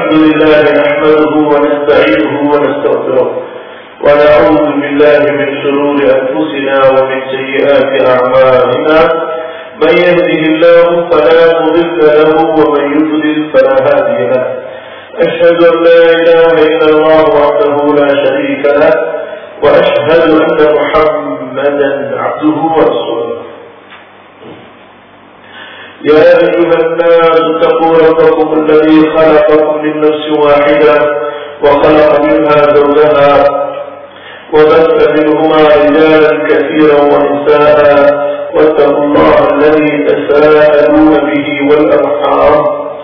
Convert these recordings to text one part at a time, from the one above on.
الحمد لله نحمده ونستعينه ونستغفره ونعوذ بالله من شرور أنفسنا ومن سيئات أعمالنا من يهده الله فلا مضل له ومن يضلل فلا هادي له أشهد أن لا إله إلا الله وحده لا شريك له وأشهد أن محمدا عبده ورسوله يا أيها الناس اتقوا ربكم الذي خلقكم من نفس واحدة وخلق منها زوجها وبث منهما رجالا كثيرا ونساء واتقوا الله الذي تساءلون به والأرحام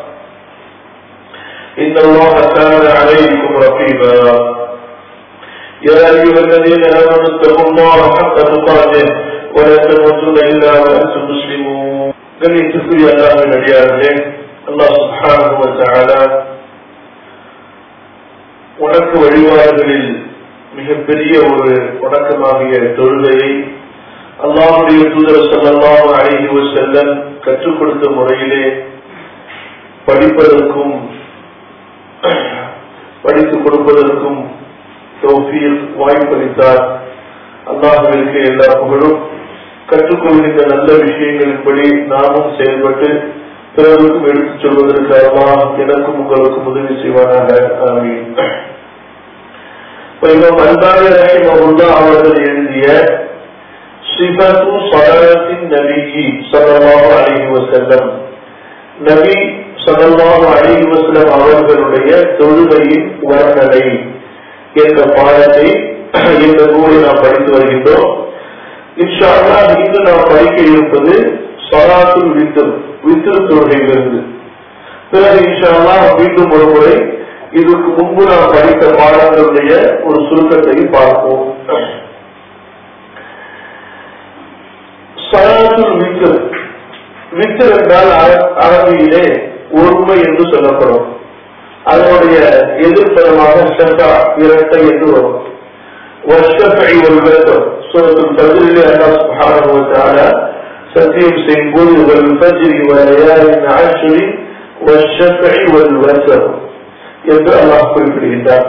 إن الله كان عليكم رقيبا يا أيها الذين آمنوا اتقوا الله حق تقاته ولا تموتن إلا وأنتم مسلمون கண்ணியத்திற்குரிய அல்லாஹின் அடியார்களே அல்லாஹ் சுப்ஹானஹு வ தஆலா உனக்கு வழிபாடுகளில் மிகப்பெரிய ஒரு வணக்கமாகிய தொழுகையை அல்லாஹுடைய தூதர் ஸல்லல்லாஹு அலைஹி வஸல்லம் கற்றுக் கொடுத்த முறையிலே படிப்பதற்கும் படித்துக் கொடுப்பதற்கும் தௌஃபீக் வாய்ப்பளித்தார் அல்லாஹுவிற்கு எல்லா புகழும் கற்றுக்கொள்கின்ற நல்ல விஷயங்களின்படி நாமும் செயல்பட்டு பிறருக்கும் எடுத்துச் சொல்வதற்கு அல்லாஹ் எனக்கும் உங்களுக்கும் உதவி செய்வானாக ஆமீன் இமாம் அல்பானி ரஹிமஹுல்லா அவர்கள் எழுதிய சிபத்து சலாத்தின் நபிஜி ஸல்லல்லாஹு அலைஹி வஸல்லம் நபி ஸல்லல்லாஹு அலைஹி வஸல்லம் அவர்களுடைய தொழுகையின் வர்ணனை என்ற பாடத்தை இந்த நூலை நாம் படித்து வருகின்றோம் இன்ஷா அல்லாஹ் இன்று நாம் படிக்க இருப்பது சலாத்துல் வித்தர் வித்தர் தொழுகையிலிருந்து பிறகு இன்ஷா அல்லாஹ் மீண்டும் ஒரு முறை இதுக்கு முன்பு நாம் படித்த பாடங்களுடைய ஒரு சுருக்கத்தை பார்ப்போம் சலாத்துல் வித்தர் வித்தர் என்றால் அர- அரபியிலே ஒருமை என்று சொல்லப்படும் அதனுடைய எதிர்ப்பதமாக ஷஃபா இரட்டை என்று வரும் والشفع والوتر سورة الفجر الله سبحانه وتعالى سفير سيقول والفجر وليال عشر والشفع والوتر என்று அல்லாஹ் குறிப்பிடுகின்றார்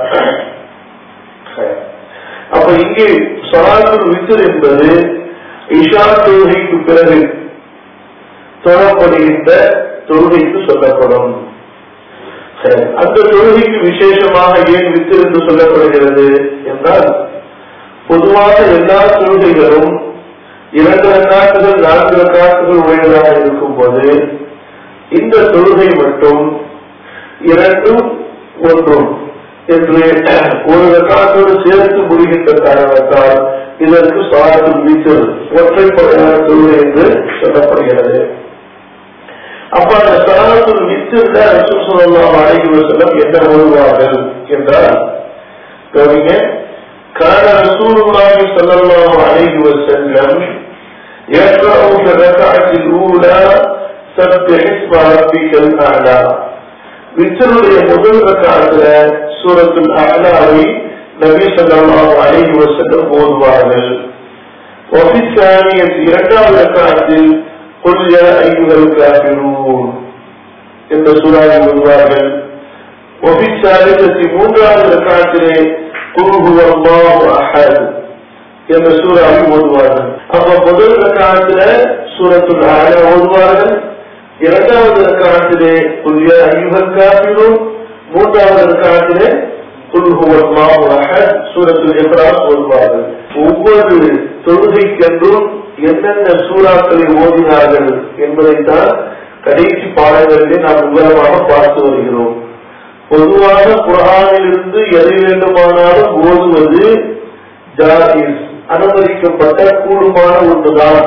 அப்ப இங்கே சலாத்துல் வித்தர் என்பது இஷா தொழுகைக்கு பிறகு தொழப்படுகின்ற தொழுகைக்கு சொல்லப்படும் சரி. அந்த தொழுகைக்கு விசேஷமாக ஏன் வித்தர் என்று சொல்லப்படுகிறது என்றால் பொதுவாக எல்லா தொழுகைகளும் இரண்டு ரக்காட்டுகள் நான்கு ரக்காட்டுகள் உடையதாக இருக்கும் போது இந்த தொழுகை மட்டும் இரண்டும் ஒன்றும் என்று ஒரு ரக்காட்டோடு சேர்த்து முடிகின்ற காரணத்தால் இதற்கு சாத்து வீச்சு ஒற்றைப்படையான தொழுகை என்று சொல்லப்படுகிறது அப்ப அந்த சலாத்துல் வித்துல ரசூல் ஸல்லல்லாஹு அலைஹி வஸல்லம் என்ன ஓதுவார்கள் என்றால் கவனிங்க كان رسول الله صلى الله عليه وسلم يقرأ في الركعة الأولى سبح اسم ربك الأعلى வித்தருடைய முதல் ரக்காத்துல சூரத்துல் அஹ்லாவை நபி ஸல்லல்லாஹு அலைஹி வஸல்லம் ஓதுவார்கள் وفي الثانية இரண்டாவது ரக்காத்தில் قل يا أيها الكافرون என்ற சூறாவை ஓதுவார்கள் وفي الثالثة மூன்றாவது ரக்காத்திலே قل هو الله أحد என்ற சூறாவை ஓதுவார்கள் அப்ப முதல் ரக்காத்துல சூரத்துல் அஹ்லா ஓதுவார்கள் இரண்டாவது ரக்காத்திலே قل يا أيها الكافرون மூன்றாவது ரக்காத்திலே قل هو الله أحد சூரத்துல் இக்ராஸ் ஓதுவார்கள் ஒவ்வொரு தொழுகைக்கென்றும் என்னென்ன சூறாக்களை ஓதினார்கள் என்பதைத்தான் கடைசி பாடங்களிலே நாம் விவரமாக பார்த்து வருகிறோம் பொதுவாக குரானிலிருந்து எதை வேண்டுமானாலும் ஓதுவது ஜாகிஸ் அனுமதிக்கப்பட்ட கூடுமான ஒன்றுதான்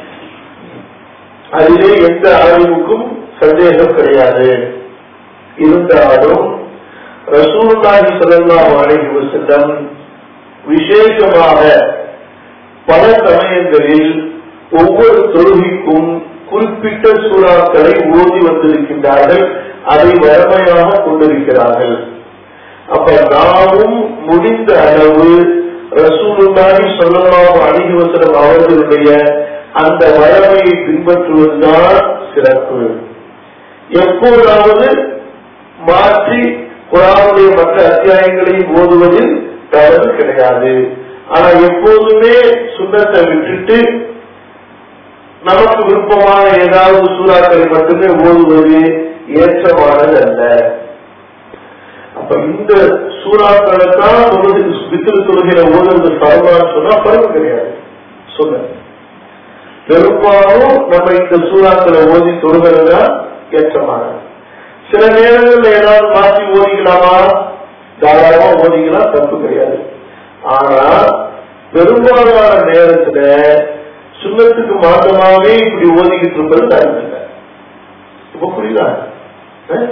அதிலே எந்த அறிவுக்கும் சந்தேகம் கிடையாது இருந்தாலும் ரசூலுல்லாஹி ஸல்லல்லாஹு அலைஹி வஸல்லம் விசேஷமாக பல சமயங்களில் ஒவ்வொரு தொழுகைக்கும் குறிப்பிட்ட சூறாக்களை ஓதி வந்திருக்கின்றார்கள் அதை வறுமையாக கொண்டிருக்கிறார்கள் அப்ப நாமும் முடிந்த அளவு ரசூலுல்லாஹி ஸல்லல்லாஹு அலைஹி வஸல்லம் அவர்களுடைய அந்த வளமையை பின்பற்றுவதுதான் சிறப்பு எப்போதாவது மாற்றி குரானுடைய மற்ற அத்தியாயங்களையும் ஓதுவதில் தவறு கிடையாது ஆனா எப்போதுமே சுண்ணத்தை விட்டுட்டு நமக்கு விருப்பமான ஏதாவது சூறாக்களை மட்டுமே ஓதுவது ஏற்றமானது அல்ல அப்ப இந்த சூறாக்களை தான் தொழுது வித்திரு தொழுகையில ஓதுறது பரவான்னு சொன்னா பரவு கிடையாது சொல்ல பெரும்பாலும் நம்ம இந்த சூறாக்களை ஓதி தொழுகிறது தான் ஏற்றமானது சில நேரங்கள்ல ஏதாவது மாற்றி ஓதிக்கலாமா தாராளமா ஓதிக்கலாம் தப்பு கிடையாது ஆனா பெரும்பாலான நேரத்துல சுண்ணத்துக்கு மாற்றமாவே இப்படி ஓதிக்கிட்டு இருப்பது தரம் இல்லை இப்ப புரியுதா அஹ்?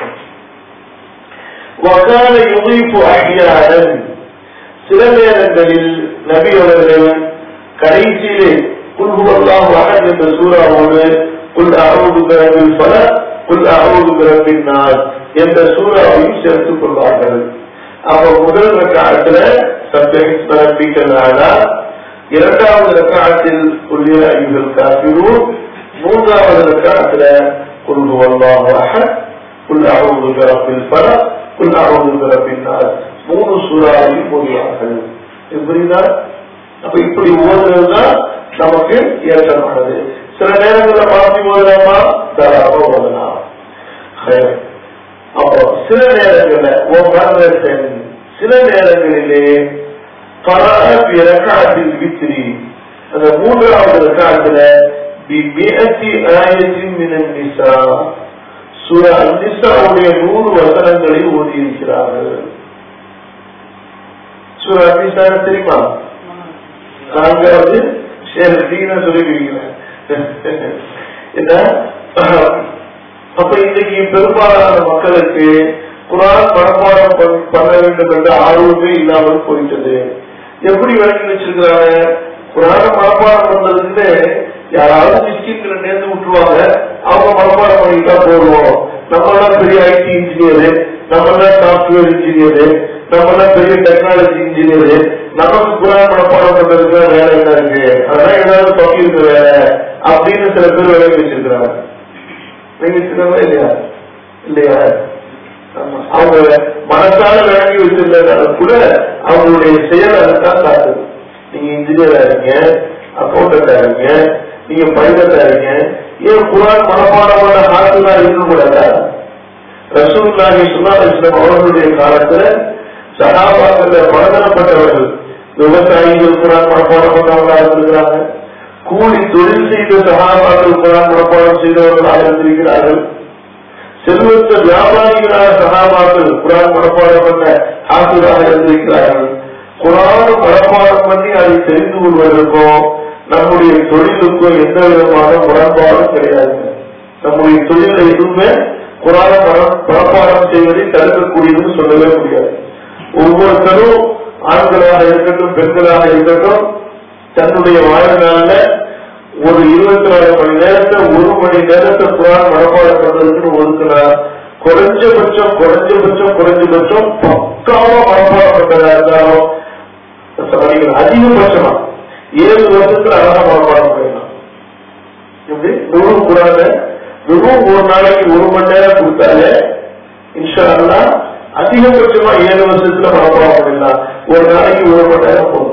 வகால யுகிப்பு அடியாரன் சில நேரங்களில் நபி அவர்கள் கடைசியிலே குல்குவல்லாம் வகன் என்ற சூறாவோடு குல் அறுபது பிறப்பில் பல குல் அறுபது பிறப்பின் நாள் என்ற சூறாவையும் சேர்த்துக் கொள்வார்கள் அப்ப முதல் ரக்காலத்துல சப்ஜெக்ட் பிறப்பிக்கலானா இரண்டாவது ரக்காலத்தில் உள்ளிய ஐயுகள் காப்பிரும் மூன்றாவது ரக்காலத்துல குல்குவல்லாம் வகன் குல் அறுபது பிறப்பில் பல குல் அறுபது பிறப்பின் நாள் மூணு சூறாவையும் ஓதுவார்கள் இது புரியுதா அப்ப இப்படி ஓதுறதுதான் நமக்கு ஏற்றமானது சில நேரங்களில் மாற்றி ஓதலாமா தாராளமா ஓதலாம் சரி. அப்போ சில நேரங்கள்ல ஓ மரணன் சில நேரங்களிலே பல ரக்காத்தில் வித்திரி அந்த மூன்றாவது ரக்காத்துல பிமியத்தி ஆயத்தின் மினன் நிசா சூரா அன்னிசாவுடைய நூறு வசனங்களை ஓதி இருக்கிறார்கள் சூரா அன்னிசா தெரியுமா நான்காவது சரி சொல்லிருக்கீங்க என்ன அப்ப இன்னைக்கு பெரும்பாலான மக்களுக்கு குரான் மனப்பாடம் பண்- பண்ண வேண்டும் என்ற ஆர்வமே இல்லாமல் போயிட்டது எப்படி விளக்கி வச்சிருக்கிறாங்க குரான மனப்பாடம் பண்றதுன்னு யாராவது மிஸ்கின்களை நேர்ந்து விட்டுருவாங்க அவங்க மனப்பாடம் பண்ணிட்டா போடுவோம் நம்ம எல்லாம் பெரிய ஐடி இன்ஜினியரு நம்ம எல்லாம் சாப்ட்வேர் இன்ஜினியரு நம்ம எல்லாம் பெரிய டெக்னாலஜி இன்ஜினியரு நமக்கு குரான் மனப்பாடம் பண்றதுக்கு வேலை என்ன இருக்கு அதெல்லாம் ஏதாவது தொகை இருக்கு வேலை அப்படின்னு சில பேர் விளக்கி வச்சிருக்கிறாங்க விளங்கிச்சிருக்காங்களா இல்லையா இல்லையா ஆமா. அவங்க மனசால விளங்கி வச்சிருந்தாலும் கூட அவங்களுடைய செயல் அதுதான் காட்டுது நீங்க இன்ஜினியரா இருங்க அக்கௌண்டண்டா இருங்க நீங்க பைலட்டா இருங்க ஏன் குரான் மனப்பாடமான ஆட்களா இருக்க கூடாதா ரசூல்லாஹி சுல்லாஹ் இஸ்லாம் அவர்களுடைய காலத்துல சகாபாக்கள் பலதரப்பட்டவர்கள் விவசாயிகள் குரான் மனப்பாடம் பண்ணவர்களாக இருந்திருக்கிறாங்க கூலி தொழில் செய்த சகாபாக்கள் குரான் மனப்பாடம் செய்தவர்களாக இருந்திருக்கிறார்கள் செல்வத்த வியாபாரிகளாக சகாபாக்கள் குரான் மனப்பாடம் பண்ண ஆசிரியராக இருந்திருக்கிறார்கள் குரான் மனப்பாடம் பண்ணி அதை தெரிந்து கொள்வதற்கும் நம்முடைய தொழிலுக்கும் எந்த விதமான முரண்பாடும் கிடையாது நம்முடைய தொழிலை எதுவுமே குரான மனம் மனப்பாடம் செய்வதை தடுக்கக்கூடியதுன்னு சொல்லவே முடியாது ஒவ்வொருத்தரும் ஆண்களாக இருக்கட்டும் பெண்களாக இருக்கட்டும் தன்னுடைய வாழ்நாள்ல ஒரு இருபத்தி நாலு மணி நேரத்தை ஒரு மணி நேரத்தை குரான் மனப்பாடம் பண்றதுக்குன்னு ஒதுக்குறார் குறைஞ்சபட்சம் குறைஞ்சபட்சம் குறைஞ்சபட்சம் பக்காவா மனப்பாடம் பண்றதா இருந்தாலும் சாரி, அதிகபட்சமா ஏழு வருஷத்துல அழகா மனப்பாடம் பண்ணலாம் எப்படி முழு குரான வெறும் ஒரு நாளைக்கு ஒரு மணி நேரம் கொடுத்தாலே இன்ஷா அல்லா அதிகபட்சமா ஏழு வருஷத்துல மனப்பாடம் பண்ணிடலாம் ஒரு நாளைக்கு ஒரு மணி நேரம் போதும்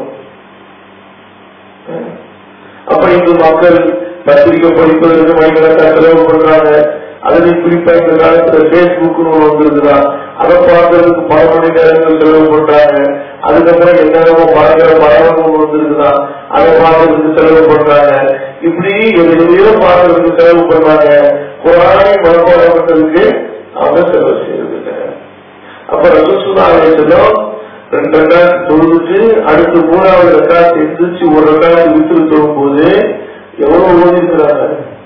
அப்ப இங்கு மக்கள் பத்திரிகை படிப்பதற்கு மணிக்கணக்காக செலவு பண்றாங்க அதுலயும் குறிப்பா இந்த காலத்துல பேஸ்புக்னு ஒண்ணு வந்திருக்குதா அதை பார்க்கறதுக்கு பல மணி நேரங்கள் செலவு பண்றாங்க அதுக்கப்புறம் என்னென்னமோ பழகிற பழகம் ஒண்ணு வந்திருக்குதா அதை பார்க்கறதுக்கு செலவு பண்றாங்க இப்படி எதையோ பார்க்கறதுக்கு செலவு பண்றாங்க குரானை மனப்பாடம் பண்றதுக்கு அவங்க செலவு செய்யறது அப்ப ரசூசுல்லாஹி சொல்லும் ரெண்டு ரெண்டாயிரத்தி தொழுதுட்டு அடுத்து மூணாவது ரெண்டாயிரத்தி எந்திரிச்சு ஒரு ரெண்டாயிரத்தி வித்து தொழும் போது எவ்வளவு ஓதி இருக்கிறாங்க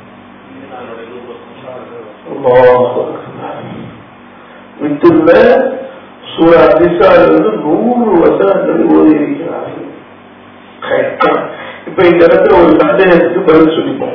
வித்துல சூழ அதிசாலிருந்து நூறு வசனங்கள் ஓதி இருக்கிறார்கள் இப்ப இந்த இடத்துல ஒரு சந்தேகத்துக்கு பதில் சொல்லிப்போம்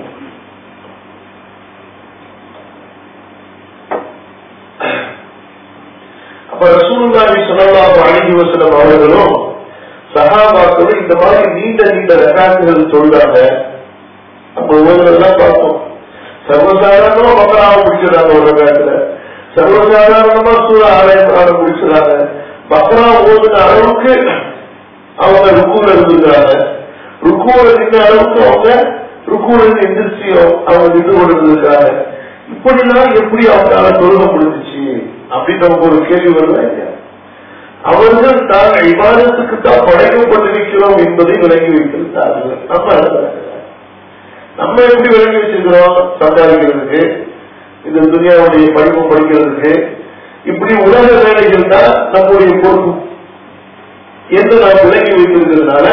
அப்ப ரசூலுல்லாஹி ஸல்லல்லாஹு அலைஹி வஸல்லம் அவர்களும் சஹாபாக்களும் இந்த மாதிரி நீண்ட நீண்ட ரகாத்துகள் சொல்றாங்க அப்ப ஒவ்வொருவரெல்லாம் பார்த்தோம் சர்வசாதாரணமா மக்களாக பிடிச்சிருந்தாங்க ஒரு ரகாத்துல சர்வசாதாரணமா சூழ ஆலயம் முடிச்சுறாங்க பக்ரா ஓதுன அளவுக்கு அவங்க ருக்குல இருந்துக்கிறாங்க ருக்குல நின்ற அளவுக்கு அவங்க ருக்குல இருந்து எந்திரிச்சியும் அவங்க நின்று கொண்டிருந்திருக்காங்க இப்படிலாம் எப்படி அவங்களால தொழுக முடிஞ்சிச்சு அப்படின்னு நமக்கு ஒரு கேள்வி வருதா இல்லையா அவர்கள் தான் விவாதத்துக்கு தான் படைக்கப்பட்டிருக்கிறோம் என்பதை விளங்கி வைத்திருந்தார்கள் நம்ம அல்ல. நம்ம எப்படி விளங்கி வச்சிருக்கிறோம் சம்பாதிக்கிறதுக்கு இந்த துனியாவுடைய படிப்பு படிக்கிறதுக்கு இப்படி உலக வேலைகள் தான் நம்முடைய பொறுப்பு என்று நாம் விளங்கி வைத்திருக்கிறதுனால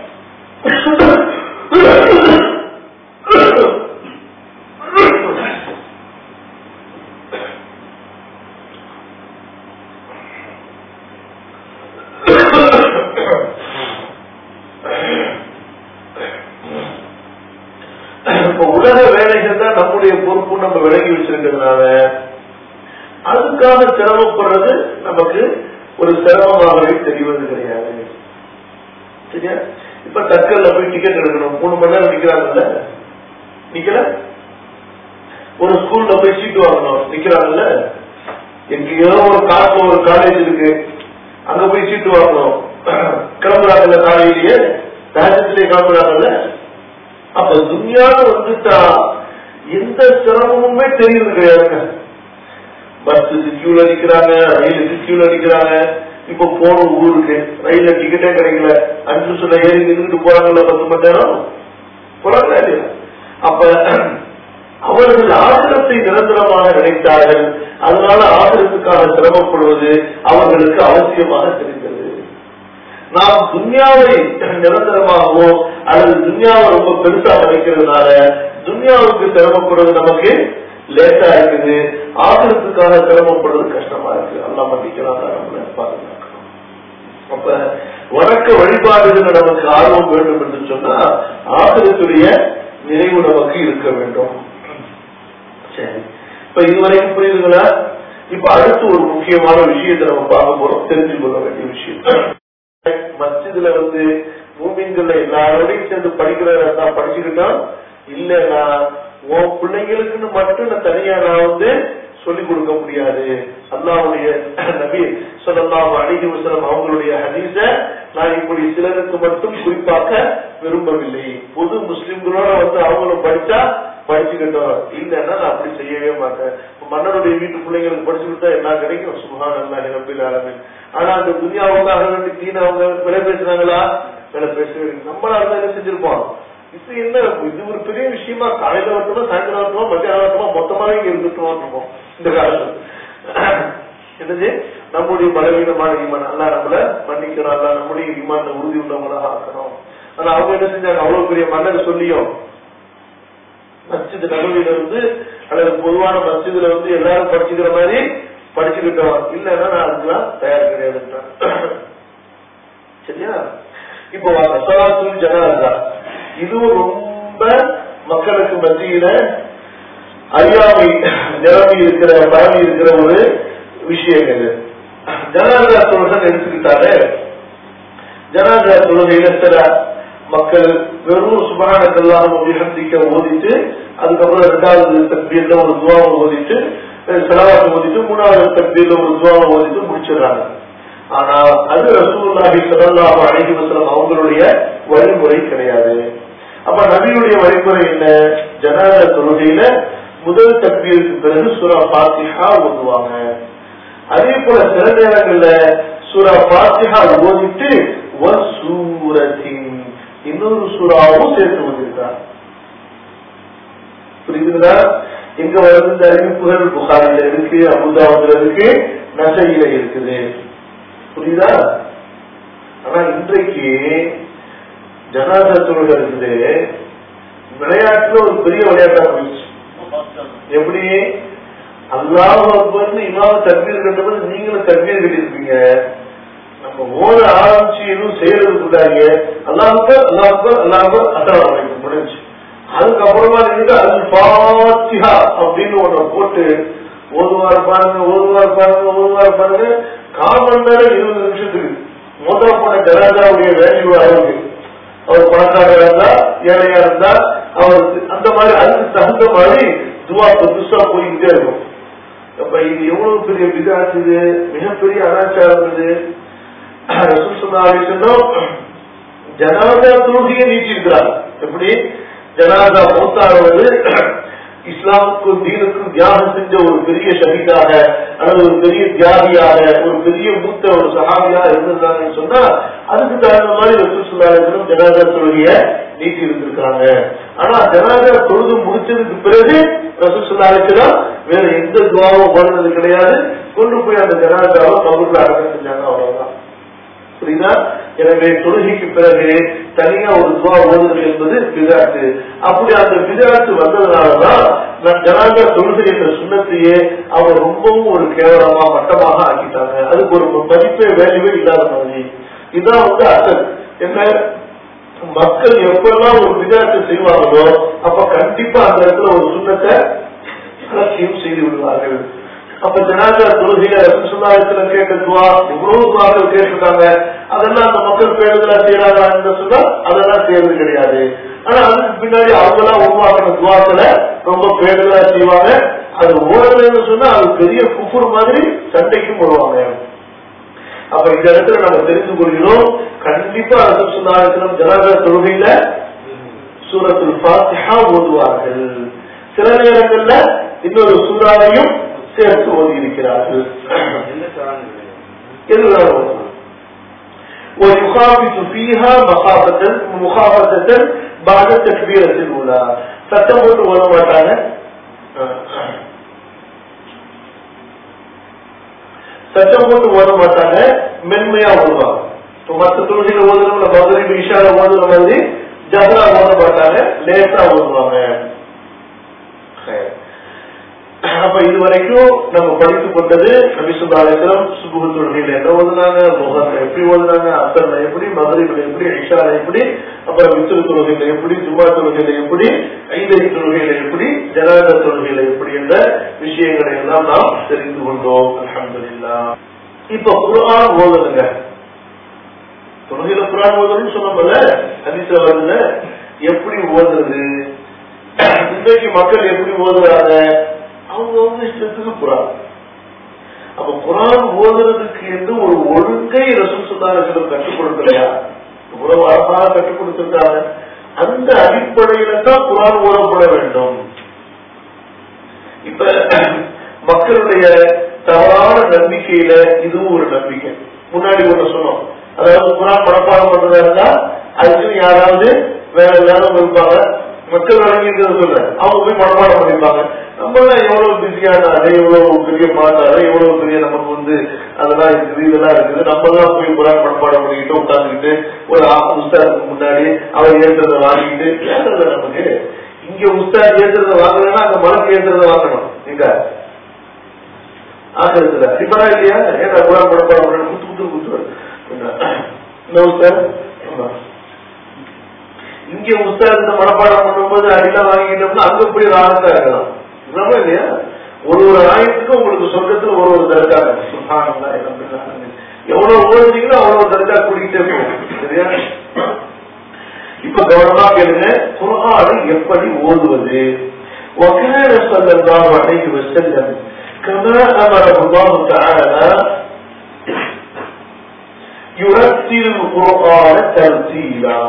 இப்ப உலக வேலைகள் தான் நம்முடைய பொறுப்பு நம்ம விளங்கி வச்சிருக்கிறதுனால அதுக்காக சிரமப்படுறது நமக்கு ஒரு சிரமமாகவே தெரிவது கிடையாது சரியா இப்ப தக்கல்ல போய் டிக்கெட் எடுக்கணும் மூணு மணி நேரம் நிக்கிறாங்கல்ல நிக்கல ஒரு ஸ்கூல்ல போய் சீட்டு வாங்கணும் நிக்கிறாங்கல்ல எங்கேயோ ஒரு காசு ஒரு காலேஜ் இருக்கு அங்க போய் சீட்டு வாங்கணும் கிளம்புறாங்கல்ல காலையிலேயே ராஜ்யத்திலேயே கிளம்புறாங்கல்ல அப்ப துணியால வந்துட்டா எந்த சிரமமுமே தெரியுது கிடையாதுங்க பஸ்ஸுக்கு கியூல நிக்கிறாங்க ரயிலுக்கு கியூல நிக்கிறாங்க இப்ப போன ஊருக்கு ரயில்ல டிக்கெட்டே கிடைக்கல அஞ்சு சொல்ல ஏறி நின்றுட்டு போறாங்கல்ல பத்து மணி நேரம் போறாங்களா இல்லையா அப்ப அவர்கள் ஆசிரத்தை நிரந்தரமாக நினைத்தார்கள் அதனால ஆசிரத்துக்காக சிரமப்படுவது அவர்களுக்கு அவசியமாக தெரிந்தது நாம் துன்யாவை நிரந்தரமாகவோ அல்லது துன்யாவை ரொம்ப பெருசா நினைக்கிறதுனால துன்யாவுக்கு சிரமப்படுறது நமக்கு லேட்டா இருக்குது ஆசிரத்துக்காக சிரமப்படுறது கஷ்டமா இருக்கு எல்லாம் மன்னிக்கலாம் நம்மள பாதுகாக்கணும் அப்ப வணக்க வழிபாடுகள் நமக்கு ஆர்வம் வேண்டும் என்று சொன்னா ஆசிரத்துடைய நிறைவு நமக்கு இருக்க வேண்டும் சரி இப்ப இதுவரைக்கும் புரியுதுங்களா இப்ப அடுத்து ஒரு முக்கியமான விஷயத்தை நம்ம பார்க்க போறோம் தெரிஞ்சு கொள்ள வேண்டிய விஷயம் மஸ்ஜிதுல வந்து மூமின்கள் எல்லாரோடையும் சேர்ந்து படிக்கிறதா தான் படிச்சுக்கிட்டோம் இல்லன்னா உன் பிள்ளைங்களுக்குன்னு மட்டும் நான் தனியா நான் வந்து சொல்லிக் கொடுக்க முடியாது அல்லாவுடைய நபி சொல்லலாம் அழகி வசனம் அவங்களுடைய ஹதீஸ நான் இப்படி சிலருக்கு மட்டும் குறிப்பாக்க விரும்பவில்லை பொது முஸ்லிம்களோட வந்து அவங்களும் படிச்சா படிச்சுக்கிட்டோம் இல்லைன்னா நான் அப்படி செய்யவே மாட்டேன் மன்னருடைய வீட்டு பிள்ளைங்களுக்கு படிச்சு கொடுத்தா என்ன கிடைக்கும் சுகான் அல்லா நிரம்பில் ஆரம்பில் ஆனா அந்த துனியாவுக்காக வேண்டி தீன அவங்க விலை பேசுறாங்களா விலை பேசவே நம்மளா இருந்தா என்ன செஞ்சிருப்போம் இப்ப என்ன இது ஒரு பெரிய விஷயமா காலையில வரட்டுமா சாயந்தரம் வரட்டுமா மத்தியானம் வரட்டுமா மொத்தமாவே இங்க இருந்துட்டுமா இருக்கும் இந்த காலத்துல என்னது நம்முடைய பலவீனமான ஈமான் அல்லா நம்மள மன்னிக்கணும் அல்லா நம்முடைய ஈமான உறுதி உள்ளவங்களாக ஆக்கணும் ஆனா அவங்க என்ன செஞ்சாங்க அவ்வளவு பெரிய மன்னர் சொல்லியும் மஸ்ஜித் நகரில இருந்து அல்லது பொதுவான மஸ்ஜிதுல வந்து எல்லாரும் படிச்சுக்கிற மாதிரி படிச்சுக்கிட்டோம் இல்லைன்னா நான் அதுக்கெல்லாம் தயார் கிடையாதுன்றான் சரியா இப்போ வாங்க சலாத்துல் ஜனாதா இதுவும் ரொம்ப மக்களுக்கு மத்தியில அறியாமை நிரம்பி இருக்கிற பரவி இருக்கிற ஒரு விஷயங்கள் ஜனாதா தொழுகை எடுத்துக்கிட்டாலே ஜனாதா தொழுகையில சில மக்கள் வெறும் சுபானக்கெல்லாம் விஹந்திக்க ஓதிட்டு அதுக்கப்புறம் ரெண்டாவது தக்பீர்ல ஒரு துவாவை ஓதிட்டு செலவாக்க ஓதிட்டு மூணாவது தக்பீர்ல ஒரு துவாவை ஓதிட்டு முடிச்சிடுறாங்க ஆனா அது ரசூலுல்லாஹி ஸல்லல்லாஹு அலைஹி வஸல்லம் அவங்களுடைய வழிமுறை கிடையாது அப்ப நபியுடைய வழிமுறை என்ன ஜனாத தொழுகையில முதல் தக்பீருக்கு பிறகு சூரா ஃபாத்திஹா ஓதுவாங்க அதே போல சில நேரங்கள்ல சூரா ஃபாத்திஹா ஓதிட்டு வசூரத்தின் இன்னொரு சூறாவும் சேர்த்து ஓதிருக்காங்க புரியுதுங்களா எங்க வருது இந்த அறிவிப்புகள் புகாரில இருக்கு அபுதாபுல இருக்கு நசையில இருக்குது புரியுதா ஆனா இன்றைக்கு ஜனாதா தொழுகை இருக்குது விளையாட்டுல ஒரு பெரிய விளையாட்டா போயிடுச்சு எப்படி அல்லாஹ் அக்பர்னு இமாம தக்பீர் கட்டும்போது நீங்களும் தக்பீர் கட்டியிருப்பீங்க நம்ம ஓட ஆரம்பிச்சு எதுவும் செய்யறதுக்குள்ளாங்க அல்லாஹ் அக்பர் அல்லாஹ் அக்பர் அல்லாஹ் அக்பர் அஸ்ஸலாமு அலைக்கும் முடிஞ்சு அதுக்கப்புறமா இருந்து அது பாத்தியா அப்படின்னு ஒண்ணு போட்டு ஓதுவார் பாருங்க ஓதுவார் பாருங்க ஓதுவார் பாருங்க கால் மணி நேரம் இருபது நிமிஷத்துக்கு மொதல் போன ஜனாதாவுடைய வேல்யூ அவருக்கு அவர் பணக்காரா இருந்தா ஏழையா இருந்தா அவருக்கு அந்த மாதிரி அதுக்கு தகுந்த மாதிரி துவா புதுசா போய்கிட்டே இருக்கும் அப்ப இது எவ்வளவு பெரிய விதாச்சு இது மிகப்பெரிய அனாச்சாரம் இது ரசூல் ஸல்லல்லாஹு அலைஹி வஸல்லம் ஜனாதா தொழுகையை நீட்டிருக்கிறார் எப்படி ஜனாதா மூத்தாடுவது இஸ்லாமுக்கும் தீனுக்கும் தியாகம் செஞ்ச ஒரு பெரிய ஷஹீதாக அல்லது ஒரு பெரிய தியாகியாக ஒரு பெரிய மூத்த ஒரு சகாபியாக இருந்திருந்தாங்கன்னு சொன்னா அதுக்கு தகுந்த மாதிரி ரசூல் சுல்லாலும் ஜனாதா தொழுகைய நீட்டி இருந்திருக்காங்க ஆனா ஜனாதா தொழுது முடிச்சதுக்கு பிறகு ரசூல் சுல்லாலும் வேற எந்த துவாவும் ஓடுனது கிடையாது கொண்டு போய் அந்த ஜனாதாவை கபூர்ல அடக்கம் செஞ்சாங்க அவ்வளவுதான் புரியுதா எனவே தொழுகைக்கு பிறகு தனியா ஒரு துவா ஓதுதல் என்பது பிதாட்டு அப்படி அந்த பிதாட்டு வந்ததுனாலதான் நான் ஜனாதா தொழுகை என்ற சுண்ணத்தையே அவங்க ரொம்பவும் ஒரு கேவலமா மட்டமாக ஆக்கிட்டாங்க அதுக்கு ஒரு மதிப்பே வேல்யூவே இல்லாத மாதிரி இதுதான் வந்து அசல் என்ன மக்கள் எப்பெல்லாம் ஒரு விதாட்டு செய்வாங்களோ அப்ப கண்டிப்பா அந்த இடத்துல ஒரு சுண்ணத்தை அலட்சியம் செய்து விடுவார்கள் அப்ப ஜனாதா தொழுகையில சுல்லாயத்துல கேட்ட துவா எவ்வளவு துவாக்கள் கேட்டிருக்காங்க அதெல்லாம் அந்த மக்கள் பேருதலா செய்யறாங்கன்னு சொன்னா அதெல்லாம் செய்யறது கிடையாது ஆனா அதுக்கு பின்னாடி அவங்களாம் உருவாக்கின துவாக்களை ரொம்ப பேருதலா செய்வாங்க அது ஓடலன்னு சொன்னா அது பெரிய குஃபுர் மாதிரி சண்டைக்கும் வருவாங்க அப்ப இந்த இடத்துல நம்ம தெரிந்து கொள்கிறோம் கண்டிப்பா ரசூசுல்லாத்திரம் ஜனாதா தொழுகையில சூரத்துல் ஃபாத்திஹா ஓதுவார்கள் சில நேரங்கள்ல இன்னொரு சூறாவையும் சேர்த்து ஓதி இருக்கிறார்கள் ويخافت فيها مخافة مخافة بعد التكبيرة الأولى فتقول ولو مكان சட்டம் போட்டு ஓத மாட்டாங்க மென்மையா ஓதுவாங்க மற்ற தொழுகையில ஓதுறவங்க மதுரை விஷால ஓதுற மாதிரி ஜஹரா ஓத மாட்டாங்க லேசா ஓதுவாங்க அப்ப இது வரைக்கும் நம்ம படித்துக் கொண்டது நபிசுல்லாத்திரம் சுபுக தொழுகையில என்ன ஓதுனாங்க முகத்துல எப்படி ஓதுனாங்க அசர்ல எப்படி மதுரையில எப்படி ஐஷால எப்படி அப்புறம் வித்திரு தொழுகையில எப்படி ஜும்மா தொழுகையில எப்படி ஐந்தை தொழுகையில எப்படி ஜனாத தொழுகையில எப்படி என்ற விஷயங்களை எல்லாம் நாம் தெரிந்து கொண்டோம் அலமதுல்லா இப்ப குரான் ஓதுனுங்க தொழுகையில குரான் ஓதுன்னு சொன்னோம்ல ஹதீஸ்ல வருதுல எப்படி ஓதுறது இன்றைக்கு மக்கள் எப்படி ஓதுறாங்க அவங்க அவங்க இஷ்டத்துக்கு குரான் அப்ப குரான் ஓதுறதுக்கு என்று ஒரு ஒழுங்கை ரசூல் சுல்லாரத்திடம் கற்றுக் கொடுக்கலையா இவ்வளவு அழகாக கற்றுக் கொடுத்திருக்காங்க அந்த அடிப்படையில தான் குரான் ஓதப்பட வேண்டும் இப்ப மக்களுடைய தவறான நம்பிக்கையில இதுவும் ஒரு நம்பிக்கை முன்னாடி ஒண்ணு சொன்னோம் அதாவது குரான் மனப்பாடம் பண்றதா இருந்தா அதுக்குன்னு யாராவது வேற எல்லாரும் இருப்பாங்க மக்கள் வழங்கிங்கிறது சொல்ல அவங்க போய் மனப்பாடம் பண்ணிப்பாங்க நம்ம எவ்வளவு பிஸியானாரு எவ்வளவு பெரிய பாட்டாரு எவ்வளவு பெரிய நமக்கு வந்து அதெல்லாம் இருக்குது இதெல்லாம் இருக்குது நம்ம தான் போய் குரான் மனப்பாடம் பண்ணிக்கிட்டு உட்காந்துக்கிட்டு ஒரு உஸ்தாதுக்கு முன்னாடி அவர் ஏற்றுறத வாங்கிட்டு ஏற்றுறத நமக்கு இங்க உஸ்தாத் ஏற்றுறத வாங்கலன்னா அந்த மனசு ஏற்றுறத வாங்கணும் எங்க ஆக்கிறதுல இப்பதான் இல்லையா ஏன்னா குரான் மனப்பாடம் பண்ணி குத்து குத்து குத்துவார் இந்த உஸ்தாத் இங்க உஸ்தாது மனப்பாடம் பண்ணும்போது அடிலாம் வாங்கிட்டோம்னா அங்க போய் ராகத்தா இருக்கலாம் இவ்வளவு இல்லையா ஒரு ஒரு ஆயத்துக்கும் உங்களுக்கு சொர்க்கத்துல ஒரு ஒரு தர்கா எவ்வளவு ஓடுறீங்களோ அவ்வளவு தர்கா கூட்டிகிட்டே போகும் சரியா இப்ப கவனமா கேளுங்க குரான் எப்படி ஓதுவது وكان صلى الله عليه وسلم كما امره الله تعالى يرتل القرآن ترتيلا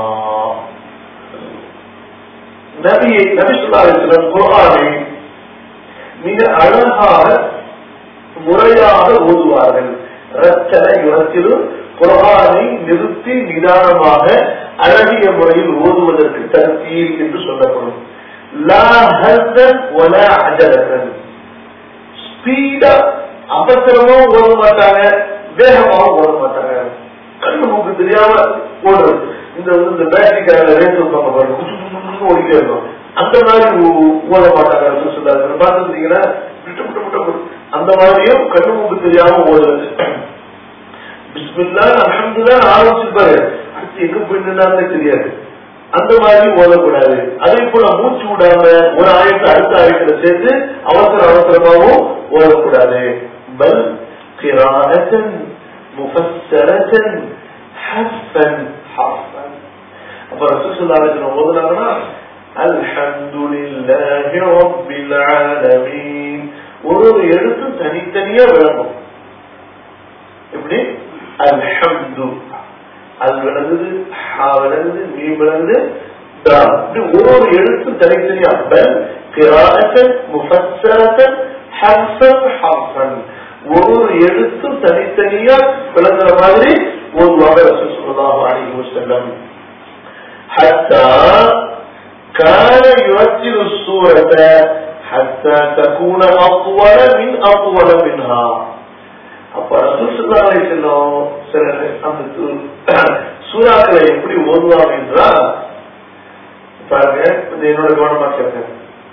நபி நபி சொல்லாத குரானை மிக அழகாக முறையாக ஓதுவார்கள் ரத்தன யுரத்திலும் குரானை நிறுத்தி நிதானமாக அழகிய முறையில் ஓதுவதற்கு தருத்தீர் என்று சொல்லப்படும் லா ஹர்தன் ஒலா அஜலகன் ஸ்பீடா அவசரமா ஓட மாட்டாங்க வேகமாகவும் ஓட மாட்டாங்க கண்ணு மூக்கு தெரியாம ஓடுறது இந்த இந்த பேட்டரி காரில் ரேஸ் வைப்பாங்க பாருங்க குச்சு குச்சு ஓடிட்டே இருக்கும் அந்த மாதிரி ஓட மாட்டாங்க சொல்லாங்க பார்த்துருந்தீங்கன்னா விட்டு விட்டு விட்டு அந்த மாதிரியும் கண்ணு மூக்கு தெரியாம ஓடுறது பிஸ்மில்லா அஹமதுல்லா ஆரம்பிச்சிருப்பாரு அடுத்து எங்க போய் நின்னாலே தெரியாது அந்த மாதிரி ஓதக்கூடாது அதே போல மூச்சு விடாம ஒரு ஆயத்தை அடுத்த ஆயத்துல சேர்த்து அவசர அவசரமாகவும் ஓதக்கூடாது பல் கிரானத்தன் முஃபஸ்ஸரத்தன் ஹஃபன் ஹஃபன் அப்ப ரசூலுல்லாஹி ஓதுனாங்கன்னா الحمد لله رب العالمين ஒரு ஒரு எழுத்தும் தனித்தனியா விளங்கும் எப்படி அல்ஹம்து அது விளங்குது ஹா விளங்குது மீ விளங்குது தா இப்படி ஒரு ஒரு எழுத்தும் தனித்தனியா பல் கிராஅத்தன் முஃபஸ்ஸரத்தன் ஹர்ஃபன் ஹர்ஃபன் ஒரு ஒரு எழுத்தும் தனித்தனியா விளங்குற மாதிரி ஓதுவாங்க ரசூல் ஸல்லல்லாஹு அலைஹி வஸல்லம் حتى كان يرتل السورة حتى تكون أطول من أطول منها அப்ப ரசூல் ஸல்லல்லாஹு அலைஹி வஸல்லம் சில அந்த சூ- சூறாக்களை எப்படி ஓதுவாங்க என்றால் பாருங்க இது என்னோட கவனமா கேட்க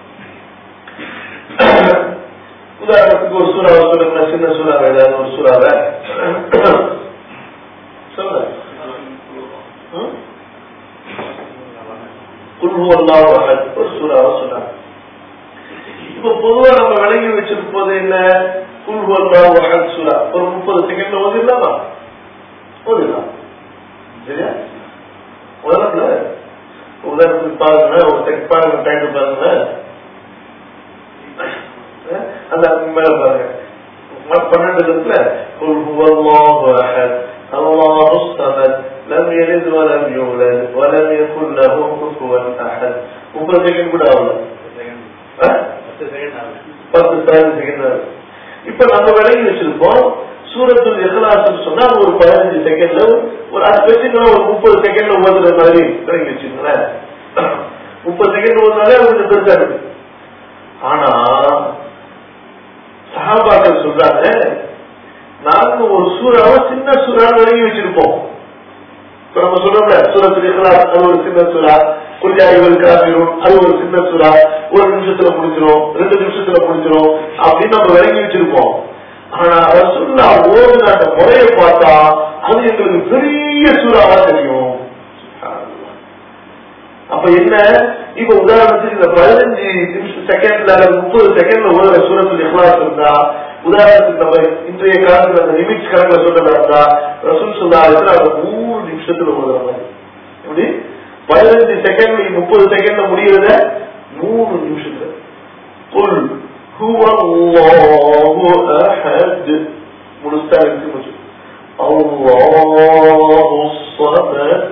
உதாரணத்துக்கு ஒரு சூறாவை சொல்லுங்க சின்ன சூறாவை ஏதாவது ஒரு சூறாவை சொல்லுங்க ம்? குல் ஹுவல்லாஹு அஹத் ஒரு சூறாவை சொன்னாங்க இப்ப பொதுவா நம்ம விளங்கி வச்சிருக்கும் போது என்ன குல் ஹுவல்லாஹு அஹத் சூறா ஒரு முப்பது செகண்ட்ல ஓதிடலாமா ஓதிடலாம் சரியா உதாரணத்துல உதாரணத்துக்கு பாருங்க ஒரு செக் பாருங்க டைம் பாருங்க அஹ் அந்த மேல பாருங்க ம- பன்னெண்டு இடத்துல குல் ஹுவல்லாஹு அஹத் அல்லாஹு ஸமத் லம் யலித் வலம் யூலத் வலம் யகுல் லஹு குஃபுவன் அஹத் முப்பது செகண்ட் கூட ஆகல அஹ்? பத்து பதினஞ்சு செகண்ட் ஆகுது. இப்ப நம்ம விலகி வச்சிருப்போம் சூரத்துல் இஹ்லாஸ் சொன்னா அது ஒரு பதினஞ்சு செகண்ட்ல ஒரு அது வச்சுக்கோ ஒரு முப்பது செகண்ட்ல ஓதுற மாதிரி விலகி வச்சுக்கோங்களேன் முப்பது செகண்ட் ஓதுனாலே அது கொஞ்சம் பெருசா இருக்கு ஆனா சஹாபாக்கள் சொல்றாங்க நாங்க ஒரு சூறாவை சின்ன சூறா விலகி வச்சிருப்போம் இப்ப நம்ம சொல்றோம்ல சூரத்துல் இஹ்லாஸ் அது ஒரு சின்ன சூறா குல்யாய்கள் காப்பிரும் அது ஒரு சின்ன சூறா ஒரு நிமிஷத்துல முடிச்சிரும் ரெண்டு நிமிஷத்துல முடிச்சிரும் அப்படின்னு நம்ம விளங்கி வச்சிருப்போம் ஆனா ரசுல்லா ஓதுன அந்த முறையை பார்த்தா அது எங்களுக்கு பெரிய சூறாவா தெரியும் அப்ப என்ன இப்ப உதாரணத்துக்கு இந்த பதினஞ்சு நிமிஷம் செகண்ட்ல அல்லது முப்பது செகண்ட்ல ஓதுற சூரத்தில் இஹ்லாஸ் இருந்தா உதாரணத்துக்கு நம்ம இன்றைய காலத்துல அந்த நிமிஷ் கணக்குல சொல்றதா இருந்தா ரசூல் சொல்லா அந்த மூணு நிமிஷத்துல ஓதுற மாதிரி எப்படி பதினஞ்சு செகண்ட் முப்பது செகண்ட்ல முடியறத மூணு நிமிஷத்துல قل هو الله أحد مستعد الله الصمد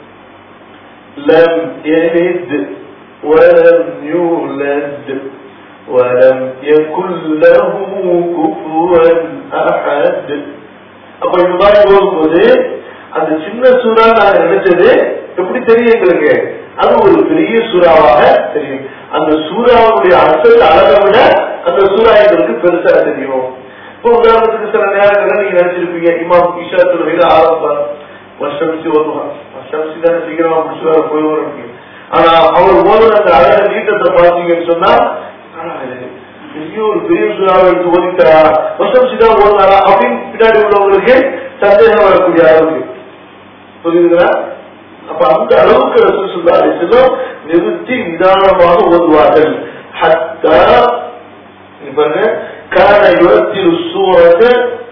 لم يلد ولم يولد ولم يكن له كفوا أحد அப்ப இந்த மாதிரி போகும்போது அந்த சின்ன சூறா நான் நினைச்சது எப்படி தெரியும் எங்களுக்கு அது ஒரு பெரிய சூறாவாக தெரியும் அந்த சூறாவுடைய அர்த்தத்தை அழகை விட அந்த சூறா எங்களுக்கு பெருசா தெரியும் இப்போ உதாரணத்துக்கு சில நேரங்கள்ல நீங்க நினைச்சிருப்பீங்க இமாம் ஈஷா தொழுகையில ஆரம்பம் வருஷமிச்சு ஓதுவான் வருஷமிச்சு தானே சீக்கிரமா முடிச்சுவாரு போய் வரும் ஆனா அவர் ஓதுன அந்த அழக நீட்டத்தை பார்த்தீங்கன்னு சொன்னா ஆனா, இது பெரிய ஒரு பெரிய சூறாவை எடுத்து ஓதிட்டா வருஷமிச்சு தான் ஓதுனாரா அப்படின்னு பின்னாடி உள்ளவங்களுக்கு சந்தேகம் வரக்கூடிய அளவுக்கு புரியுதுங்களா அப்ப அந்த அளவுக்கு ரசூல் ஸல்லல்லாஹு அலைஹி வஸல்லம் நிறுத்தி நிதானமாக ஓதுவார்கள் ஹத்தா இங்க பாருங்க கான யுரத்திலு சூரத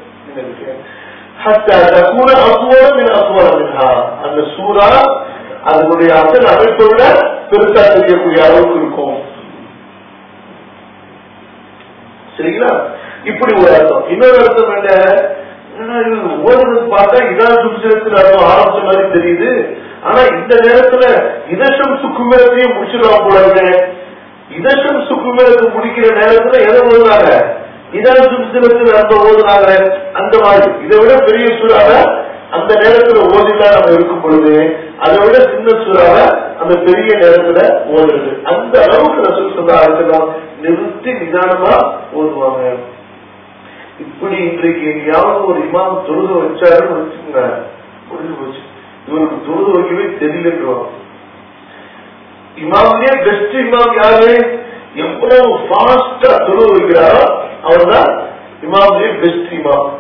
ஹத்தா தகூன அஸ்வர மின் அஸ்வர மின்ஹா அந்த சூரா அதனுடைய அசல் அமைப்பை விட பெருசா தெரியக்கூடிய அளவுக்கு இருக்கும் சரிங்களா இப்படி ஒரு அர்த்தம் இன்னொரு அர்த்தம் என்ன என்னடா இது ஓதுறது பார்த்தா இதான் சுபிச்சத்தில் அர்த்தம் ஆரம்பிச்ச மாதிரி தெரியுது ஆனா இந்த நேரத்துல இதஷம் சுக்குமேரத்தையும் முடிச்சிடலாம் போல இருக்கு இதஷம் சுக்குமேரத்தை முடிக்கிற நேரத்துல எதை ஓதுனாங்க இதான் சுபிச்சத்தில் அர்த்தம் ஓதுனாங்க அந்த மாதிரி இதை விட பெரிய சூறாவ அந்த நேரத்துல ஓதிலாம் நம்ம இருக்கும் பொழுது அதை விட சின்ன சூறாவ அந்த பெரிய நேரத்துல ஓதுறது அந்த அளவுக்கு ரசூல் சொல்லா இருக்கலாம் நிறுத்தி நிதானமா ஓதுவாங்க இப்படி இன்றைக்கு எங்கேயாவது ஒரு இமாம் தொழுக வச்சாருன்னு வச்சுக்கோங்க முடிஞ்சு போச்சு இவருக்கு தொழுக வைக்கவே தெரியலன்றோம் இமாம்லயே பெஸ்ட் இமாம் யாரு எவ்வளவு ஃபாஸ்டா தொழுக வைக்கிறாரோ அவர் தான் இமாம்லயே பெஸ்ட் இமாம்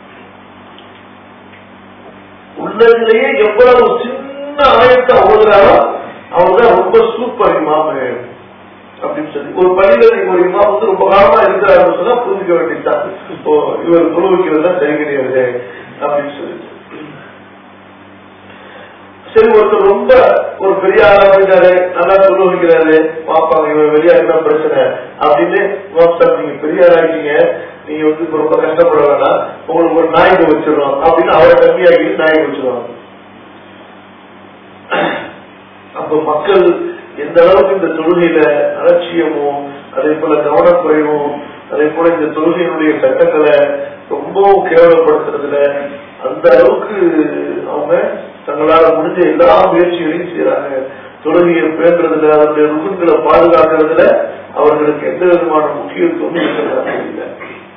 உள்ளதிலேயே எவ்வளவு சின்ன ஆயத்தா ஓதுறாரோ அவர் தான் ரொம்ப சூப்பர் இமாம் அப்படின்னு சொல்லி ஒரு பள்ளியில நீங்க ஒரு இமாம் வந்து ரொம்ப காலமா இருக்கிறாருன்னு சொன்னா புரிஞ்சுக்க வேண்டியதுதான் ஓ இவர் தொழு வைக்கிறது தான் சரி கிடையாது அப்படின்னு சொல்லி சரி ஒருத்தர் ரொம்ப ஒரு பெரிய ஆளா போயிட்டாரு நல்லா சொல்ல வைக்கிறாரு பாப்பாங்க இவன் வெளியா இருந்தா பிரச்சனை அப்படின்னு இமாம் சார் நீங்க பெரிய ஆளாகிட்டீங்க நீங்க வந்து இப்ப ரொம்ப கஷ்டப்பட வேணாம் உங்களுக்கு ஒரு நாய்க்கு வச்சிடறோம் அப்படின்னு அவரை கம்மியாக்கி நாய்க்கு வச்சிருவாங்க அப்ப மக்கள் எந்த அளவுக்கு இந்த தொழுகையில அலட்சியமும் அதே போல கவனக்குறைவும் அதே போல இந்த தொழுகையினுடைய சட்டங்களை ரொம்பவும் கேவலப்படுத்துறதுல அந்த அளவுக்கு அவங்க தங்களால முடிஞ்ச எல்லா முயற்சிகளையும் செய்யறாங்க தொழுகையை பேசுறதுல அதனுடைய ருகுன்களை பாதுகாக்கிறதுல அவர்களுக்கு எந்த விதமான முக்கியத்துவமும் இருக்கிறதா இல்லை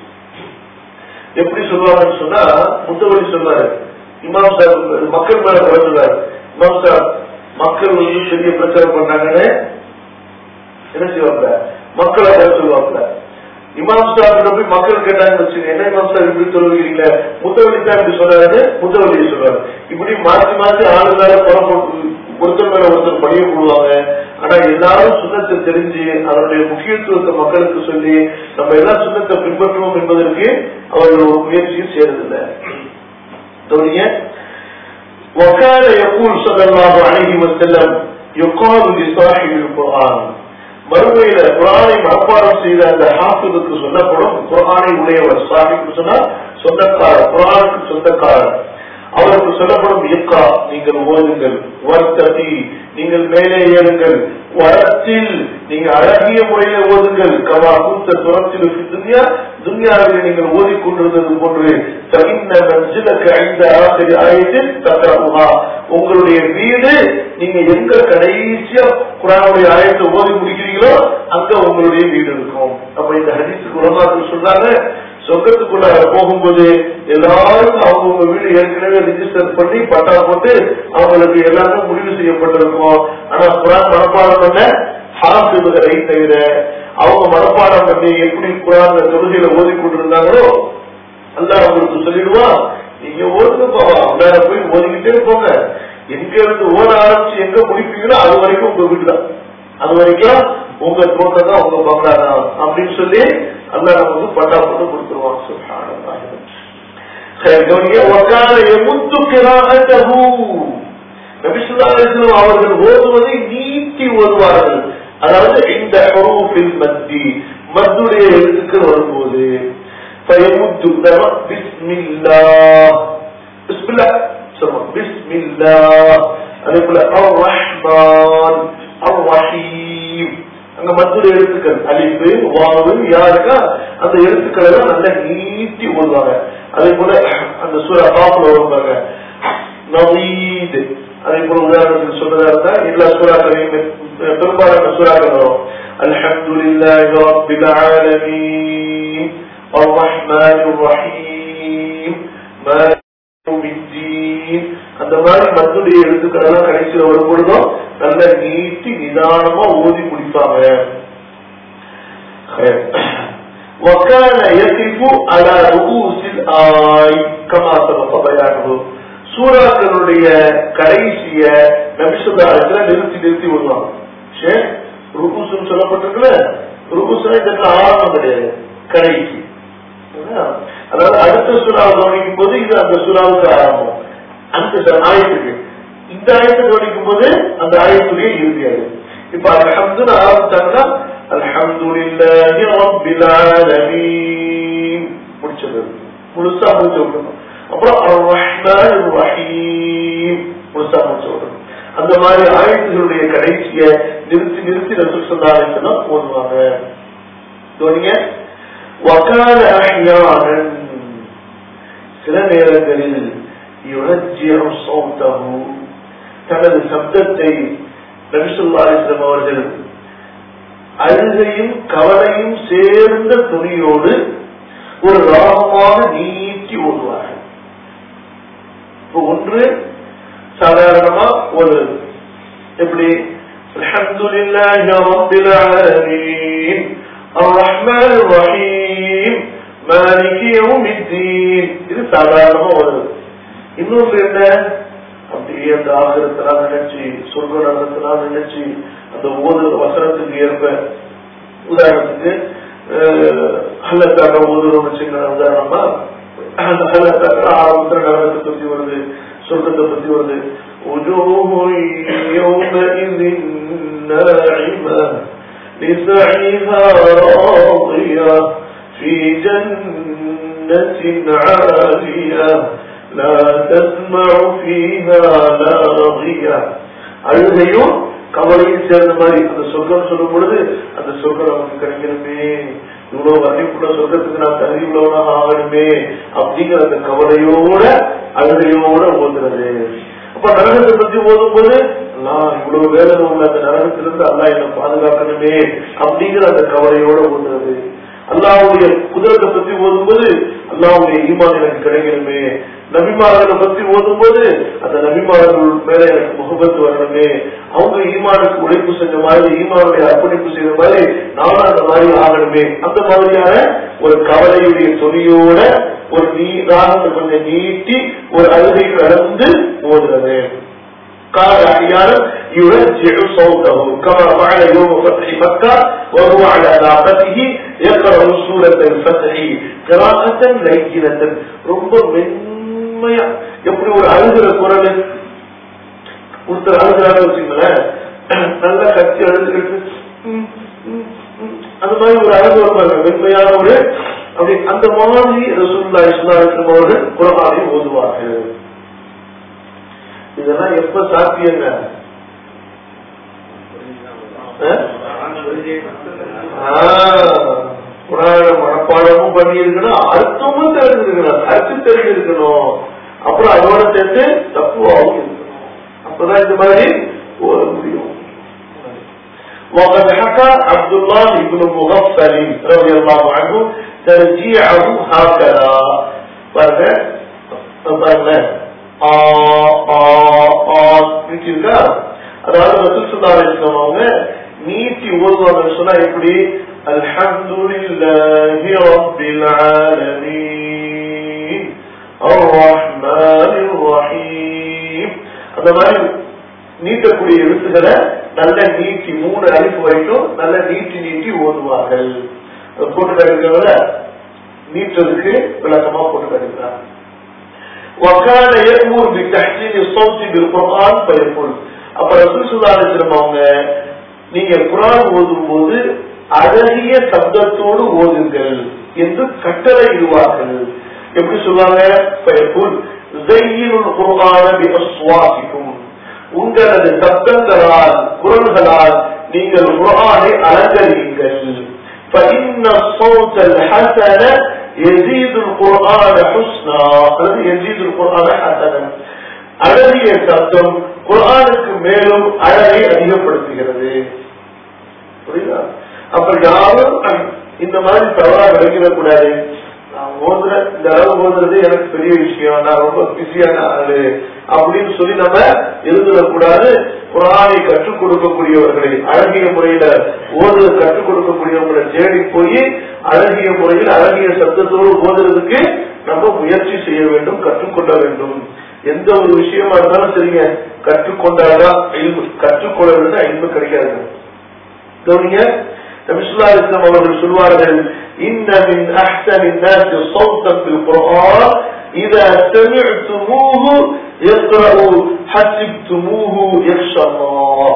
எப்படி சொல்லுவாங்கன்னு சொன்னா முத்தவழி சொல்றாரு இமாம் சார் மக்கள் மேல குறை சொல்றாரு இமாம் சார் மக்கள் வந்து பெரிய பிரச்சாரம் பண்ணாங்கன்னு என்ன செய்வாங்க மக்களை குறை சொல்லுவாங்க இமாம் சார் போய் மக்கள் கேட்டாங்கன்னு வச்சுங்க என்ன இமாம் சார் இப்படி சொல்லுவீங்க முத்தவழி தான் இப்படி சொன்னாரு முத்தவழியை சொல்றாரு இப்படி மாற்றி மாற்றி ஆளு மேல குறை போட்டு ஒருத்தர் மேல ஒருத்தர் பணிய போடுவாங்க ஆனா எல்லாரும் சுண்ணத்தை தெரிஞ்சு அதனுடைய முக்கியத்துவத்தை மக்களுக்கு சொல்லி நம்ம எல்லாம் சுண்ணத்தை பின்பற்றுவோம் என்பதற்கு அவர்கள் ஒரு முயற்சியும் செய்யறதில்லை கவனிங்க وكان يقول صلى الله عليه وسلم يقال لصاحب القرآن மறுமையில குரானை மனப்பாடம் செய்த அந்த ஹாஃபிதுக்கு சொல்லப்படும் குரானை உடையவர் சாஹிப் சொன்னா சொந்தக்காரர் குரானுக்கு சொந்தக்காரர் அவருக்கு சொல்லப்படும் இயக்கா நீங்கள் ஓதுங்கள் வர்த்ததி நீங்கள் மேலே ஏறுங்கள் வரத்தில் நீங்க அழகிய முறையில ஓதுங்கள் கவா கூத்த துரத்தில் துன்யா துன்யாவில் நீங்கள் ஓதிக்கொண்டிருந்தது போன்று தகிந்த மஞ்சிலக்கு ஐந்து ஆசிரி ஆயத்தில் தக்கா உங்களுடைய வீடு நீங்க எங்க கடைசியா குரானுடைய ஆயத்தை ஓதி முடிக்கிறீங்களோ அங்க உங்களுடைய வீடு இருக்கும் அப்ப இந்த ஹரிசுக்கு உலமாக்கள் சொல்றாங்க சொர்க்கத்துக்குள்ள போகும்போது எல்லாரும் அவங்கவுங்க வீடு ஏற்கனவே ரிஜிஸ்டர் பண்ணி பட்டா போட்டு அவங்களுக்கு எல்லாமே முடிவு செய்யப்பட்டிருக்கும் ஆனா குரான் மனப்பாடம் பண்ண ஹாசிபுகளை தவிர அவங்க மனப்பாடம் பண்ணி எப்படி குரான் தொழுகையில ஓதி கொண்டிருந்தாங்களோ அல்ல அவங்களுக்கு சொல்லிடுவான் நீங்க ஓடுங்க போவா வேற போய் ஓதிக்கிட்டே போங்க எங்க இருந்து ஓட ஆரம்பிச்சு எங்க முடிப்பீங்களோ அது வரைக்கும் உங்க வீடு தான் அது வரைக்கும் உங்க தோட்டம் தான் உங்க பங்களா தான் அப்படின்னு சொல்லி அல்ல நமக்கு பட்டா போட்டு கொடுத்துருவான் அவர்கள் ஓதுவதை நீட்டி ஓதுவார்கள் அதாவது இந்த மத்தி மத்துடைய எழுத்துக்கள் வரும்போது بسم الله بسم الله بسم الله அதே போல الرحمن الرحيم அங்க மற்றொரு எழுத்துக்கள் அலிப்பு வாவு யாருக்கா அந்த எழுத்துக்களை எல்லாம் நல்லா நீட்டி ஓடுவாங்க அதே போல அந்த சூரா பாப்புல வருவாங்க நவீத் அதே போல உதாரணத்துக்கு சொல்றதா இருந்தா எல்லா சூறாக்களையும் பெரும்பாலான சூறாக்கள் வரும் அல்ஹம்துலில்லாஹி ரப்பில் ஆலமீன் الرحمن الرحيم مالك يوم الدين அந்த மாதிரி மத்துடைய எழுத்துக்கள் எல்லாம் கடைசியில் வரும் பொழுதும் நல்ல நீட்டி நிதானமா ஓதி முடிப்பாங்க وكان يقف على رؤوس الآي كما سبق بيانه சூறாக்களுடைய கடைசிய நபிசுல்லாத்துல நிறுத்தி நிறுத்தி வருவாங்க சரி ருபுசுன்னு சொல்லப்பட்டிருக்குல்ல ருபுசுனா இதற்கு ஆரம்பம் கிடையாது கடைசி அதாவது அடுத்த சூறாவை கவனிக்கும் போது இது அந்த சூறாவுக்கு ஆரம்பம் அந்த ஆயத்துக்கு இந்த ஆயத்தை கவனிக்கும் போது அந்த ஆயத்துடைய இறுதியாது இப்ப அல்ஹம்துன்னு ஆரம்பிச்சாங்கன்னா அல்ஹம்துலில்லாஹி ரப்பில் ஆலமீன் முடிச்சது முழுசா முடிச்சு விடணும் அப்புறம் அர் ரஹ்மான் ரஹீம் முழுசா முடிச்சு விடணும் அந்த மாதிரி ஆயத்துகளுடைய கடைசிய நிறுத்தி நிறுத்தி ரசூல் சொல்லாருன்னா போடுவாங்க கவனிங்க وكان احيانا சில நேரங்களில் யுரஜ்ஜிஉ சௌத்தஹு தனது சப்தத்தை நபிசுல்லா அலிஸ்லாம் அவர்கள் அழுகையும் கவலையும் சேர்ந்த துணியோடு ஒரு ராகமாக நீட்டி ஓடுவார்கள் இப்போ ஒன்று சாதாரணமா ஒரு எப்படி அல்ஹம்துலில்லாஹி ரப்பில் ஆலமீன் الرحمن الرحيم مالك يوم الدين இது சாதாரணமா வருது இன்னொன்று என்ன அப்படியே அந்த ஆகிரத்தெல்லாம் நினைச்சு சொர்க்க நகரத்தெல்லாம் நினைச்சு அந்த ஓதுற வசனத்துக்கு ஏற்ப உதாரணத்துக்கு ஹல்லத்தாக ஓதுறோம் வச்சுங்க உதாரணமா அந்த ஹல்லத்தாக ஆரம்பத்துல நகரத்தை பத்தி வருது சொர்க்கத்தை பத்தி வருது وجوه يومئذ ناعمة لسعيها راضية في جنة عالية لا تسمع فيها لاغية அழுகையும் கவலையும் சேர்ந்த மாதிரி அந்த சொர்க்கம் சொல்லும் பொழுது அந்த சொர்க்கம் நமக்கு கிடைக்கணுமே இவ்வளவு வரைக்குள்ள சொர்க்கத்துக்கு நான் தகுதி உள்ளவனாக ஆகணுமே அப்படிங்கிற அந்த கவலையோட அழுகையோட ஓதுறது அப்ப நரகத்தை பத்தி ஓதும் போது நான் இவ்வளவு வேதனை உள்ள அந்த நரகத்திலிருந்து அல்லா என்னை பாதுகாக்கணுமே அப்படிங்கிற அந்த கவலையோட ஓதுறது அல்லாவுடைய குதிரத்தை பத்தி ஓதும்போது அல்லாவுடைய ஈமான் எனக்கு கிடைக்கணுமே நபிமார்களை பத்தி ஓதும் போது அந்த நபிமார்கள் மேல எனக்கு முகபத்து வரணுமே அவங்க ஈமானுக்கு உழைப்பு செஞ்ச மாதிரி ஈமானுடைய அர்ப்பணிப்பு செய்த மாதிரி நானும் அந்த மாதிரி ஆகணுமே அந்த மாதிரியான ஒரு கவலையுடைய துணியோட ஒரு நீ ராகத்தை கொஞ்சம் நீட்டி ஒரு அழுகை கடந்து ஓதுறது قال أحيانا يرجع صوته كما فعل يوم فتح مكة وهو على ناقته يقرأ سورة الفتح قراءة لينة ரொம்ப மென்மையா எப்படி ஒரு அழுகிற குரல் ஒருத்தர் அழுகிறாங்க வச்சுங்களேன் நல்லா கட்சி அழுதுகிட்டு அந்த மாதிரி ஒரு அழகு வருவாங்க மென்மையான ஒரு அப்படி அந்த மாதிரி ரசூல்லா இஸ்லாம் அவர்கள் குரலாவை ஓதுவார்கள் இதெல்லாம் எப்ப சாத்தியங்க புராண மனப்பாடமும் பண்ணி இருக்கணும் அர்த்தமும் தெரிஞ்சிருக்கணும் கருத்து தெரிஞ்சிருக்கணும் அப்புறம் அதோட சேர்த்து தப்புவாகவும் இருக்கணும் அப்பதான் இந்த மாதிரி ஓட முடியும் وقد حكى عبد الله بن مغفل رضي الله عنه ترجيعه هكذا பாருங்க பாருங்க இருக்கா அதாவது ரசூல் சுல்லா அவங்க நீட்டி ஓதுவாங்கன்னு சொன்னா எப்படி அல்ஹம்துலில்லாஹி ரப்பில் ஆலமீன் அர்ரஹ்மானிர் ரஹீம் அந்த மாதிரி நீட்டக்கூடிய எழுத்துக்களை நல்ல நீட்டி மூணு அழிப்பு வரைக்கும் நல்ல நீட்டி நீட்டி ஓதுவார்கள் போட்டு காட்டுக்கிறத நீட்டதுக்கு விளக்கமா போட்டு காட்டுக்கிறார் وكان يأمر بتحسين الصوت بالقرآن فيقول அப்ப ரசூல் சுல்லாசலம் அவங்க நீங்க குரான் ஓதும் போது அழகிய சப்தத்தோடு ஓதுங்கள் என்று கட்டளை இடுவார்கள் எப்படி சொல்லுவாங்க பயப்புல் ஜெய்யினுள் குரான பிஅஸ்வாசிக்கும் உங்களது சப்தங்களால் குரல்களால் நீங்கள் குரானை அலங்கரியுங்கள் فإن الصوت الحسن يزيد القرآن حسنا அல்லது يزيد القرآن حسنا அழகிய சப்தம் குரானுக்கு மேலும் அழகை அதிகப்படுத்துகிறது புரியுதா அப்ப யாரும் இந்த மாதிரி தவறா விளக்கிடக் கூடாது நான் ஓதுற இந்த அளவு ஓதுறது எனக்கு பெரிய விஷயம் நான் ரொம்ப பிஸியான ஆளு அப்படின்னு சொல்லி நம்ம எழுதிடக்கூடாது குரானை கற்றுக் கொடுக்கக்கூடியவர்களை அழகிய முறையில ஓதுல கற்றுக் கொடுக்கக்கூடியவங்களை தேடி போய் அழகிய முறையில் அழகிய சப்தத்தோடு ஓதுறதுக்கு நம்ம முயற்சி செய்ய வேண்டும் கற்றுக்கொள்ள வேண்டும் எந்த ஒரு விஷயமா இருந்தாலும் சரிங்க கற்றுக்கொண்டாதான் இல்மு கற்றுக்கொள்ளவில்லை இல்மு கிடைக்காது கவனிங்க நபிசுல்லா இஸ்லாம் அவர்கள் சொல்வார்கள் இன்ன மின் அஹ்சன் الناس صوتا في القرآن إذا سمعتموه يقرأ حسبتموه يخشى الله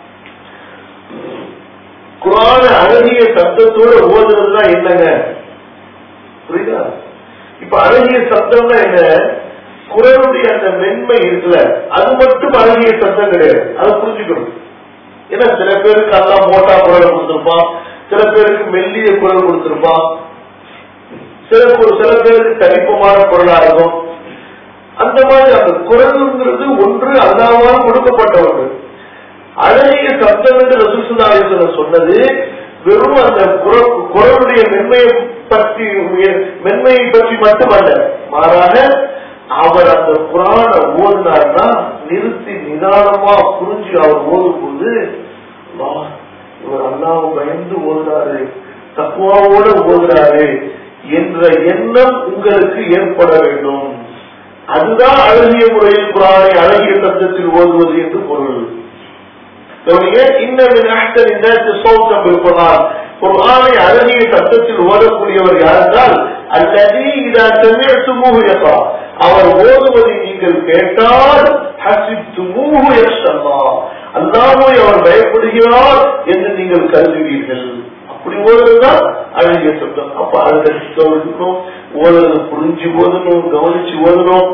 குரான அழகிய சப்தத்தோட ஓதுறதுனா என்னங்க புரியுதா இப்ப அழகிய சப்தம்னா என்ன குரலுடைய அந்த மென்மை இருக்குல்ல அது மட்டும் அழகிய சத்தம் கிடையாது அதை புரிஞ்சுக்கணும் ஏன்னா சில பேருக்கு அல்லா மோட்டா குரல் கொடுத்திருப்பான் சில பேருக்கு மெல்லிய குரல் கொடுத்திருப்பான் சில சில பேருக்கு தனிப்பமான குரலா இருக்கும் அந்த மாதிரி அந்த குரல்ங்கிறது ஒன்று அல்லாவால் கொடுக்கப்பட்ட ஒன்று அழகிய சப்தம் என்று ரசூசுல்லாசனம் சொன்னது வெறும் அந்த குரலுடைய மென்மையை பற்றி மென்மையை பற்றி மட்டுமல்ல மாறாக அவர் அந்த குரான ஓடினார்னா நிறுத்தி நிதானமா புரிஞ்சு அவர் ஓடும் போது இவர் அல்லாவை பயந்து ஓதுறாரு தக்குவாவோட ஓதுறாரு என்ற எண்ணம் உங்களுக்கு ஏற்பட வேண்டும் அதுதான் அழகிய முறையில் குரானை அழகிய சப்தத்தில் ஓதுவது என்று பொருள் குரானை அழகிய சப்தத்தில் ஓதக்கூடியவர் யாரென்றால் அல்லது இதா செம்மியத்துமூக அவர் ஓதுவதை நீங்கள் கேட்டால் ஹசித்துமூஹு யக்ஷல்லா அல்லாஹ்வை அவர் பயப்படுகிறார் என்று நீங்கள் கருதுவீர்கள் அப்படி ஓதுறதுதான் அழகிய சப்தம் அப்ப அதை கவனிக்கணும் ஓதுறது புரிஞ்சு ஓதணும் கவனிச்சு ஓதணும்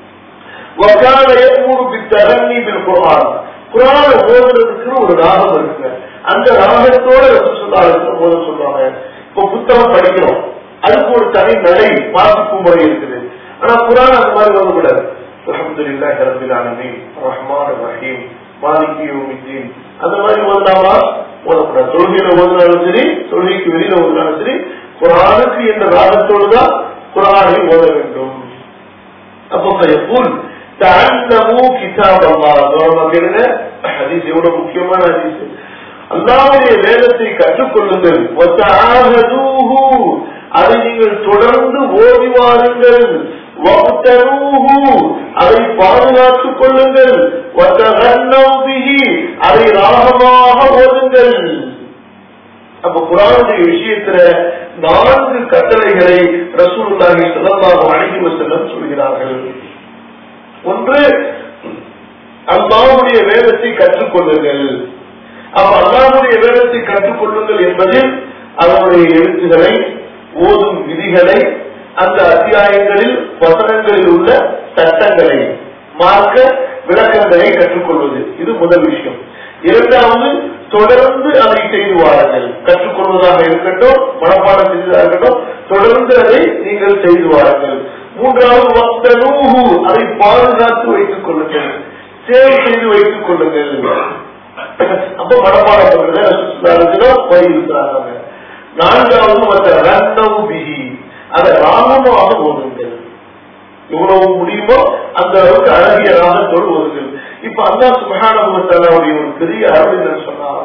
وكان يأمر بالتغني بالقرآن குரான ஓதுறதுக்கு ஒரு ராகம் இருக்குங்க அந்த ராகத்தோட ரசூலுல்லாஹி ஓத சொல்றாங்க இப்ப புத்தகம் படிக்கிறோம் அதுக்கு ஒரு தனி நடை வாசிப்பு முறை இருக்குது ஆனா குரான் அந்த மாதிரி ஓதக்கூடாது அல்ஹம்துலில்லாஹி ரப்பில் ஆலமீன் ரஹ்மான் ரஹீம் மாலிகி யௌமித்தீன் அந்த மாதிரி ஓதலாமா ஓதக்கூடாது தொழுகையில ஓதுனாலும் சரி தொழுகைக்கு வெளியில ஓதுனாலும் சரி குரானுக்கு என்ற ராகத்தோடு தான் குரானை ஓத வேண்டும் அப்போ எப்போல் تعلموا كتاب الله கவனமா கேளுங்க ஹதீஸ் எவ்வளவு முக்கியமான ஹதீஸ் அல்லாவுடைய வேதத்தை கற்றுக்கொள்ளுங்கள் وتعاهدوه அதை நீங்கள் தொடர்ந்து ஓதி வாருங்கள் وَابْتَلُوهُ அதை பாதுகாத்துக் கொள்ளுங்கள் وَتَغَنَّوْا بِهِ அதை ராகமாக ஓதுங்கள் அப்ப குரானுடைய விஷயத்துல நான்கு கட்டளைகளை ரசூலுல்லாஹி ஸல்லல்லாஹு அலைஹி வஸல்லம் சொல்கிறார்கள் ஒன்று அல்லாஹ்வுடைய வேதத்தை கற்றுக்கொள்ளுங்கள் அப்ப அல்லாஹ்வுடைய வேதத்தை கற்றுக்கொள்ளுங்கள் என்பதில் அதனுடைய எழுத்துக்களை ஓதும் விதிகளை அந்த அத்தியாயங்களில் வசனங்களில் உள்ள சட்டங்களை மார்க்க விளக்கங்களை கற்றுக்கொள்வது இது முதல் விஷயம் இரண்டாவது தொடர்ந்து அதை செய்து வாருங்கள் கற்றுக்கொள்வதாக இருக்கட்டும் மனப்பாடம் செய்ததாக இருக்கட்டும் தொடர்ந்து அதை நீங்கள் செய்து வாருங்கள் மூன்றாவது வக்தனூஹு அதை பாதுகாத்து வைத்துக் கொள்ளுங்கள் சேவை செய்து வைத்துக் கொள்ளுங்கள் அப்ப மனப்பாடம் பண்றத வலியுறுத்துறாங்க நான்காவது மற்ற ரன்னவு பிகி அதை ராமமாக ஓதுங்கள் எவ்வளவு முடியுமோ அந்த அளவுக்கு அழகிய ராகத்தோடு ஓதுங்கள் இப்ப அல்லா சுபகானுடைய ஒரு பெரிய அருள் சொன்னார்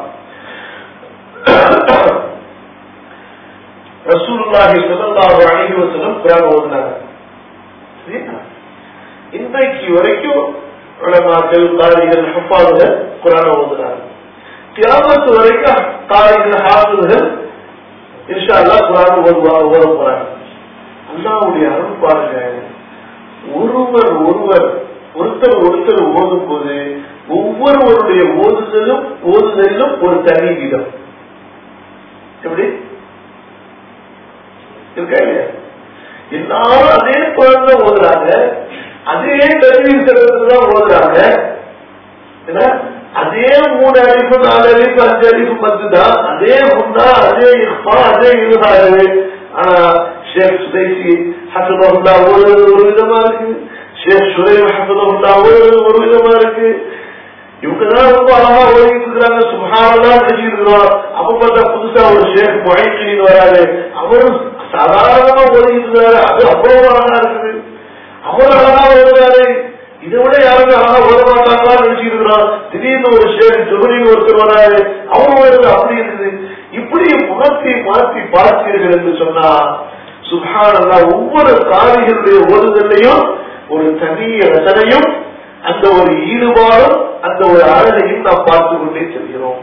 ரசூலுல்லாஹி ஸல்லல்லாஹு அலைஹி வஸல்லம் குர்ஆன் ஓதுனாங்க இன்றைக்கு வரைக்கும் உலமாக்கள் காரிகள் ஹஃபாதுகள் குரான ஓதுறாங்க கியாமத்து வரைக்கும் காரிகள் ஹாஃபுகள் இன்ஷா அல்லா குரான் ஓதுவாங்க ஓத போறாங்க அல்லாவுடைய அருள் பாருங்க ஒருவர் ஒருவர் ஒருத்தர் ஒருத்தர் ஓதும் போது ஒவ்வொருவருடைய ஓதுதலும் ஓதுதலிலும் ஒரு தனி விதம் எப்படி இருக்கா இல்லையா எல்லாரும் அதே குழந்தை ஓதுறாங்க அதே தண்ணீர் தான் ஓதுறாங்க அதே மூணு அழிப்பு நாலு அழிப்பு அஞ்சு அழிப்பு பத்து தான் அதே முன்னா அதே இஃபா அதே இருகாரு ஆனா ஷேக் சுதைசி ஹசபகுல்லா ஒரு ஒரு விதமா இருக்கு ஷேக் சுரைம் ஹசபகுல்லா ஒரு ஒரு விதமா இருக்கு இவங்கதான் ரொம்ப அழகா ஓடிட்டு இருக்கிறாங்க சுகானதான் நினைச்சிட்டு இருக்கிறோம் அப்ப பார்த்தா புதுசா ஒரு ஷேக் மொழிக்கின்னு வராரு அவரும் சாதாரணமா ஓடிட்டு இருக்காரு அது அவ்வளவு அழகா இருக்குது அவர் அழகா ஓடுறாரு இதை விட யாருமே அழகா ஓட மாட்டாங்களா நினைச்சிட்டு இருக்கிறோம் திடீர்னு ஒரு ஷேக் ஜுபரின்னு ஒருத்தர் வராரு அவர் ஓடுறது அப்படி இருக்குது இப்படி மாற்றி மாற்றி பார்த்தீர்கள் என்று சொன்னா சுகானல்லா ஒவ்வொரு காரிகளுடைய ஓடுதலையும் ஒரு தனி ரசனையும் அந்த ஒரு ஈடுபாடும் அந்த ஒரு அழகையும் நாம் பார்த்து கொண்டே செல்கிறோம்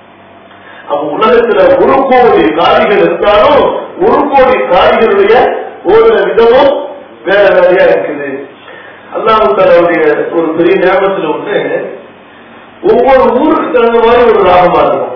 அப்ப உலகத்துல ஒரு கோடி காரிகள் இருந்தாலும் ஒரு கோடி காரிகளுடைய ஒரு விதமும் வேற வேறையா இருக்குது அல்லாஹு தலாவுடைய ஒரு பெரிய ஞாபகத்தில் ஒண்ணு ஒவ்வொரு ஊருக்கு தகுந்த மாதிரி ஒரு ராகமா இருக்கும்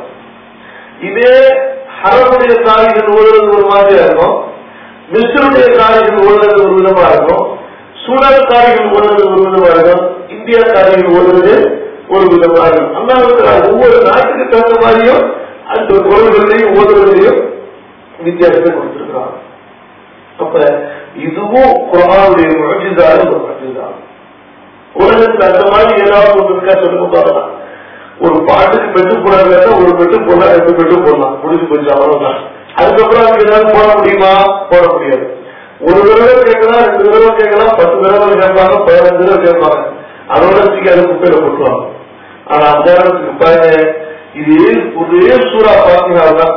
இதே ஹரமுடைய காரிகள் ஓடுறது ஒரு மாதிரியா இருக்கும் மிஸ்ருடைய காரிகள் ஓடுறது ஒரு விதமா இருக்கும் சூழல் காரிகள் ஓடுறது ஒரு விதமா இருக்கும் இந்தியா காரிகள் ஓடுறது ஒரு விதமா இருக்கும் அல்லாஹ் ஒவ்வொரு நாட்டுக்கு தகுந்த மாதிரியும் அந்த குரல்களையும் ஓடுவதையும் வித்தியாசத்தை கொடுத்திருக்கிறான் அப்ப இதுவும் குரானுடைய முழஞ்சுதான் ஒரு முழஞ்சுதான் உலகத்துல அந்த மாதிரி ஏதாவது ஒன்று இருக்கா சொல்லுங்க பார்க்கலாம் ஒரு பாட்டுக்கு பெட்டு போடாத ஒரு பெட்டு போடலாம் ரெண்டு பெட்டு போடலாம் முடிஞ்சு போச்சு அவ்வளவுதான் அதுக்கப்புறம் அதுக்கு ஏதாவது போட முடியுமா போட முடியாது ஒரு தடவை கேட்கலாம் ரெண்டு தடவை கேட்கலாம் பத்து தடவை கேட்பாங்க பதினஞ்சு தடவை கேட்பாங்க அதோட சீக்கிரம் குப்பையில போட்டுருவாங்க ஆனா அந்த இடத்துக்கு பாருங்க இது ஒரே சூறா பாத்தீங்கன்னா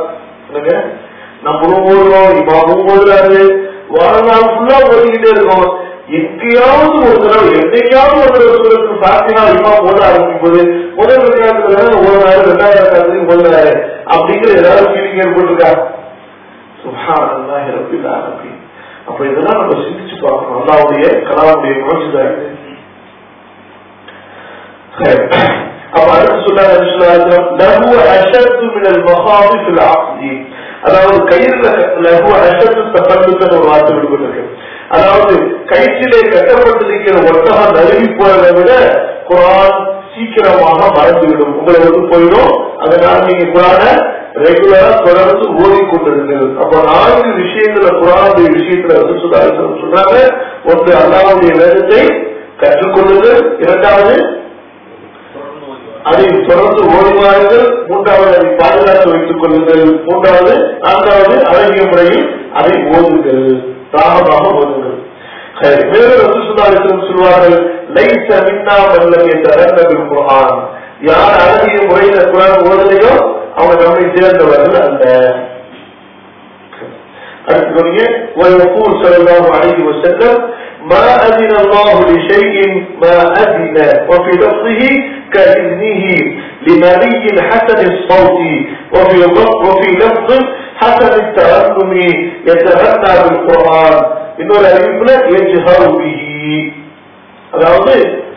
நம்மளும் ஓடுறோம் இமாமும் ஓடுறாரு வாழ்நாள் ஃபுல்லா ஓடிக்கிட்டே இருக்கோம் எங்கேயாவது ஒரு தடவை என்னைக்காவது ஒரு தடவை பாத்தீங்கன்னா இமாம் ஓட ஆரம்பிக்கும் போது முதல் விளையாட்டுல ஓடுறாரு ரெண்டாயிரம் காலத்துக்கு ஓடுறாரு அப்படிங்கிற ஏதாவது ஃபீலிங் ஏற்பட்டிருக்கா சுபான் ரப்பில் ஆலமீன் அப்ப இதெல்லாம் நம்ம சிந்திச்சு பார்க்கணும் அல்லாவுடைய கலாவுடைய முயற்சிதான் இது அப்ப அடுத்து சொன்னாங்க லகு அஷத்து மினல் மகாவி ஃபில் ஆக்தி அதாவது கயிறுல லகு அஷத்து தப்பந்துன்னு ஒரு வார்த்தை விடுபட்டிருக்கு அதாவது கயிற்றிலே கட்டப்பட்டிருக்கிற ஒட்டகம் நழுவி போறதை விட குரான் சீக்கிரமாக மறந்துவிடும் உங்களை வந்து போயிடும் அதனால நீங்க குரான ரெகுலரா தொடர்ந்து ஓடிக்கொண்டிருங்கள் அப்ப நான்கு விஷயங்கள குரானுடைய விஷயத்துல வந்து சுதாரிசனம் சொன்னாங்க ஒன்று அல்லாவுடைய வேதத்தை கற்றுக்கொள்ளுங்கள் இரண்டாவது அதை தொடர்ந்து ஓடுவார்கள் மூன்றாவது அதை பாதுகாத்து வைத்துக் கொள்ளுங்கள் மூன்றாவது நான்காவது அழகிய முறையில் அதை ஓதுங்கள் தாகமாக ஓதுங்கள் வேறு ரசூசுல்லாஹிஸ்லம் சொல்வார்கள் லைச மின்னா மல்லம் என்ற அரங்கத்தில் குரான் யார் அழகிய முறையில குரான் ஓதலையோ அவங்க நம்மை சேர்ந்தவர்கள் அல்ல அடுத்து ويقول صلى الله عليه وسلم ما أذن الله لشيء ما أذن وفي لفظه كإذنه لنبي حسن الصوت وفي وفي لفظ حسن التألم يتغنى بالقرآن إنه لا يبلغ يجهر به அதாவது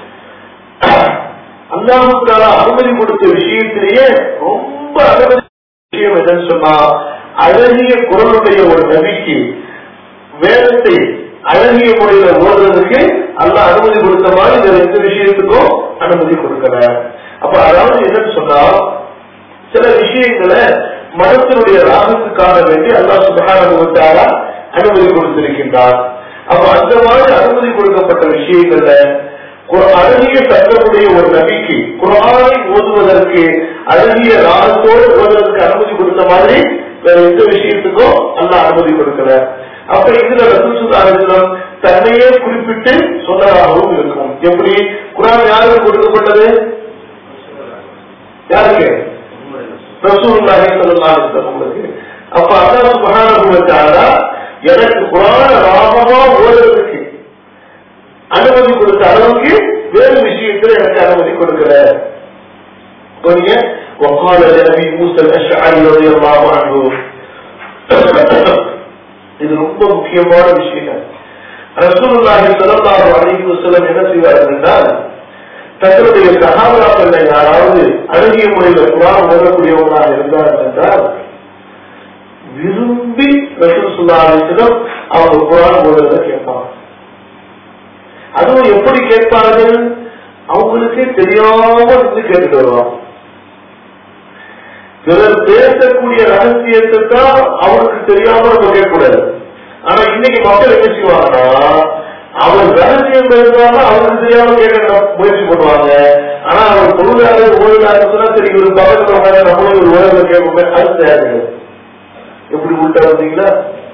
அல்லாஹுக்கால அனுமதி கொடுத்த விஷயத்திலேயே ரொம்ப அனுமதி விஷயம் என்னன்னு சொன்னா அழகிய குரலுடைய ஒரு நபிக்கு வேதத்தை அழகிய முறையில ஓடுறதுக்கு அல்ல அனுமதி கொடுத்த மாதிரி இந்த ரெண்டு விஷயத்துக்கும் அனுமதி கொடுக்கல அப்ப அதாவது என்னன்னு சொன்னா சில விஷயங்களை மனத்தினுடைய ராகத்துக்காக வேண்டி அல்லா சுபகார அனுமதி கொடுத்திருக்கின்றார் அப்ப அந்த மாதிரி அனுமதி கொடுக்கப்பட்ட விஷயங்கள்ல அழகிய சட்டமுடைய ஒரு நபிக்கு குரானை ஓதுவதற்கு அழகிய ராகத்தோடு ஓதுவதற்கு அனுமதி கொடுத்த மாதிரி வேற எந்த விஷயத்துக்கும் அல்ல அனுமதி கொடுக்கல அப்ப இதுல ரசூசுதாரம் தன்னையே குறிப்பிட்டு சொன்னதாகவும் இருக்கும் எப்படி குரான் யாருக்கு கொடுக்கப்பட்டது யாருக்கு ரசூலுல்லாஹி ஸல்லல்லாஹு அலைஹி வஸல்லம் அப்ப அல்லாஹ் சுப்ஹானஹு வ தஆலா எனக்கு குரான ராகமா ஓதுறதுக்கு அனுமதி கொடுத்த அளவுக்கு வேறு விஷயத்துல எனக்கு அனுமதி கொடுக்கல கொஞ்ச وقال لنبي موسى الاشعري رضي الله عنه இது ரொம்ப முக்கியமான விஷயம் ரசூலுல்லாஹி ஸல்லல்லாஹு அலைஹி வஸல்லம் என்ன செய்வார்கள் என்றால் தங்களுடைய சகாபாக்கள் யாராவது அழகிய முறையில் குரான் ஓதக்கூடியவர்களாக இருந்தார்கள் என்றால் விரும்பி ரசூல் சுல்லாஹிடம் அவங்க குரான் ஓதுறத கேட்பாங்க அதுவும் எப்படி கேட்பார்கள் அவங்களுக்கே தெரியாம இருந்து கேட்டுட்டு வருவாங்க பிறர் பேசக்கூடிய ரகசியத்தை தான் அவருக்கு தெரியாம நம்ம கேட்கக்கூடாது ஆனா இன்னைக்கு மக்கள் என்ன செய்வாங்கன்னா அவர் ரகசியம் இருந்தாலும் அவருக்கு தெரியாம கேட்க முயற்சி பண்ணுவாங்க ஆனா அவர் பொருளாதார ஓய்வாக சரி ஒரு பக்கத்துல நம்மளும் ஒரு ஓய்வு கேட்போமே அது தேவைகள் எப்படி உள்டா வந்தீங்களா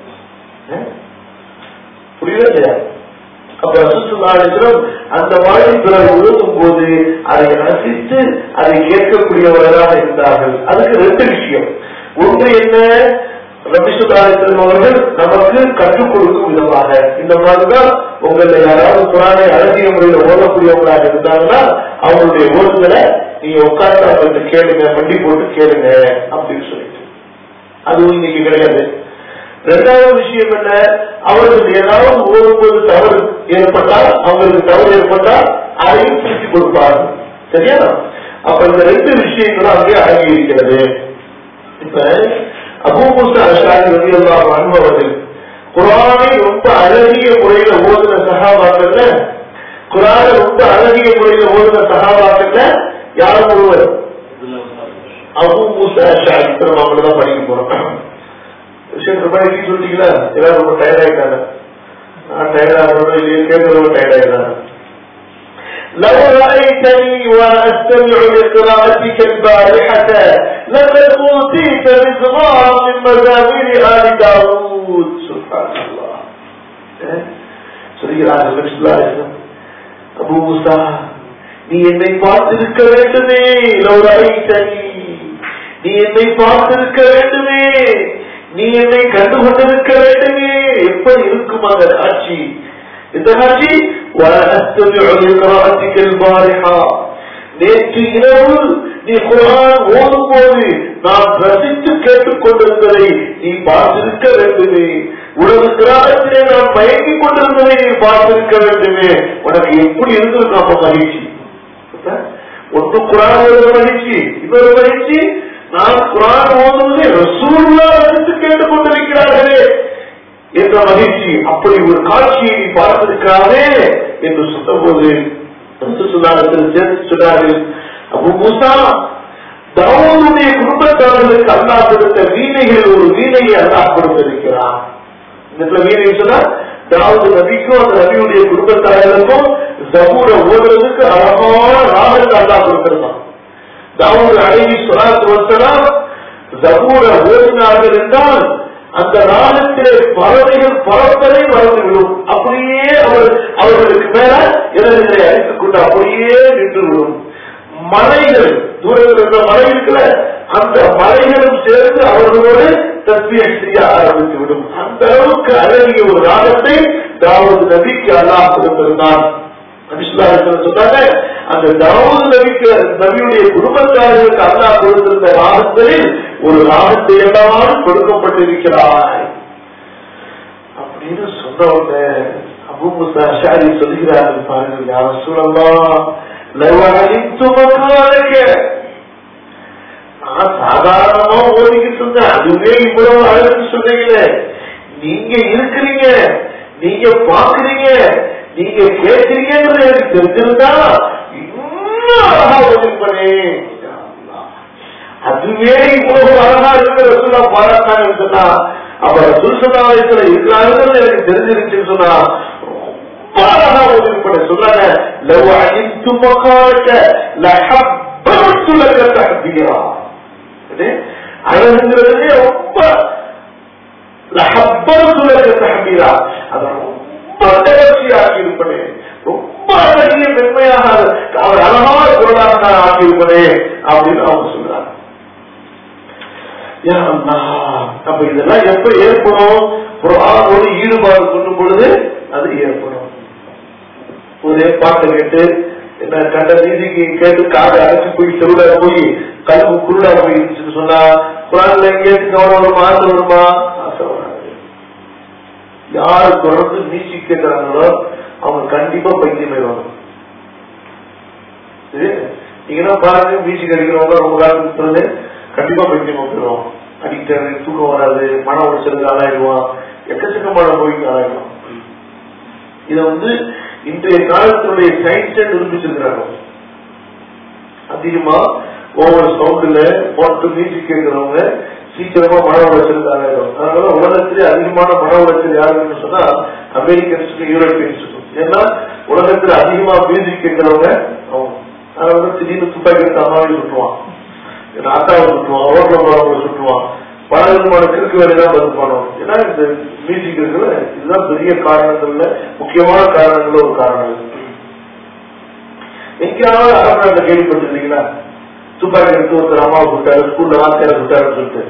புரியல இல்லையா அப்ப ரசூசுல்லாஹிடம் அந்த மாதிரி பிறர் ஓதும் போது அதை ரசித்து அதை கேட்கக்கூடியவர்களாக இருந்தார்கள் அதுக்கு ரெண்டு விஷயம் ஒன்று என்ன ரபிசுல்லாஹிடம் அவர்கள் நமக்கு கற்றுக் கொடுக்கும் விதமாக இந்த மாதிரிதான் உங்களை யாராவது குரானை அழகிய முறையில் ஓதக்கூடியவங்களாக இருந்தாங்கன்னா அவங்களுடைய ஓதுதலை நீங்க உட்கார்ந்து அவங்கள்ட்ட கேளுங்க வண்டி போட்டு கேளுங்க அப்படின்னு சொல்லிட்டு அதுவும் இன்னைக்கு கிடையாது இரண்டாவது விஷயம் என்ன அவர்களுக்கு ஏதாவது ஓடும்போது தவறு ஏற்பட்டால் அவங்களுக்கு தவறு ஏற்பட்டால் அதையும் திருத்தி கொடுப்பார்கள் சரியா அப்ப இந்த ரெண்டு விஷயங்களும் அங்கே அடங்கி இருக்கிறது இப்ப அபூமுசா அஷாரி ரதியல்லாஹு அன்ஹு அவர்கள் குரானை ரொம்ப அழகிய முறையில ஓதுன சகாபாக்கள்ல குரானை ரொம்ப அழகிய முறையில ஓதுன சகாபாக்கள்ல யாரும் ஒருவர் அபு மூசா அஷாரி பெருமாள் தான் படிக்க போறோம் விஷயம் ரொம்ப எப்படி சொல்லிட்டீங்களா எல்லாரும் ரொம்ப டயர்ட் ஆயிட்டாங்க நான் டயர்ட் ஆகிறோம் இல்லையே கேட்கறவங்க டயர்ட் ஆயிட்டாங்க لو رأيتني وأستمع لقراءتك البارحة لقد أوتيت مزمارا من مزامير آل داوود سبحان الله சொல்கிறார்கள் அபு முசா நீ என்னை பார்த்திருக்க வேண்டுமே லௌராயிட்டனி நீ என்னை பார்த்திருக்க வேண்டுமே நீ என்னை கண்டு கொண்டிருக்க வேண்டுமே எப்படி இருக்கும் அந்த காட்சி இந்த காட்சி நேற்று இரவு நீ குரான் ஓடும் போது நான் ரசித்து கேட்டுக் கொண்டிருந்ததை நீ பார்த்திருக்க வேண்டுமே உனது கிராமத்திலே நான் மயங்கிக் கொண்டிருந்ததை நீ பார்த்திருக்க வேண்டுமே உனக்கு எப்படி இருந்திருக்கும் அப்ப மகிழ்ச்சி ஒன்று குரான் ஒரு மகிழ்ச்சி இன்னொரு மகிழ்ச்சி நான் குரான் ஓதுவதை ரசூல்லா எடுத்து கேட்டுக் கொண்டிருக்கிறார்களே என்ற மகிழ்ச்சி அப்படி ஒரு காட்சியை நீ பார்த்திருக்காதே என்று சொன்னபோது ரசூலுல்லாஹிடத்தில் சேர்த்து சொன்னார்கள் அபு மூசா தாவூதுடைய குடும்பத்தார்களுக்கு அல்லாஹ் கொடுத்த வீணைகள் ஒரு வீணையை அல்லாஹ் கொடுத்திருக்கிறார் இந்த இடத்துல வீணை சொன்னா தாவூது நபிக்கும் அந்த நபியுடைய குடும்பத்தார்களுக்கும் ஜபூர ஓடுறதுக்கு அழகான ராகத்தை அல்லாஹ் கொடுத்திருந்தான் தாவூது அழகி சொல்லாத்து வசலாம் ஜபூர ஓடினார்கள் என்றால் அந்த ராகத்திலே பறவைகள் பறப்பதை மறந்துவிடும் அப்படியே அவர் அவர்களுக்கு மேல இடங்களை அழைத்துக் கொண்டு அப்படியே நின்று விடும் மலைகள் தூரத்தில் இருந்த மலை இருக்குல்ல அந்த மலைகளும் சேர்ந்து அவர்களோடு தஸ்மியை செய்ய ஆரம்பித்து விடும் அந்த அளவுக்கு அழகிய ஒரு ராகத்தை தாவூது நபிக்கு அல்லாஹ் கொடுத்திருந்தான் சொன்னாங்க அந்த தாவூது நபிக்கு நபியுடைய குடும்பத்தார்களுக்கு அல்லாஹ் கொடுத்திருந்த ராகங்களில் ஒரு ராகத்தை எல்லாம் கொடுக்கப்பட்டிருக்கிறாய் அப்படின்னு சொன்னவங்க அபு முசா ஷாரி சொல்கிறார்கள் பாருங்கள் யார் சொல்லலாம் நான் சாதாரணமா ஓடிக்கிட்டு இருந்தேன் அதுவே இவ்வளவு அழகு சொன்னீங்களே நீங்க இருக்கிறீங்க நீங்க பாக்குறீங்க நீங்க கேட்கிறீங்கன்றது எனக்கு தெரிஞ்சிருந்தா இன்னும் அழகா ஓடிப்பனே அதுவே இவ்வளவு அழகா இருக்கிற சொல்ல பாராட்டாங்கன்னு சொன்னா அப்ப சுல்சனாலயத்துல இருக்கிறார்கள் எனக்கு தெரிஞ்சிருச்சுன்னு சொன்னா அழகா ஓடிப்பட சொன்னாங்க லவ் அழித்து மக்காக்க லஹப்பத்துலக தஹ்பீரா அழகுங்கிறதுலே ரொம்ப லஹப்பத்துலக தஹ்பீரா அத ரொம்ப நிகழ்ச்சியாக்கி இருப்பனே ரொம்ப அழகிய மென்மையாக அவர் அழகான குரலாக நான் ஆக்கியிருப்பனே அப்படின்னு அவங்க சொல்றாங்க அப்ப இதெல்லாம் எப்ப ஏற்படும் ஒரு ஈடுபாடு கொள்ளும் பொழுது அது ஏற்படும் ஒரே பாட்டு கேட்டு என்ன கண்ட நீதிக்கு கேட்டு காடு அரைச்சு போய் செவிட போய் கல்வி குருடா போயிடுச்சுன்னு சொன்னா குரான்ல எங்கேயாச்சும் கவனம் வருமா ஆசை வருமா ஆசை வராது யாரு தொடர்ந்து நீச்சி கேட்கிறாங்களோ அவங்க கண்டிப்பா பைத்தியமாயிருவாங்க நீங்கன்னா பாருங்க மியூசிக் அடிக்கிறவங்க ரொம்ப காலத்துக்கு பிறகு கண்டிப்பா பைத்தியம் வந்துடும் அடிக்டர் தூக்கம் வராது மன உடச்சலுக்கு ஆளாயிடுவான் எக்கச்சக்கமான நோய்க்கு ஆளாயிடுவான் இத வந்து இன்றைய காலத்தினுடைய சயின்ஸை நிரூபிச்சிருக்கிறாங்க அதிகமா ஒவ்வொரு சவுண்டுல போட்டு மியூசிக் கேட்கிறவங்க சீக்கிரமா மன உளைச்சல் ஆகிடும் அதனால உலகத்திலே அதிகமான மன உளைச்சல் யாருன்னு சொன்னா அமெரிக்கன்ஸுக்கும் யூரோப்பியன்ஸுக்கும் ஏன்னா உலகத்துல அதிகமா மியூசிக் கேட்கிறவங்க அவங்க அதனால திடீர்னு துப்பாக்கி எடுத்து அம்மாவை சுட்டுவான் அத்தாவை சுட்டுவான் ரோட்ல போறவங்களை சுட்டுவான் பல விதமான கிறுக்கு வேலைதான் பதில் பண்ணுவோம் ஏன்னா இந்த மியூசிக் இருக்குல்ல இதுதான் பெரிய காரணங்கள்ல முக்கியமான காரணங்கள்ல ஒரு காரணம் எங்கேயாவது அரசாங்கத்தை கேள்விப்பட்டிருந்தீங்களா துப்பாக்கி எடுத்து ஒருத்தர் அம்மாவை விட்டாரு ஸ்கூல்ல வாத்தியார விட்டாருன்னு சொல்லிட்டு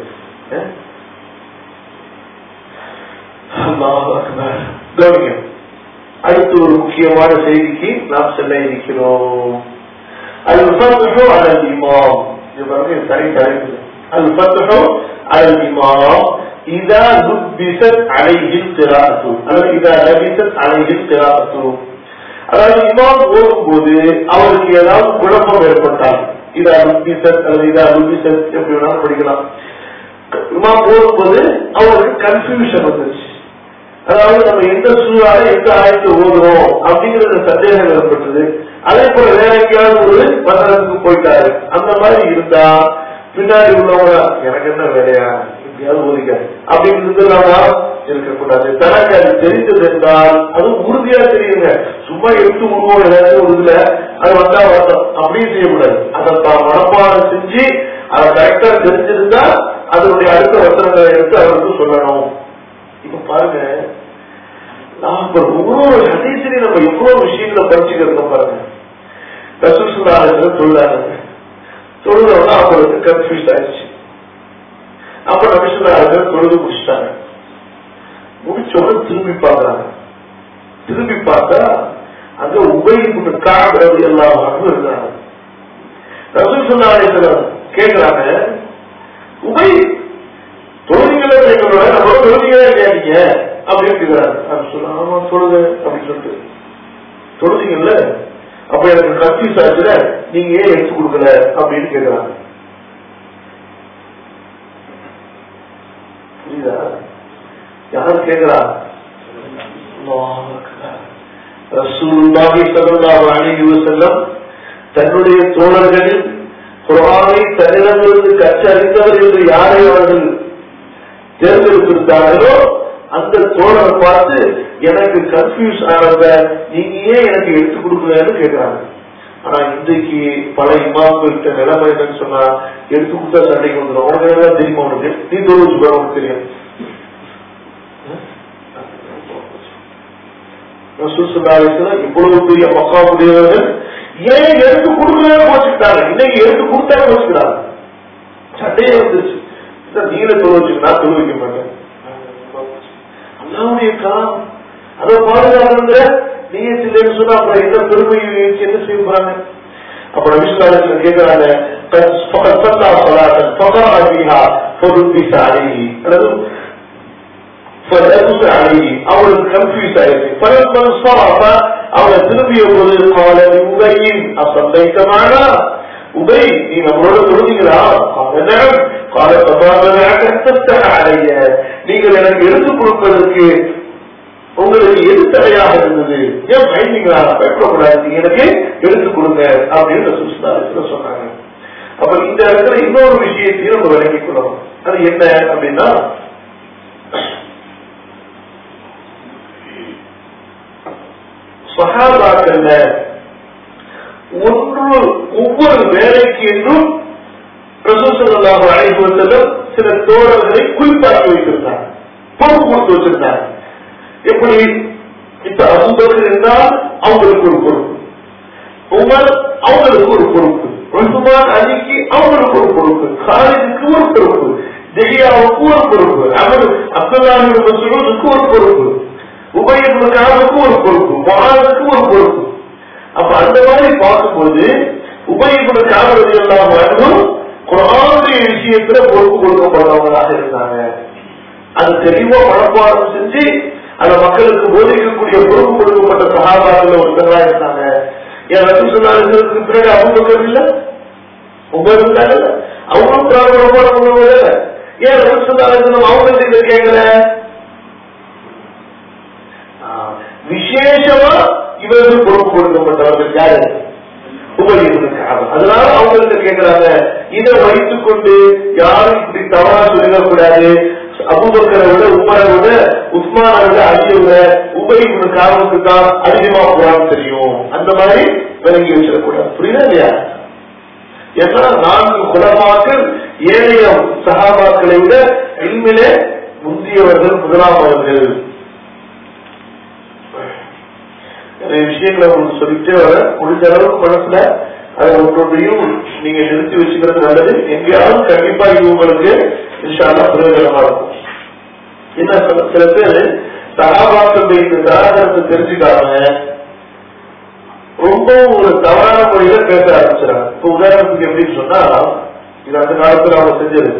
கவனிங்க அடுத்து ஒரு முக்கியமான செய்திக்கு நாம் செல்ல இருக்கிறோம் அது அதன் இமாம் இது பாருங்க சரி தலைப்பு الفتح على الإمام إذا لبست عليه القراءة أو إذا لبست عليه القراءة அதாவது இமாம் ஓடும்போது அவருக்கு ஏதாவது குழப்பம் ஏற்பட்டால் இதா லுபிசத் அல்லது இதா லுபிசத் எப்படி வேணாலும் படிக்கலாம் இமாம் ஓடும்போது அவருக்கு கன்ஃபியூஷன் வந்துருச்சு அதாவது நம்ம எந்த சூழால எந்த ஆயத்தை ஓடுறோம் அப்படிங்கிற சந்தேகம் ஏற்பட்டது அதே போல வேற எங்கேயாவது ஒரு வசனத்துக்கு போயிட்டாரு அந்த மாதிரி இருந்தா பின்னாடி உள்ளவங்க எனக்கு என்ன வேலையா எப்படியாவது ஒதுக்க அப்படின்னு இருந்தலாமா இருக்கக்கூடாது தனக்கு அது தெரிந்தது என்றால் அது உறுதியா தெரியுங்க சும்மா எடுத்து உருவம் ஏதாச்சும் ஒரு இதுல அது வந்தா வரட்டும் அப்படின்னு செய்யக்கூடாது அதை தான் மனப்பாடம் செஞ்சு அதை கரெக்டா தெரிஞ்சிருந்தா அதனுடைய அடுத்த வசனங்களை எடுத்து அவருக்கு சொல்லணும் இப்ப பாருங்க நாம் இப்ப ஒவ்வொரு ஹதீசிலையும் நம்ம எவ்வளவு விஷயங்களை படிச்சுக்கிறோம் பாருங்க ரசூல் சுல்லாஹ் சொல்லாங்க தொழுதோட அவங்களுக்கு கன்ஃபியூஸ் ஆயிடுச்சு அப்ப நபிசுல்லாஹ் தொழுது முடிச்சிட்டாங்க முடிச்சோட திரும்பி பார்க்கறாங்க திரும்பி பார்த்தா அங்க உபயோகிப்பு காடு எல்லாம் இருந்தாங்க ரசூல் சுல்லாஹ் கேட்கிறாங்க உபை தொழுதிகளை எங்களோட நம்ம தொழுதிகளே இல்லையா நீங்க அப்படின்னு கேட்கிறாரு நான் சொல்ல ஆமா தொழுது அப்படின்னு சொல்லிட்டு தொழுதீங்கல்ல அப்ப எனக்கு கன்ஃபியூஸ் ஆச்சுல நீங்க ஏன் எடுத்து கொடுக்கல அப்படின்னு கேட்கிறாங்க புரியுதா யாரு கேட்கிறா ரசூலுல்லாஹி ஸல்லல்லாஹு அலைஹி வஸல்லம் தன்னுடைய தோழர்களில் குர்ஆனை தன்னிடமிருந்து கற்றறிந்தவர் என்று யாரை அவர்கள் தேர்ந்தெடுத்திருந்தார்களோ அந்த தோழரை பார்த்து எனக்கு கன்ஃபியூஸ் ஆனத நீங்க ஏன் எனக்கு எடுத்து கொடுக்கலன்னு கேட்கிறாங்க ஆனா இன்றைக்கு பல இமாம்கிட்ட நிலைமை என்னன்னு சொன்னா எடுத்து கொடுத்தா சண்டைக்கு வந்துடும் உனக்கு எல்லாம் தெரியுமா உனக்கு நீ தோல்வி உனக்கு தெரியும் இவ்வளவு பெரிய மக்காவுடையவர்கள் ஏன் எடுத்து கொடுக்கலன்னு வச்சுக்கிட்டாங்க இன்னைக்கு எடுத்து கொடுத்தாங்க வச்சுக்கிறாங்க சண்டையே வந்துருச்சு நீல தொழில் நான் தொழில் வைக்க மாட்டேன் அல்லாவுடைய காலம் அதை பாதுகாக்கிற நீங்க இல்லைன்னு சொன்னா அப்புறம் என்ன பெருமை என்ன செய்ய போறாங்க அப்புறம் விஸ்வாலத்தில் கேட்கிறாங்க அவளுக்கு கன்ஃபியூஸ் ஆயிடுச்சு அவளை திரும்பிய போது அவளை உபையின் அசந்தைக்கமான உபை நீ நம்மளோட தொழுதீங்களா கால அடைய நீங்கள் எனக்கு எடுத்துக் கொடுப்பதற்கு உங்களுக்கு எது தடையாக இருந்தது ஏன் பயந்தீங்களா பயப்படக்கூடாது நீங்க எனக்கு எடுத்துக் கொடுங்க அப்படின்னு சுஸ்தாரத்துல சொன்னாங்க அப்ப இந்த இடத்துல இன்னொரு விஷயத்தையும் நம்ம விளங்கிக் கொள்ளணும் அது என்ன அப்படின்னா சகாபாக்கல்ல ஒன்று ஒவ்வொரு வேலைக்கு என்றும் பிரசோசல்லாக அழைப்பு செல்லும் சில தோழர்களை குறிப்பாக்கி வைத்திருந்தாங்க பொறுப்பு கொடுத்து வச்சிருந்தாங்க எப்படி இப்ப அசுபர் இருந்தால் அவங்களுக்கு ஒரு பொறுப்பு உமர் அவங்களுக்கு ஒரு பொறுப்பு ரசுமான் அலிக்கு அவங்களுக்கு ஒரு பொறுப்பு காலிதுக்கு ஒரு பொறுப்பு ஜெகியாவுக்கு ஒரு பொறுப்பு அவர் அப்துல்லாஹி மசூருக்கு ஒரு பொறுப்பு உபயத்துக்காருக்கு ஒரு பொறுப்பு மகானுக்கு ஒரு பொறுப்பு அப்ப அந்த மாதிரி பார்க்கும்போது உபயகுண காவல் எல்லாம் வேண்டும் குரானுடைய விஷயத்துல பொறுப்பு கொடுக்கப்படுறவங்களாக இருந்தாங்க அது தெளிவா மனப்பாடம் செஞ்சு அந்த மக்களுக்கு போதிக்கக்கூடிய பொறுப்பு கொடுக்கப்பட்ட சகாபாரத்தில் ஒருத்தங்களா இருந்தாங்க என் ரத்து சொன்னாங்க பிறகு அவங்க இல்ல உங்க இருந்தாங்க அவங்களும் பிராமணமான பண்ணுவாங்க ஏன் ரத்து சொன்னாங்க அவங்க இதை கேட்கல விசேஷமா இவர்கள் பொறுப்பு கொடுக்கப்பட்டவர்கள் யாரு உபயோகிக்கிறாங்க அதனால அவங்கள்ட்ட கேட்கிறாங்க இதை வைத்துக் கொண்டு யாரும் இப்படி தவறா சொல்லிடக்கூடாது அபுபக்கரை விட உமரை விட உஸ்மானை விட அழிய விட உபயோகிக்கிற காரணத்துக்கு தான் அதிகமா போறான்னு தெரியும் அந்த மாதிரி விளங்கி வச்சிடக்கூடாது புரியுதா இல்லையா ஏன்னா நான்கு குலமாக்கள் ஏழைய சகாபாக்களை விட எண்மிலே முந்தியவர்கள் முதலாமவர்கள் நிறைய விஷயங்களை உங்களுக்கு சொல்லிட்டே வர முடிஞ்ச அளவுக்கு மனசுல அதை ஒன்றொன்றையும் நீங்க நிறுத்தி வச்சுக்கிறது நல்லது எங்கேயாவது கண்டிப்பா இது உங்களுக்கு இன்ஷால்லா பிரயோஜனமா இருக்கும் என்ன சில சில பேர் சகாபாக்களுடைய இந்த தாராளத்தை தெரிஞ்சுக்காம ரொம்ப ஒரு தவறான முறையில பேச ஆரம்பிச்சிடாங்க இப்ப உதாரணத்துக்கு எப்படின்னு சொன்னா இது அந்த காலத்துல அவங்க செஞ்சது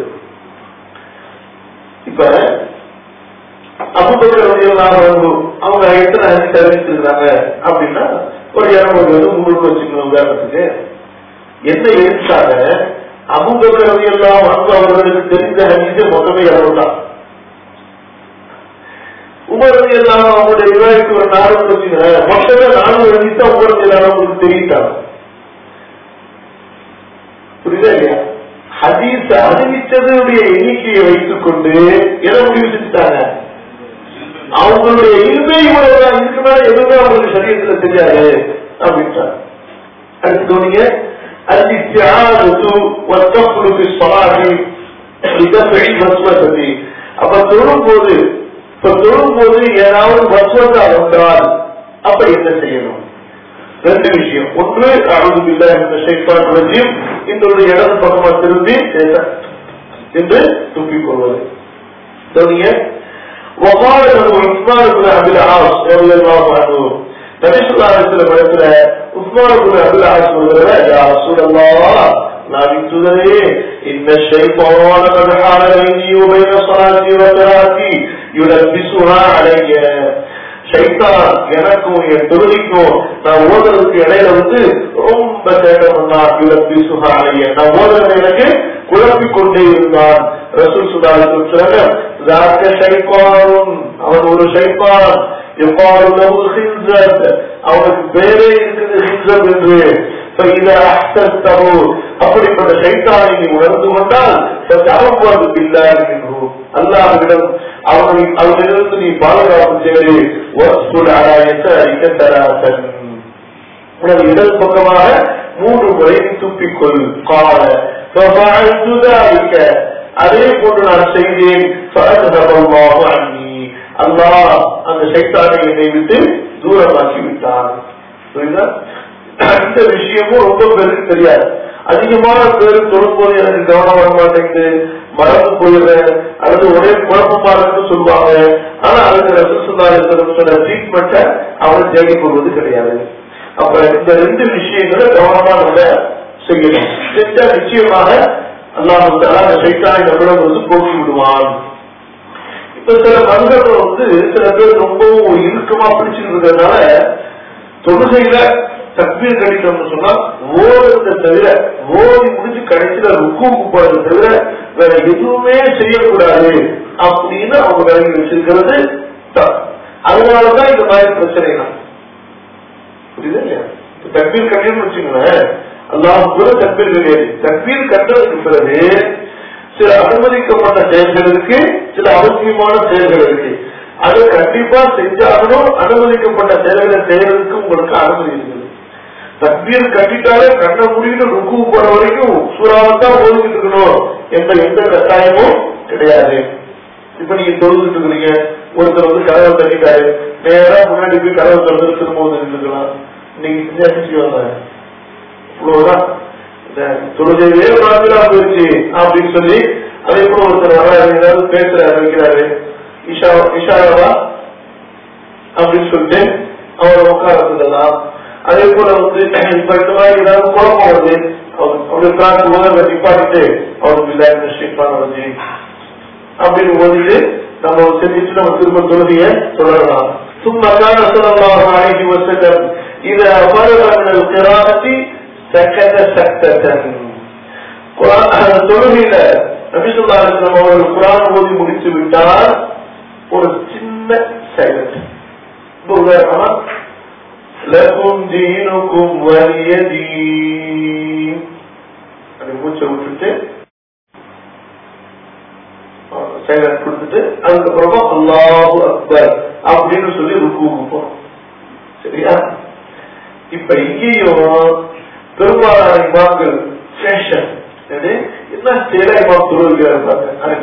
இப்ப அபுபக்கர் அவங்க எத்தனை ஹரிஸ் அறிவிச்சிருக்காங்க அப்படின்னா ஒரு இரநூறு வந்து முன்னூறு வச்சுக்கணும் உதாரணத்துக்கு என்ன எழுத்தாங்க அபுபக்கர் எல்லாம் வந்து அவர்களுக்கு தெரிந்த ஹரிசே மொத்தமே இரவு தான் உமரது எல்லாம் அவங்களுடைய விவாதிக்கு ஒரு நானூறு வச்சுக்கிறேன் மொத்தமே நானூறு ஹரிசா உமரது எல்லாம் அவங்களுக்கு தெரிவித்தாங்க புரியுதா இல்லையா ஹதீஸ் அறிவித்ததுடைய எண்ணிக்கையை வைத்துக் கொண்டு எதை முடிவு செஞ்சுட்டாங்க அவங்களுடைய இனிமே இவ்வளவுதான் இதுக்கு மேல எதுவுமே அவங்களுக்கு சரீரத்துல தெரியாது அப்படின்றாங்க அடுத்து கவனிங்க அப்ப தொழும் போது இப்ப தொழும் போது ஏதாவது வசுவதா வந்தால் அப்ப என்ன செய்யணும் ரெண்டு விஷயம் ஒன்று அழுது இல்ல இந்த ஷேப்பான் ரஜிம் இந்த இடது பக்கமா திரும்பி என்று துப்பிக் கொள்வது கவனிங்க وقال له عثمان بن عبد العاص رضي الله عنه நபி சொல்லா இடத்துல படத்துல உஸ்மான் பின் அபுல் ஆஸ் சொல்ற யா ரசூலல்லாஹ் அல்லாவின் தூதரே இந்த ஷைத்தான قد حال بيني وبين صلاتي وقراءتي يلبسها علي ஷைத்தான் எனக்கும் என் தொழுகைக்கும் நான் ஓதுறதுக்கு இடையில வந்து ரொம்ப சேட்டை பண்ணான் இழப்பி சுகாலைய நான் ஓதுறது எனக்கு குழப்பிக் கொண்டே இருந்தான் ரசூல் சுதாரித்து சொல்றாங்க ذاك شيطان அவன் ஒரு ஷைத்தான் எவ்வாறு லஹு ஹின்ஸத் அவனுக்கு பேரே இருக்குது ஹின்ஸத் என்று فإذا أحسسته அப்படிப்பட்ட ஷைத்தானை நீ உணர்ந்து கொண்டால் فتعوذ بالله منه அல்லாஹ்விடம் அவனை அவனிலிருந்து நீ பாதுகாப்பு தேடி வஸ்துல் அலா யசாரிக்க தராசன் உனது இடது பக்கமாக மூன்று முறை துப்பிக்கொள் கால ففعلت ذلك அதே போன்று நான் செய்தேன் فأذهب الله عني அல்லாஹ் அந்த சைத்தானை என்னை விட்டு தூரமாக்கி விட்டான் புரியுதா இந்த விஷயமும் ரொம்ப பேருக்கு தெரியாது அதிகமான பேரு தொழும்போது எனக்கு கவனம் வர மாட்டேங்குது மறந்து போயிடுறேன் அல்லது ஒரே குழப்பமா இருக்குன்னு சொல்லுவாங்க ஆனா அதுக்கு ரசூசுல்லாஹிஸ்வரம் சொன்ன ட்ரீட்மெண்ட்டை அவன் தேடி போவது கிடையாது அப்ப இந்த ரெண்டு விஷயங்களை கவனமா நம்ம செய்யணும் செஞ்சா நிச்சயமாக அல்லாஹ் அந்த சைத்தானை நம்மிடம் வந்து போக்கி விடுவான் இப்ப சில மனிதர்கள் வந்து சில பேர் ரொம்பவும் இறுக்கமா பிடிச்சிட்டு இருக்கிறதுனால தொழுகையில தக்பீர் கட்டிட்டோம்னு சொன்னா ஓடுறத தவிர ஓடி முடிஞ்சு கடைசியில ருக்குக்கு போறதை தவிர வேற எதுவுமே செய்யக்கூடாது அப்படின்னு அவங்க விலகி வச்சிருக்கிறது தப்பு. அதனாலதான் இந்த மாதிரி பிரச்சனை தான் புரியுது இல்லையா இப்ப தக்பீர் கட்டின்னு வச்சுக்கோங்களேன் அல்லாஹ் கூட தக்பீர் கிடையாது தக்பீர் கட்டுறதுக்கு பிறகு சில அனுமதிக்கப்பட்ட செயல்கள் இருக்கு சில அவசியமான செயல்கள் இருக்கு அதை கண்டிப்பா செஞ்சாகணும் அனுமதிக்கப்பட்ட செயல்களை செய்யறதுக்கு உங்களுக்கு அனுமதி இருக்குது தக்பீர் கட்டிட்டாலே கண்ண முடியும் ருக்கு போற வரைக்கும் சூறாவத்தான் ஓடிக்கிட்டு இருக்கணும் என்ற எந்த கட்டாயமும் கிடையாது இப்ப நீங்க தொழுதுட்டு இருக்கிறீங்க ஒருத்தர் வந்து கதவை தட்டிட்டாரு நேரா முன்னாடி போய் கதவை திறந்து திரும்ப வந்து நின்றுக்கலாம் நீங்க செஞ்சா செய்வாங்க இவ்வளவுதான் இந்த தொழுகையே ராஜிலா போயிடுச்சு அப்படின்னு சொல்லி அதே போல ஒருத்தர் வர்றாரு ஏதாவது பேசுறாரு வைக்கிறாரு இஷா இஷாவா அப்படின்னு சொல்லிட்டு அவர் உட்கார சொல்லலாம் அதே போல வந்து இப்ப இந்த மாதிரி ஏதாவது குழப்பம் வருது அவர் அவருடைய பிராண்ட் உதவ நிப்பாட்டிட்டு அவருக்கு இல்லாத ஸ்ட்ரிக்டான வந்து அப்படின்னு ஓதிட்டு நம்ம செஞ்சுட்டு நம்ம திரும்ப தொழுகைய தொடரலாம் ثم كان صلى الله عليه وسلم إذا فرغ من القراءة سكت سكتة தொழுகையில நபிசுல்லா அலிஸ்லாம் அவர்கள் குரான் ஓதி முடித்து விட்டால் ஒரு சின்ன சைலண்ட் உதாரணமா லகும் தீனுக்கும் வலிய தீன் அப்படி மூச்சை விட்டுட்டு சைலண்ட் கொடுத்துட்டு அதுக்கப்புறமா அல்லாஹு அக்பர் அப்படின்னு சொல்லி ருக்குவுக்கு போறோம் சரியா இப்ப இங்கேயும் பெரும்பாலான இமாம்கள் ஃபேஷன் என்ன ஸ்டேலா இமாம் தொழுகிறார் பாருங்க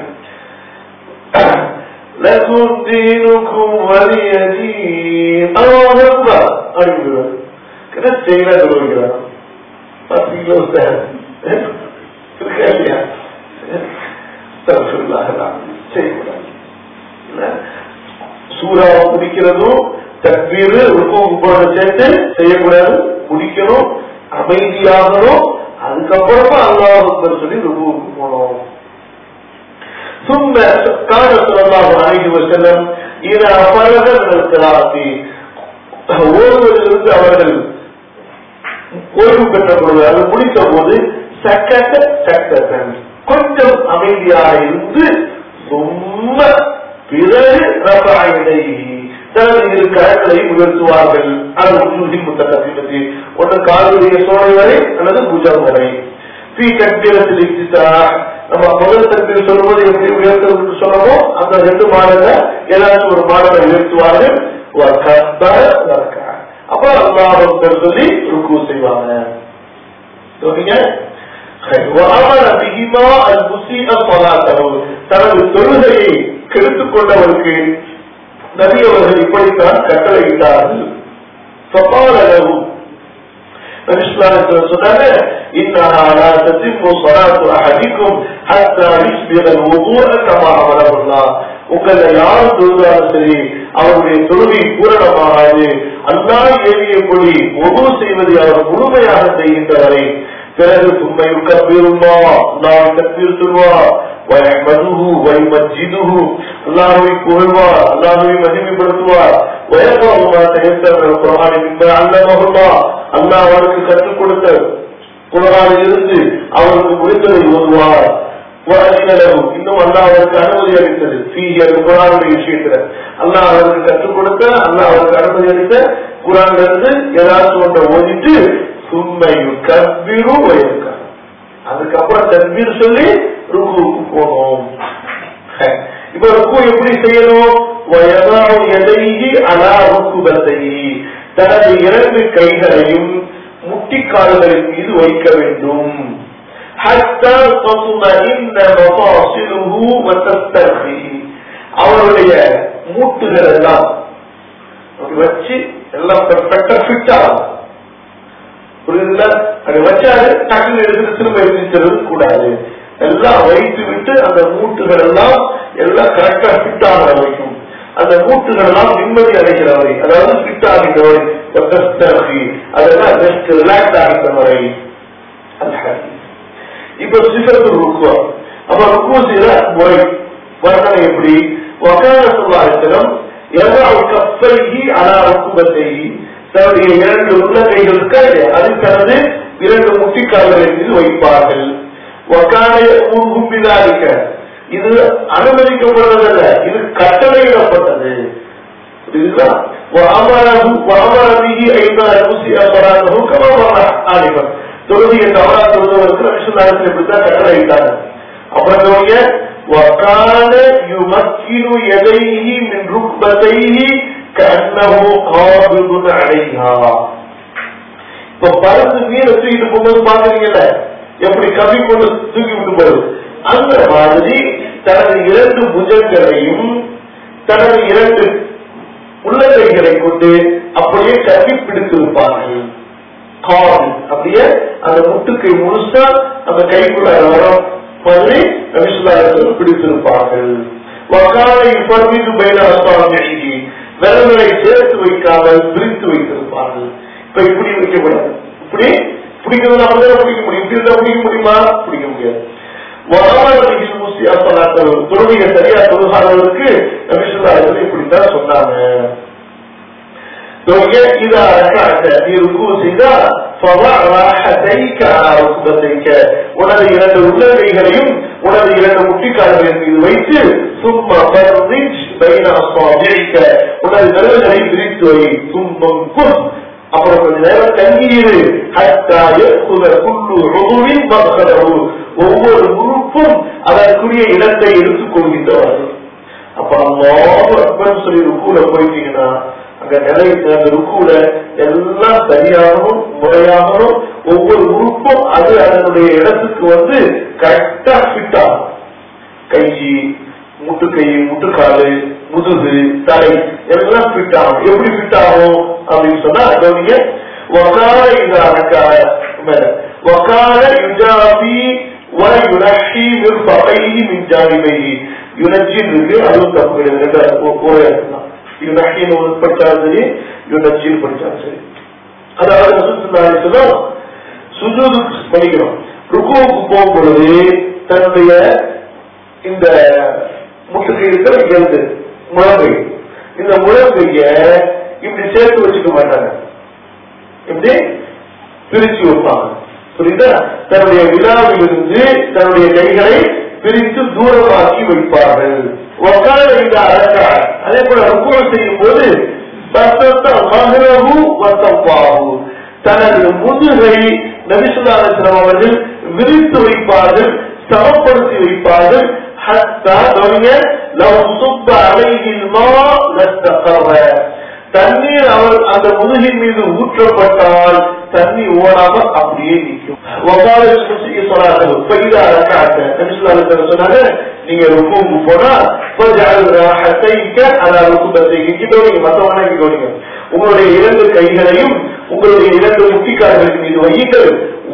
لكم دينكم ولي دين الله أكبر أكبر كده ஸ்டேலா தொழுகிறார் பார்த்தீங்களா உஸ்தாத் இருக்கா இல்லையா சூறாவை முடிக்கிறதும் தக்பீர் போன சேர்த்து செய்யக்கூடாது முடிக்கணும் அமைதியாகணும் அதுக்கப்புறமா அல்லாஹ் சொல்லி ருபுவுக்கு போனோம் ثم كان صلى الله عليه وسلم إذا فرغ من القراءة ஓடுவதிலிருந்து அவர்கள் ஓய்வு பெற்ற பொழுது அது முடித்த போது சக்கத்த சக்கத்தன் கொஞ்சம் அமைதியாக இருந்து ரொம்ப பிறகு ரபாயினை தனது இரு கரங்களை உயர்த்துவார்கள் அது உண்மை முத்தகத்தை பற்றி ஒன்று காலுடைய சோழை வரை அல்லது புஜம் வரை பி கட்டிடத்தில் இச்சித்தா நம்ம முதல் தரத்தில் சொல்லும்போது எப்படி உயர்த்துவது சொல்லணும் அந்த ரெண்டு மாடல ஏதாச்சும் ஒரு மாடலை உயர்த்துவார்கள் அப்புறம் அல்லாஹ் சொல்லி ருக்கு செய்வாங்க சொன்னீங்க وأمر بهما المسيء صلاته தனது தொழுகையை கெடுத்துக் கொண்டவருக்கு நபி அவர்கள் இப்படித்தான் கட்டளையிட்டார்கள் فقال له சொன்னாங்க إنها لا تتم صلاة أحدكم حتى يسبغ الوضوء كما أمره الله உங்களை யாரும் தொழுதாலும் சரி அவருடைய தொழுகை பூரணமாகாது அல்லா ஏவியபடி ஒவ்வொரு செய்வதை அவர் முழுமையாக செய்கின்றவரை பிறகு சும்மை கப்பீருமா அல்லாஹ் தக்பீர் சொல்வார் வயமதுஹு வயமஜிதுஹு அல்லாஹ்வை புகழ்வார் அல்லாஹ்வை மகிமைப்படுத்துவார் வயமாவுமா தயத்தர் குரானை மின்ப அல்லமஹுல்லா அல்லாஹ் அவருக்கு கற்றுக் கொடுத்த குரானில் இருந்து அவருக்கு முடித்ததை ஓதுவார் வழங்கினரும் இன்னும் அல்லாஹ் அவருக்கு அனுமதி அளித்தது ஃபீஹி அந்த குரானுடைய விஷயத்துல அல்லாஹ் அவருக்கு கற்றுக் கொடுத்த அல்லாஹ் அவருக்கு அனுமதி அளித்த குரான்ல இருந்து ஏதாச்சும் ஒன்றை ஓதிட்டு சும்மையு கப்பிரு வயக்கா அதுக்கப்புறம் தக்பீர் சொல்லி ருக்குவுக்கு போகணும் இப்ப ருக்கு எப்படி செய்யணும் வயதாவு எதையி அலா ருக்குபத்தை தனது இரண்டு கைகளையும் முட்டிக்கால்களின் மீது வைக்க வேண்டும் حتى تطمئن مفاصله وتسترخي அவருடைய மூட்டுகள் எல்லாம் அப்படி வச்சு எல்லாம் பெர்ஃபெக்டா ஃபிட் ஆகும் புரியுதுல அது வச்சாரு டக்குனு எடுத்து திரும்ப எழுதிக்கிறது கூடாது எல்லாம் வைத்து விட்டு அந்த மூட்டுகள் எல்லாம் எல்லாம் கரெக்டா ஃபிட் ஆகிற வரைக்கும் அந்த மூட்டுகள் எல்லாம் நிம்மதி அடைகிற வரை அதாவது ஃபிட் ஆகிற வரை அதெல்லாம் ஜஸ்ட் ரிலாக்ஸ் ஆகிற வரை அந்த ஹதீஸ். இப்ப சிசத்து ருக்குவா அப்ப ருக்கு செய்யற முறை வர்ணனை எப்படி வகான சொல்லாத்திரம் எதாவது கப்பைகி அலா ருக்குபத்தைகி தன்னுடைய இரண்டு உள்ள கைகள் இருக்கா இல்லையா? அது தனது இரண்டு முட்டிக்கால்களின் மீது வைப்பார்கள் வகான கும்பிதாரிக்க இது அனுமதிக்கப்படுவதல்ல இது கட்டளையிடப்பட்டது புரியுதுங்களா وأمره وأمر به أيضا المسيء صلاته كما مر آنفا தொழுகையை தவறா தொழுவதற்கு நபிசுல்லாஹின் இப்படித்தான் கட்டளையிட்டாங்க அப்புறம் கவனிங்க وكان يمكن يديه من ركبتيه كأنه قابض عليها இப்ப பறந்து மீற தூக்கிட்டு போகும்போது பாக்குறீங்கல்ல எப்படி கவி கொண்டு தூக்கி விட்டு போகுது அந்த மாதிரி தனது இரண்டு புஜங்களையும் தனது இரண்டு உள்ளங்கைகளை கொண்டு அப்படியே கவி பிடித்திருப்பார்கள் கால் அப்படியே அந்த முட்டுக்கை முழுசா அந்த கைக்குள்ள வரும் மாதிரி நபிசுல்லாஹ் பிடித்திருப்பார்கள் வக்காலை பர்வீது பயில அசாமி விரல்களை சேர்த்து வைக்காமல் பிரித்து வைத்திருப்பார்கள் இப்ப இப்படி வைக்கக்கூடாது இப்படி பிடிக்கிறது நம்ம பிடிக்க முடியும் இப்படி இருந்தா பிடிக்க முடியுமா பிடிக்க முடியாது தொழுகையை சரியா தொழுகாதவருக்கு நபிசுல்லாஹ் இப்படித்தான் சொன்னாங்க إذا ركعت في ركوع سيدا فضع راحتيك على ركبتيك உனது இரண்டு உள்ளங்கைகளையும் உனது இரண்டு முட்டிக்கால்களின் மீது வைத்து சும்மா பர்ரிஜ் பைன அஸ்வாபிக்க உனது விரல்களை விரித்து வை சும்மம் குஸ் அப்புறம் கொஞ்ச நேரம் தங்கியிரு ஹத்தா யக்குல குல்லு ருதுவின் மக்ஹலஹு ஒவ்வொரு உறுப்பும் அதற்குரிய இடத்தை எடுத்துக் கொள்கின்றவர் அப்ப அல்லாஹ் அக்பர் சொல்லி ருக்குல போயிட்டீங்கன்னா அங்க நிலை அந்த ருக்குல எல்லாம் சரியாகணும் முறையாகணும் ஒவ்வொரு உறுப்பும் அது அதனுடைய இடத்துக்கு வந்து கரெக்டா ஃபிட் ஆகும் கை முட்டுக்கை முட்டுக்காலு முதுகு தலை எல்லாம் ஃபிட் ஆகும் எப்படி ஃபிட் ஆகும் அப்படின்னு சொன்னா கவனிங்க வக்கால இந்த அடக்கால வக்கால யுஜாபி وينحي مرفقيه من جانبيه ينجي இருக்கு அதுவும் தப்பு கிடையாது ஒரே இடத்துல யுனஹின்னு ஒரு படிச்சாலும் சரி யுனஜின்னு படிச்சாலும் சரி அதாவது ரசூலுல்லாஹி சொல்லும் சுஜூது படிக்கிறோம் ருக்குவுக்கு போகும் பொழுது தன்னுடைய இந்த முட்டுக்கு இருக்கிற எழுது முழங்கை இந்த முழங்கைய இப்படி சேர்த்து வச்சுக்க மாட்டாங்க இப்படி பிரிச்சு வைப்பாங்க புரியுதா தன்னுடைய விழாவிலிருந்து தன்னுடைய கைகளை பிரித்து தூரமாக்கி வைப்பார்கள் உக்கார இந்த அழகா அதே போல ருக்குவம் செய்யும் போது தனது முதுகை நபிசுல்லாஸ்லாம் அவர்கள் விரித்து வைப்பார்கள் சமப்படுத்தி வைப்பார்கள் தண்ணீர் அவர் அந்த முதுகின் மீது ஊற்றப்பட்டால் தண்ணி ஓடாம அப்படியே நிற்கும் சொன்னாங்க நீங்க ருக்குவுக்கு போனா மத்தவங்க உங்களுடைய இரண்டு கைகளையும் உங்களுடைய இரண்டு முட்டிக்கால்களின் மீது வையுங்கள்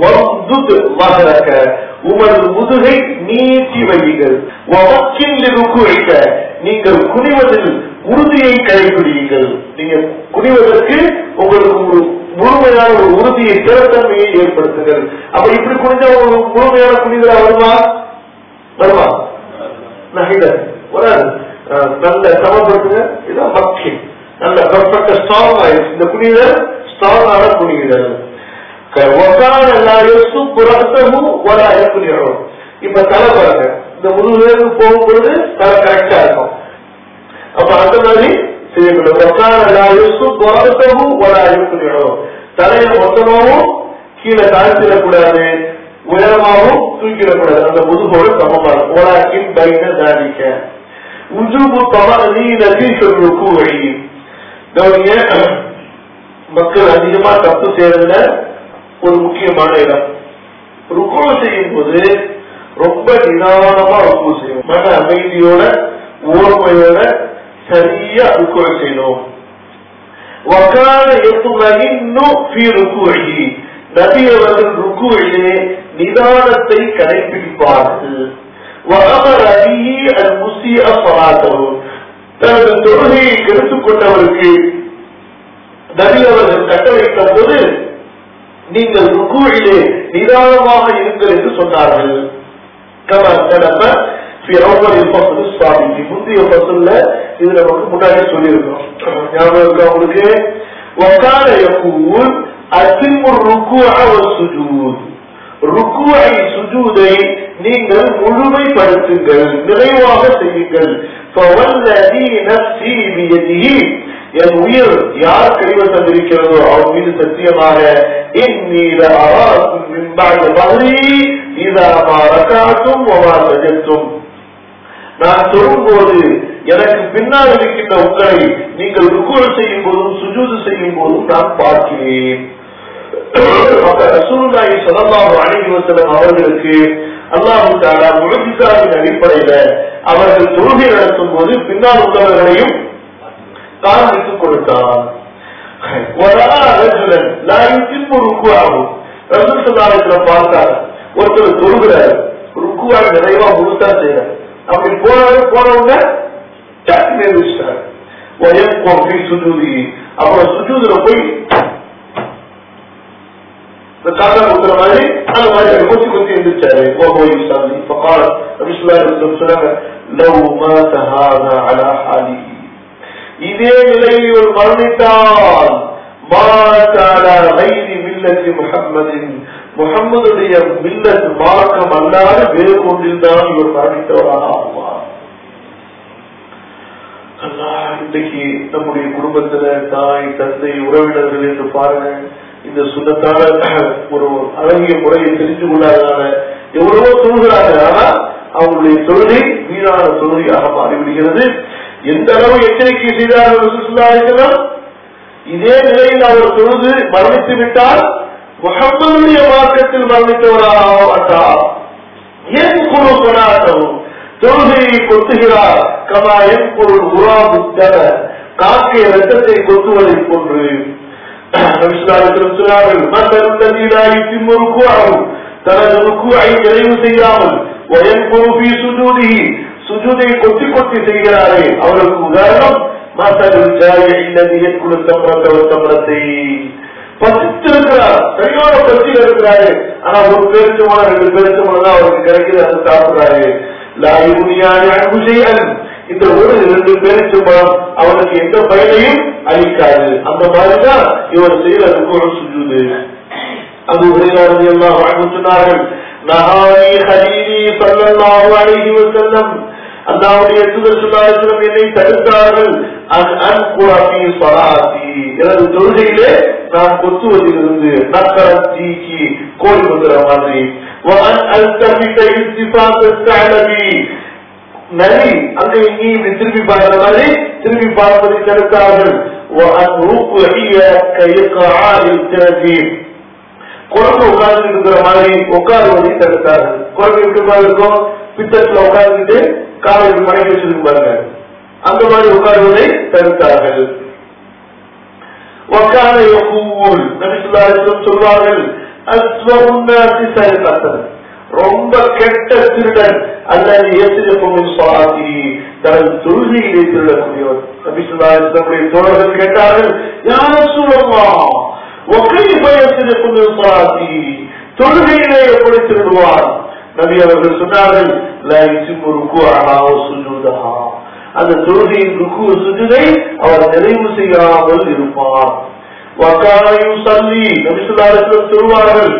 உமது முதுகை நீட்டி வையுங்கள் வைக்க நீங்கள் குனிவதில் உறுதியை கடைபிடியுங்கள் நீங்க குனிவதற்கு உங்களுக்கு ஒரு முழுமையான ஒரு உறுதியை திறத்தன்மையை ஏற்படுத்துங்கள் அப்ப இப்படி குனிஞ்ச ஒரு முழுமையான குனிதலா வருமா வருமா நகைதல் வராது அஹ் நல்ல சமப்படுத்துங்க இதான் பக்தி நல்ல பர்ஃபெக்ட் ஸ்ட்ராங் ஆயிடுச்சு இந்த குனிதல் ஸ்ட்ராங்கான குனிதல் ஒக்கான எல்லாரும் புறத்தமும் ஒரு அயக்குனியும் இப்ப தலை பாருங்க இந்த முதுகு போகும் பொழுது தலை கரெக்டா இருக்கும் அப்ப அந்த மாதிரி செய்யக்கூடாது ஒக்கான எல்லாரும் புறத்தமும் ஒரு அயக்குனியும் தலையை மொத்தமாவும் கீழே தாழ்த்திடக்கூடாது உயரமாகவும் தூக்கிடக்கூடாது அந்த முதுகோடு சமமா இருக்கும் ஓலாக்கின் பைன தானிக்க உஜுபு தமனி நதி சொல்லுக்கு வழி கவனிங்க மக்கள் அதிகமா தப்பு செய்யறதுல ஒரு முக்கியமான இடம் ருக்கு செய்யும் போது ரொம்ப நிதானமா ருக்கு செய்யணும் மன அமைதியோட ஓர்மையோட சரியா ருக்கு செய்யணும் வக்கான இன்னும் ருக்கு நபி அவர்கள் ருக்குவிலே நிதானத்தை கடைபிடிப்பார்கள் தனது தொழுகையை கெடுத்துக் கொண்டவருக்கு நபி அவர்கள் கட்டளையிட்ட போது நீங்கள் ருக்குவிலே நிதானமாக இருங்கள் என்று சொன்னார்கள் முந்தைய பசுல இது நமக்கு முன்னாடி சொல்லியிருக்கோம் ஞாபகம் இருக்கா உங்களுக்கு وكان يقول أتم الركوع والسجود ருக்குவை சுஜூதை நீங்கள் முழுமைப்படுத்துங்கள் நிறைவாக செய்யுங்கள் என் உயிர் யார் கைவசம் இருக்கிறதோ அவர் மீது சத்தியமாக நான் சொல்லும்போது எனக்கு பின்னால் இருக்கின்ற உங்களை நீங்கள் ருக்குவல் செய்யும் போதும் சுஜூது செய்யும் போதும் நான் பார்க்கிறேன் ரசூலுல்லாஹி ஸல்லல்லாஹு அலைஹி வஸல்லம் அவர்களுக்கு அல்லாஹ் தஆலா முழுமைசாவின் அடிப்படையில அவர்கள் தொழுகை நடத்தும் போது பின்னால் உள்ளவர்களையும் காண்பித்துக் கொடுத்தார் பார்த்தார் ஒருத்தர் தொழுகிறார் ருக்குவாக நிறைவா முழுத்தா செய்யறார் அப்படி போனவரு போனவங்க டக்குன்னு எழுதிச்சிட்டார் சுஜூதி அப்புறம் சுஜூதுல போய் காக்கா கொடுக்குற மாதிரி அந்த மாதிரி கொத்தி கொத்தி எழுந்திருச்சாரு ஓஹோ இஸ்லாமி فقال نبي صلى الله عليه وسلم சொன்னாங்க لو مات هذا على حاله இதே நிலையில் ஒரு மரணித்தால் مات على غير ملة محمد முகம்மதுடைய மில்லத் மார்க்கம் அல்லாத வேறு ஒன்றில்தான் இவர் மரணித்தவராக ஆகுவார் இன்றைக்கு நம்முடைய குடும்பத்துல தாய் தந்தை உறவினர்கள் என்று பாருங்க இந்த சுண்ணத்தால ஒரு அழகிய முறையை தெரிந்து கொள்ளாதனால எவ்வளவோ தொழுகிறாங்க ஆனா அவங்களுடைய தொழுகை வீணான தொழுகையாக மாறிவிடுகிறது எந்த அளவு எச்சரிக்கை செய்தார்கள் இதே நிலையில் அவர் தொழுது மரணித்து விட்டால் முகம்மதுடைய மார்க்கத்தில் மரணித்தவராக மாட்டார் ஏன் குழு சொன்னாகவும் தொழுகையை கொத்துகிறார் கமா என் பொருள் உரா புத்தக காக்கை ரத்தத்தை கொத்துவதை போன்று தனது ருக்குவை நிறைவு செய்யாமல் ஒயன் பொறுப்பி சுஜூதி சுஜூதை கொத்தி கொத்தி செய்கிறாரே அவருக்கு உதாரணம் மசல் ஜாயின் கொடுத்த பசித்திருக்கிறார் சரியான பசியில் இருக்கிறாரு ஆனா ஒரு பேருச்சமான ரெண்டு பேருச்சமான தான் அவருக்கு கிடைக்குது அதை சாப்பிடுறாரு லாயுனியான அன்பு செய்யன் இந்த ஒரு இரண்டு பேருச்சம்பழம் அவனுக்கு எந்த பயனையும் அளிக்காது அந்த மாதிரிதான் இவர் செய்யறதுக்கு ஒரு சுஜுது அது உரையாடுறது எல்லாம் வாழ்ந்து சொன்னார்கள் நகானி ஹரீனி சல்லல்லாஹு அலைஹி வஸல்லம் அல்லாவுடைய தூதர் சுல்லாசலம் என்னை தடுத்தார்கள் எனது தொழுகையிலே நான் கொத்துவதிலிருந்து நக்கரத்தீக்கி கோழி கொண்டுற மாதிரி நரி அங்க இங்கேயும் திரும்பி பார்க்கிற மாதிரி திரும்பி பார்ப்பதை தடுத்தார்கள் குழம்பு உட்கார்ந்து இருக்கிற மாதிரி உட்காருவதை தடுத்தார்கள் குழம்பு இருக்கிற மாதிரி இருக்கும் பித்தத்துல உட்கார்ந்துட்டு காலையில் மனைவி வச்சிருக்கு பாருங்க அந்த மாதிரி உட்காருவதை தடுத்தார்கள் உட்கார யகூல் நபிசுல்லாஹிடம் சொல்வார்கள் அஸ்வகுன்னாசி சரிபத்தன் ரொம்ப கெட்ட திருடன் அல்லது ஏசிரப்பமின் சுவாதி தனது தொழுகையிலே திருடக்கூடியவர் நபிசுல்லாஹிடமுடைய தோழர்கள் கேட்டார்கள் யார் சொல்லலாம் وكيف يصدق من صلاتي தொழுகையிலே எப்படி திருடுவார் நபி அவர்கள் சொன்னார்கள் லா யுசிம்மு ருக்குஅஹா வ சுஜூதஹா அந்த தொழுகையின் ருக்கு சுஜுதை அவர் நிறைவு செய்யாமல் இருப்பார் وكان يصلي நபி ஸல்லல்லாஹு அலைஹி வஸல்லம் சொல்வார்கள்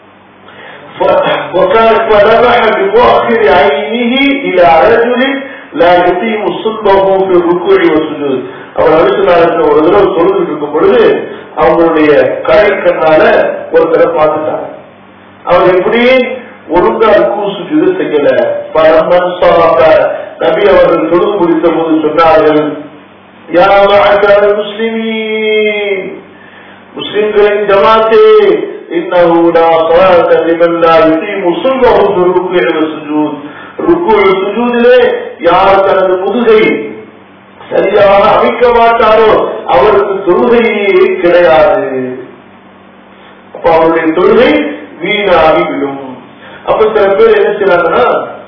وكان فذبح بمؤخر عينه الى رجل لا يقيم صلبه في الركوع والسجود அவர் அலிசுல்லாரத்தில் ஒரு தடவை தொழுது இருக்கும் பொழுது அவங்களுடைய கரை கண்ணால ஒருத்தரை பார்த்துட்டாங்க அவர் எப்படி ஒழுங்கா ருக்கு சுஜூது செய்யல பரமன் சாக நபி அவர்கள் தொழுது முடித்த போது சொன்னார்கள் யா மஅஷர முஸ்லிமீன் முஸ்லிம்களின் ஜமாத்தே إنه لا صلاة لمن لا يقيم صلبه في الركوع والسجود ركوع சுஜூதிலே யார் தனது முதுகை சரியாக அமைக்க மாட்டாரோ அவருக்கு தொழுகையே கிடையாது அப்ப அவருடைய தொழுகை வீணாகி விடும் அப்ப சில பேர் என்ன செய்றாங்கன்னா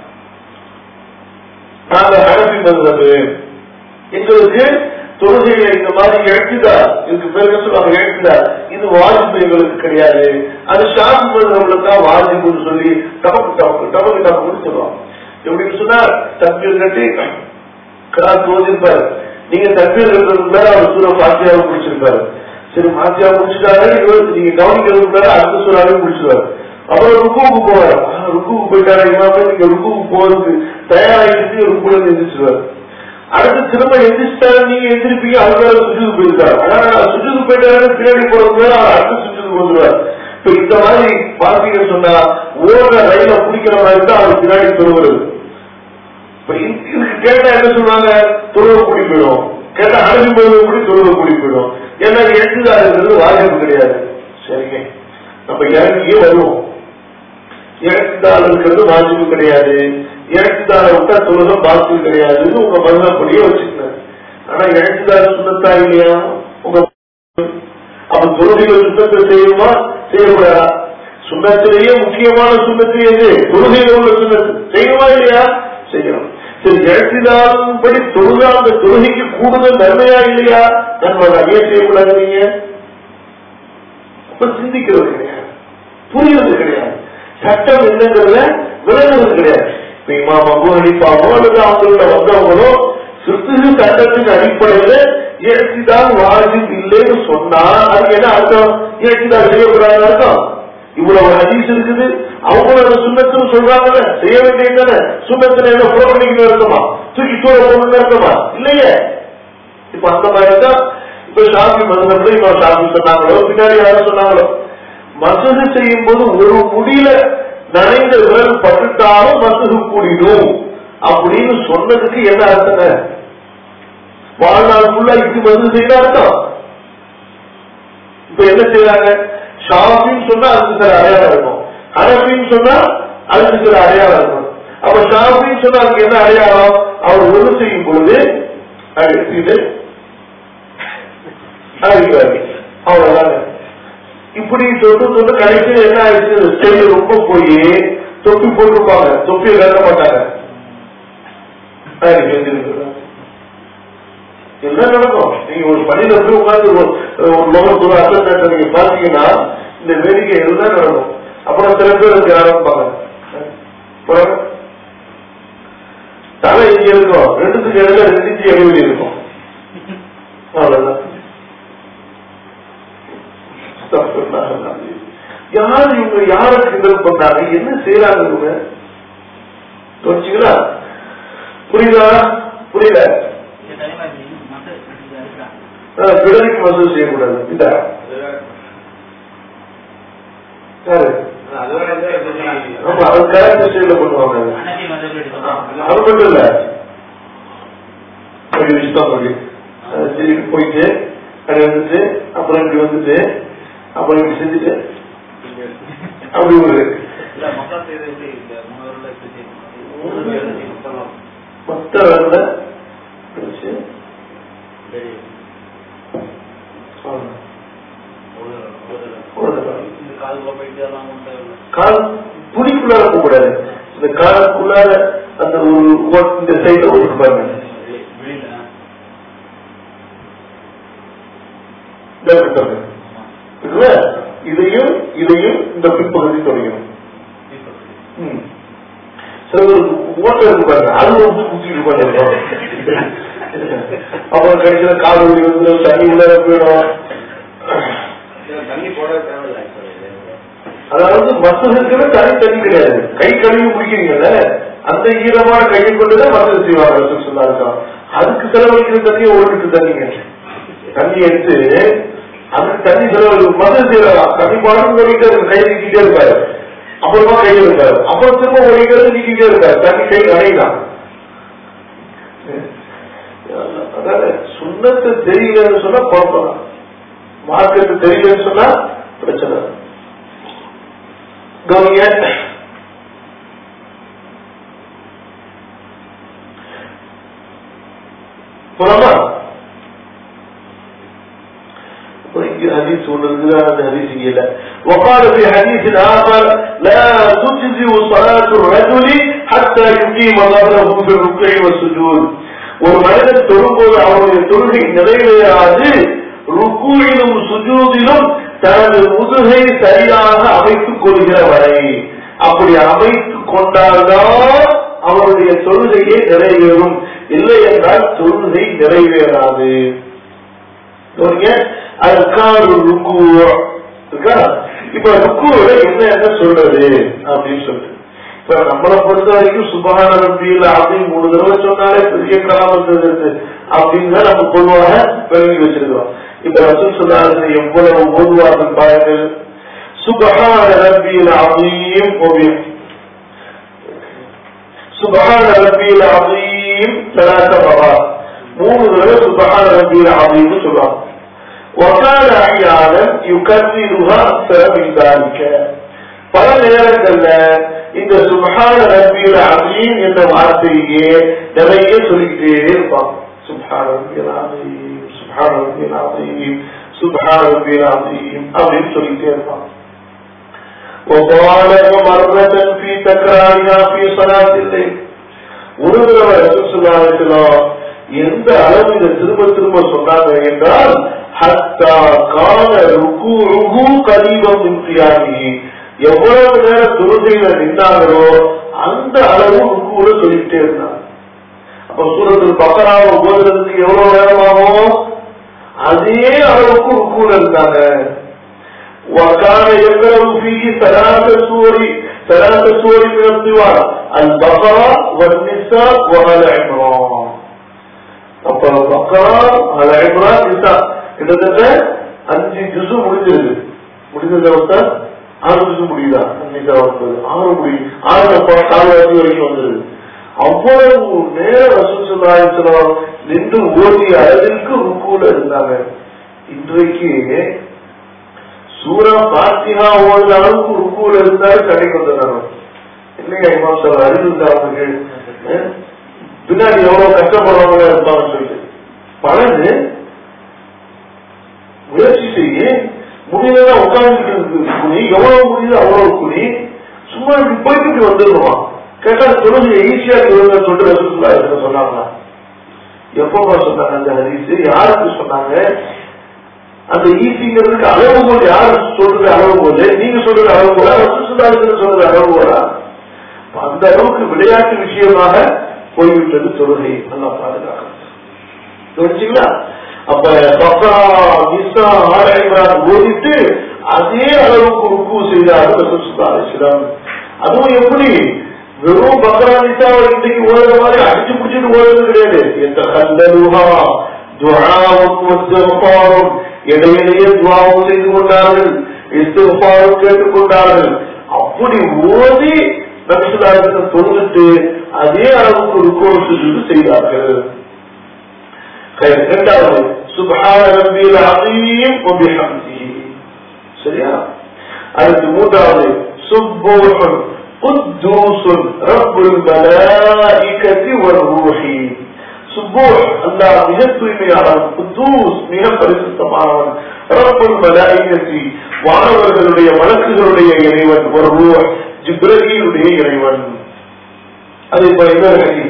நாங்க அனுப்பி வந்தது எங்களுக்கு தொழுகையில இந்த மாதிரி எழுத்துதா இதுக்கு பேர் என்ன சொல்லுவாங்க எழுத்துதா இது வாஜிப்பு எங்களுக்கு கிடையாது அது ஷாப் பண்ணுறவங்களுக்கு தான் வாஜிப்புன்னு சொல்லி டபக்கு டபக்கு டபக்கு டபக்குன்னு சொல்லுவாங்க எப்படின்னு சொன்னா தப்பீர் கட்டி கிராஸ் ஓதிருப்பாரு நீங்க தப்பீர் இருக்கிறதுக்கு மேல அவர் சூற பாத்தியாவை முடிச்சிருப்பாரு சரி பாத்தியா முடிச்சுட்டாரு இவர் நீங்க கவனிக்கிறதுக்கு மேல அடுத்த சூறாவே முடிச்சிருவாரு அப்புறம் ருக்குவுக்கு போவார் ருக்குவுக்கு போயிட்டாரு இமாமே நீங்க ருக்குவுக்கு போறதுக்கு தயாராகிட்டு ருக்குல எந்திரிச்சிருவாரு அடுத்து திரும்ப எந்திரிச்சிட்டாரு நீங்க எந்திரிப்பீங்க அதுக்காக சுற்றுக்கு போயிருக்காரு ஆனா சுற்றுக்கு போயிட்டாரு பின்னாடி போறது மேல அவர் அடுத்த சுற்றுக்கு வந்துருவார் இப்ப இந்த மாதிரி பார்த்தீங்கன்னு சொன்னா ஓடுற ரயில பிடிக்கிற மாதிரி தான் அவர் பின்னாடி தொழுவது இப்ப இது- இதுக்கு கேட்டா என்ன சொல்லுவாங்க தொழுவ கூடி போயிடும் கேட்டா அனுப்பி போய் கூடி தொழுவ கூடி போயிடும் ஏன்னா எழுத்துதாருங்கிறது வாஜிப்பு கிடையாது சரிங்க நம்ம இறங்கியே வருவோம் எழுத்துதாள் இருக்கிறது வாஜிப்பு கிடையாது எழுத்துதாளை விட்டா தொழுக பாசிப்பு கிடையாதுன்னு உங்க மதுரப்படியே வச்சுக்கணும் ஆனா எழுத்துதாள் சுண்ணத்தா இல்லையா உங்க அப்ப தொழுகையில் சுண்ணத்தை செய்யுமா செய்யக்கூடாதா சுண்ணத்திலேயே முக்கியமான சுண்ணத்து எது தொழுகையில் உள்ள சுண்ணத்து செய்யணுமா இல்லையா செய்யணும் சரி எழுத்தினாலும் படி தொழுகா அந்த தொழுகைக்கு கூடுதல் நன்மையா இல்லையா நன்மை நிறைய செய்யக்கூடாது நீங்க அப்ப சிந்திக்கிறது கிடையாது புரியுறது கிடையாது சட்டம் என்னங்கிறத விளங்குறது கிடையாது இப்ப இமாம் அபு ஹனீஃபாவோ அல்லது அவங்களோட வந்தவங்களோ சிறுத்து சட்டத்தின் அடிப்படையில இயற்கைதான் வாஜிப் இல்லைன்னு சொன்னா அதுக்கு என்ன அர்த்தம் இயற்கைதான் செய்யக்கூடாது அர்த்தம் இவ்வளவு ஹதீஸ் இருக்குது அவங்களும் அந்த சுண்ணத்துன்னு சொல்றாங்கல்ல செய்ய வேண்டியது சுண்ணத்துல என்ன புறப்பணிக்கணும் இருக்குமா தூக்கி தூர போகணும்னு இருக்குமா இல்லையே இப்ப அந்த மாதிரி தான் இப்ப ஷாபி மதுரத்துல இப்ப ஷாபி சொன்னாங்களோ பின்னாடி யாரும் சொன்னாங்களோ மசூது செய்யும் போது ஒரு முடியல நனைந்த விரல் பட்டுட்டாலும் மசூது கூடிடும் அப்படின்னு சொன்னதுக்கு என்ன அர்த்தங்க வாழ்நாள் ஃபுல்லா இது மசூது செய்ய அர்த்தம் இப்ப என்ன செய்யறாங்க ஷாபின்னு சொன்னா அதுக்கு சில அடையாளம் இருக்கும் ஹனபின்னு சொன்னா அதுக்கு சில அடையாளம் இருக்கும் அப்ப ஷாபின்னு சொன்னா அதுக்கு என்ன அடையாளம் அவர் ஒன்று செய்யும் பொழுது அது இது அறிவாரு அவ்வளவுதாங்க இப்படி தொட்டு தொட்டு கடைசியில் என்ன ஆயிடுச்சு ஸ்டைல் ரொம்ப போய் தொப்பி போட்டிருப்பாங்க தொப்பி கட்ட மாட்டாங்க அதுக்கு தெரிஞ்சிருக்குதா? என்ன நடக்கும் நீங்க ஒரு பணியில போய் உட்கார்ந்து ஒரு ஒரு முகம் ஒரு அசோசியேட்டை நீங்க பாத்தீங்கன்னா இந்த வேடிக்கை எல்லாம் நடக்கும் அப்புறம் சில பேர் அதுக்கு ஆரம்பிப்பாங்க அப்புறம் தலை இங்க இருக்கும் ரெண்டுத்துக்கு இடையில ரெண்டு இன்ச்சு இடைவெளி இருக்கும் அவ்வளவுதான் யார் இவங்க யார கிண்டல் பண்ணாங்க என்ன செய்யறாங்க இவங்க புரிஞ்சுங்களா புரியுதா புரியல பிறருக்கு வசூல் செய்யக்கூடாது இந்த யாரு ஆமா அது கரெக்ட் ஸ்டைல பண்ணுவாங்க அது மட்டும் இல்ல அப்படி இஷ்டம் அப்படி அது சரி போயிட்டு அது வந்துட்டு அப்புறம் இப்படி வந்துட்டு அப்புறம் இப்படி செஞ்சுட்டு அப்படி ஒரு மொத்த வேலை வச்சு கால் புடிக்குள்ளார போகக்கூடாது இந்த காலுக்குள்ளார அந்த ஒரு ஓட்- இந்த சைட்ல ஒரு பாருங்க இந்த பக்கம் பாருங்க. இருக்குல்ல? இதையும் இந்த பிற்பகுதி தொடங்கணும் ம். சில பேர் ஓட்ட இருக்கு பாருங்க அது வந்து குத்திட்டு இருப்பாங்க அப்புறம் கடைசியில கால் வலி வந்து தண்ணி உள்ள போயிடும் தண்ணி போட தேவையில்லை அதாவது மசூதுக்கு தனி தண்ணி கிடையாது கை கழுவி குடிக்கிறீங்கல்ல அந்த ஈரமான கையை கொண்டுதான் மசூது செய்வாங்க ரசூல் சொன்னாங்க அதுக்கு செலவழிக்கிற தண்ணியை ஓடிட்டு தண்ணிங்க தண்ணி எடுத்து அதுக்கு தண்ணி செலவு மசூது செய்யலாம் தண்ணி பாடம் ஓடிட்டு கை நீக்கிட்டே இருப்பாரு அப்புறமா கை இருப்பாரு அப்புறம் திரும்ப ஓடிக்கிறது நீக்கிட்டே இருப்பாரு தண்ணி கை நனையலாம் அதாவது சுண்ணத்து தெரியலன்னு சொன்னா குழப்பம் மார்க்கெட்டு தெரியலன்னு சொன்னா பிரச்சனை கவனிங்க போலாமா حديث ونزلها هذا حديث إلى وقال في حديث آخر لا تجزي صلاة الرجل حتى يقيم ظهره في الركوع والسجود ஒரு மனிதன் தொழும்போது அவருடைய தொழுகை நிறைவேறாது ருக்குவிலும் சுஜூதிலும் தனது முதுகை சரியாக அமைத்துக் கொள்கிற வரை அப்படி அமைத்துக் கொண்டால்தான் அவருடைய தொழுகையே நிறைவேறும் இல்லை என்றால் தொழுகை நிறைவேறாது கவனிங்க, அதுக்கான ருக்கு இருக்கா இப்ப ருக்குல என்ன என்ன சொல்றது அப்படின்னு சொல்லிட்டு இப்ப நம்மளை பொறுத்த வரைக்கும் சுபகான ரப்பியில் அப்படின்னு மூணு தடவை சொன்னாலே பெரிய கலாமத்து இருக்கு அப்படின்னு தான் நம்ம பொதுவாக விளங்கி வச்சிருக்கிறோம் இப்ப ரசூல் சொன்னாரு எவ்வளவு ஓதுவார்கள் பாருங்கள் சுபகான ரப்பியில் அதையும் ஓவியம் சுபகான ரப்பியில் அதையும் தலாத்த பகா மூணு தடவை சுபகான ரப்பியில் அதையும் சொல்லுவாங்க وكان احيانا يكررها اكثر من ذلك பல நேரங்கள்ல இந்த சுபஹான ரப்பியில் அசீம் என்ற வார்த்தையே நிறைய சொல்லிக்கிட்டே இருப்பாங்க சுபஹான ரப்பியில் அசீம் சுபஹான ரப்பியில் அசீம் சுபஹான ரப்பியில் அசீம் அப்படின்னு சொல்லிக்கிட்டே இருப்பாங்க وقال مرة في تكرارها في صلاة الليل ஒரு தடவை ரசூல் ஸல்லல்லாஹு அலைஹி வஸல்லம் எந்த அளவு இதை திரும்ப திரும்ப சொன்னாங்க என்றால் ஹத்தா கால ருக்குஹு கரீபம் மின் கியாமிஹி எவ்வளவு நேரம் தொழுகையில நின்னாங்களோ அந்த அளவு ருக்குல சொல்லிட்டே இருந்தாங்க அப்ப சூரத்தில் பக்கராவை ஓதுறதுக்கு எவ்வளவு நேரம் ஆகும் அதே அளவுக்கு ருக்குல இருந்தாங்க وكان يقرأ فيه ثلاث سور ثلاث سور من الطوال البقرة والنساء وآل عمران அப்ப பக்கரா அல இம்ரான் நிசா கிட்டத்தட்ட அஞ்சு ஜுசு முடிஞ்சிருக்கு முடிஞ்சத ஒருத்தர் ஆறு ஜுசு முடியுதா நிசா ஒருத்தர் ஆறு முடியும் ஆறு கால்வாசி வரைக்கும் வந்துருது அவ்வளவு நேரம் ரசூசல்லாசலம் நின்று ஓடிய அளவிற்கு ருக்குல இருந்தாங்க இன்றைக்கு சூரா பாத்திகா ஓடுற அளவுக்கு ருக்குல இருந்தாரு கடைக்கு வந்துடுறாங்க இல்லையா இமாம் சார் அறிவு இருந்தா அவங்களுக்கு பின்னாடி எவ்வளவு கஷ்டப்படுறவங்க இருப்பாங்கன்னு சொல்லிட்டு பலனு முயற்சி செய்ய முடியலன்னா உட்கார்ந்துட்டு இருக்கு குனி எவ்வளவு முடியுது அவ்வளவு குனி சும்மா இப்படி போயிட்டு இப்படி வந்துடுவான் கேட்டா தொழுகை ஈஸியா தொழுங்க சொல்லிட்டு ரசூல்லா என்ன சொன்னாங்களா எப்பப்பா சொன்னாங்க அந்த ஹரிசு யாருக்கு சொன்னாங்க அந்த ஈஸிங்கிறதுக்கு அளவுகோல் யாரு சொல்றது அளவுகோல் நீங்க சொல்றது அளவுகோலா ரசூல்லா சொல்றது அளவுகோலா அந்த அளவுக்கு விளையாட்டு விஷயமாக போய்விட்டது தொழுகை நல்லா பாதுகாக்க புரிஞ்சுங்களா அப்ப பக்கா நிசா ஆராய்வான் ஓதிட்டு அதே அளவுக்கு ருக்கு செய்தாரு சுதாரிசிடம் அதுவும் எப்படி வெறும் பக்கரா நிசாவை இன்னைக்கு ஓடுற மாதிரி அடிச்சு பிடிச்சிட்டு ஓடுறது கிடையாது எந்த கண்டலுகா துவாவும் இடையிலேயே துவாவும் செய்து கொண்டார்கள் இஸ்திஃபாரும் கேட்டுக்கொண்டார்கள் அப்படி ஓதி நபிசுல்லாசத்தை தொழுதுட்டு அதே அளவுக்கு ருக்கோடு சுஜூது செய்தார்கள் இரண்டாவது சுபஹான ரப்பில் அஸீம் வ பிஹம்திஹி சரியா அடுத்து மூன்றாவது சுப்பூஹுன் குத்தூசுன் ரப்புல் மலாயிகத்தி வர்ரூஹி சுப்பூஹ் அல்லாஹ் மிக தூய்மையானவன் குத்தூஸ் மிக பரிசுத்தமானவன் ரப்புல் மலாயிகத்தி வானவர்களுடைய வழக்குகளுடைய இறைவன் ஒரு ரூஹ் ஜிப்ரஹீலுடைய இறைவன் அதே போல இன்னொரு ஹதீஸ்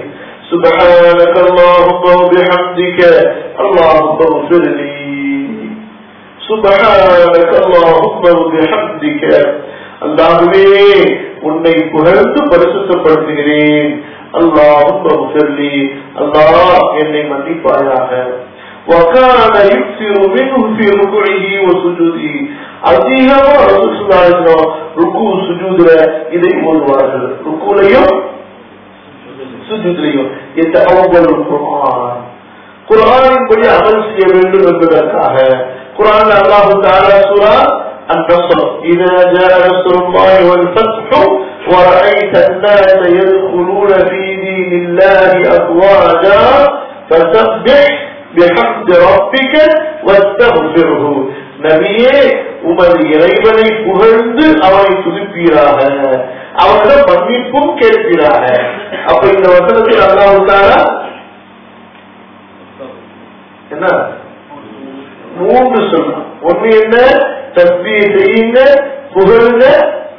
سبحانك اللهم وبحمدك اللهم اغفر لي சுபஹானக அல்லாஹும்ம வபிஹம்திக அல்லாஹ்வே உன்னை புகழ்ந்து பரிசுத்தப்படுத்துகிறேன் அல்லாஹும் வஃபிர்லி அல்லாஹ் என்னை மன்னிப்பாயாக وكان يكثر منه في ركوعه وسجوده அதிகமா ரசூலுல்லாஹி ருக்கு சுஜூதுல இதை ஓதுவார்கள் ருக்குலையும் சுஜூதுலையும் يتأول القرآن குர்ஆனின் படி அமல் செய்ய வேண்டும் என்பதற்காக குர்ஆன் அல்லாஹ் தஆலா சூரா النصر إذا جاء نصر الله والفتح ورأيت الناس يدخلون في دين الله أفواجا فسبح بحمد ربك واستغفره நபியே உமது இறைவனை புகழ்ந்து அவனை துதிப்பீராக அவனிடம் மன்னிப்பும் கேட்பீராக அப்ப இந்த வசனத்தில் அல்லாவுக்காரா என்ன மூன்று சொல்லலாம் ஒண்ணு என்ன தஸ்பியை செய்யுங்க புகழுங்க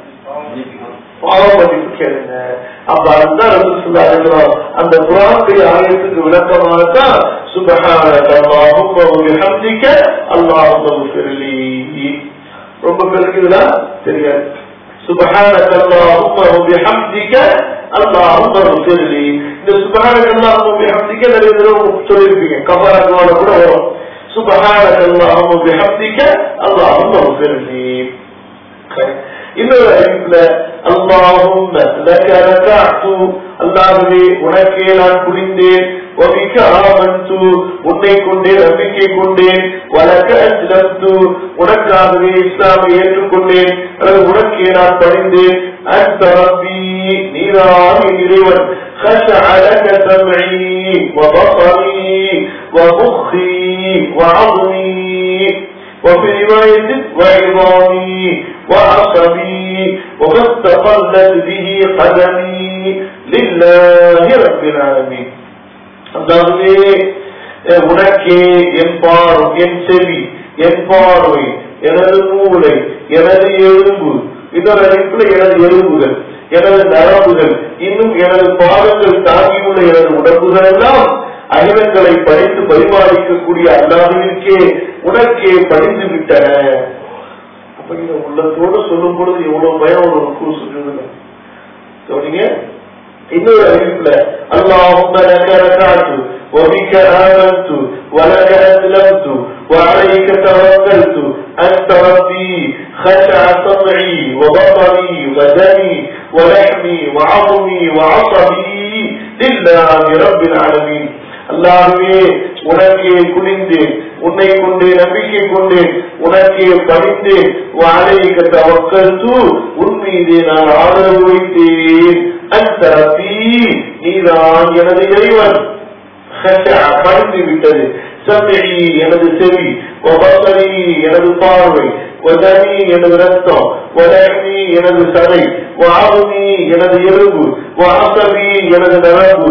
பாவம் மன்னிப்பு கேளுங்க அப்ப அதுதான் ரசூல் ஸல்லல்லாஹு அலைஹி வஸல்லம் அந்த குர்ஆனுடைய ஆயத்துக்கு விளக்கமாக தான் சுப்ஹானக அல்லாஹும்ம வ பிஹம்திக அல்லாஹும்ம ஃபிர்லி ரொம்ப பேருக்கு இதெல்லாம் தெரியாது சுப்ஹானக அல்லாஹும்ம வ பிஹம்திக அல்லாஹும்ம ஃபிர்லி இந்த சுப்ஹானக அல்லாஹும்ம வ பிஹம்திக நிறைய தடவை சொல்லியிருப்பீங்க கபராத்வால கூட வரும் சுப்ஹானக அல்லாஹும்ம வ பிஹம்திக அல்லாஹும்ம ஃபிர்லி இன்னொரு அறிவிப்புல அல்லாஹும் அல்லாஹுவே உனக்கே நான் புரிந்தேன் ஒமிக்க ஆமந்து உன்னை கொண்டே நம்பிக்கை கொண்டேன் வழக்க அஸ்லம்து உனக்காகவே இஸ்லாமை ஏற்றுக்கொண்டேன் அல்லது உனக்கே நான் பணிந்தேன் அந்த ரப்பி நீதான் என் இறைவன் خشع لك سمعي وبصري ومخي وعظمي وفي رواية وعظامي وعصبي وما استقلت به قدمي لله رب العالمين அதாவது உனக்கே என் பார் என் செவி என் பார்வை எனது மூளை எனது எலும்பு இதர் அழைப்புல எனது எலும்புகள் எனது நரம்புகள் இன்னும் எனது பாதங்கள் தாங்கியுள்ள எனது உடம்புகள் எல்லாம் அகிலங்களை படித்து பரிமாறிக்கக்கூடிய அல்லாஹுவிற்கே உனக்கே படிந்து விட்டன அப்ப இந்த உள்ளத்தோடு சொல்லும் பொழுது எவ்வளவு பயம் ஒரு ருக்கு சொல்லுங்க கவனிங்க இன்னொரு அறிவிப்புல اللهم لك ركعت وبك آمنت ولك أسلمت وعليك توكلت أنت ربي خشع سمعي وبصري ودمي ولحمي وعظمي وعصبي لله رب العالمين அல்லாஹுவே உனக்கே குனிந்தேன் உன்னை கொண்டே நம்பிக்கை கொண்டேன் உனக்கே பணிந்தேன் வாழைக்க தவக்கத்து உன் மீதே நான் ஆதரவு வைத்தேன் அந்த நீதான் எனது இறைவன் பணிந்து விட்டது சமி எனது செவி ஒபசரி எனது பார்வை ஒதனி எனது ரத்தம் ஒதனி எனது சதை வாவுனி எனது எலும்பு வாசவி எனது நரம்பு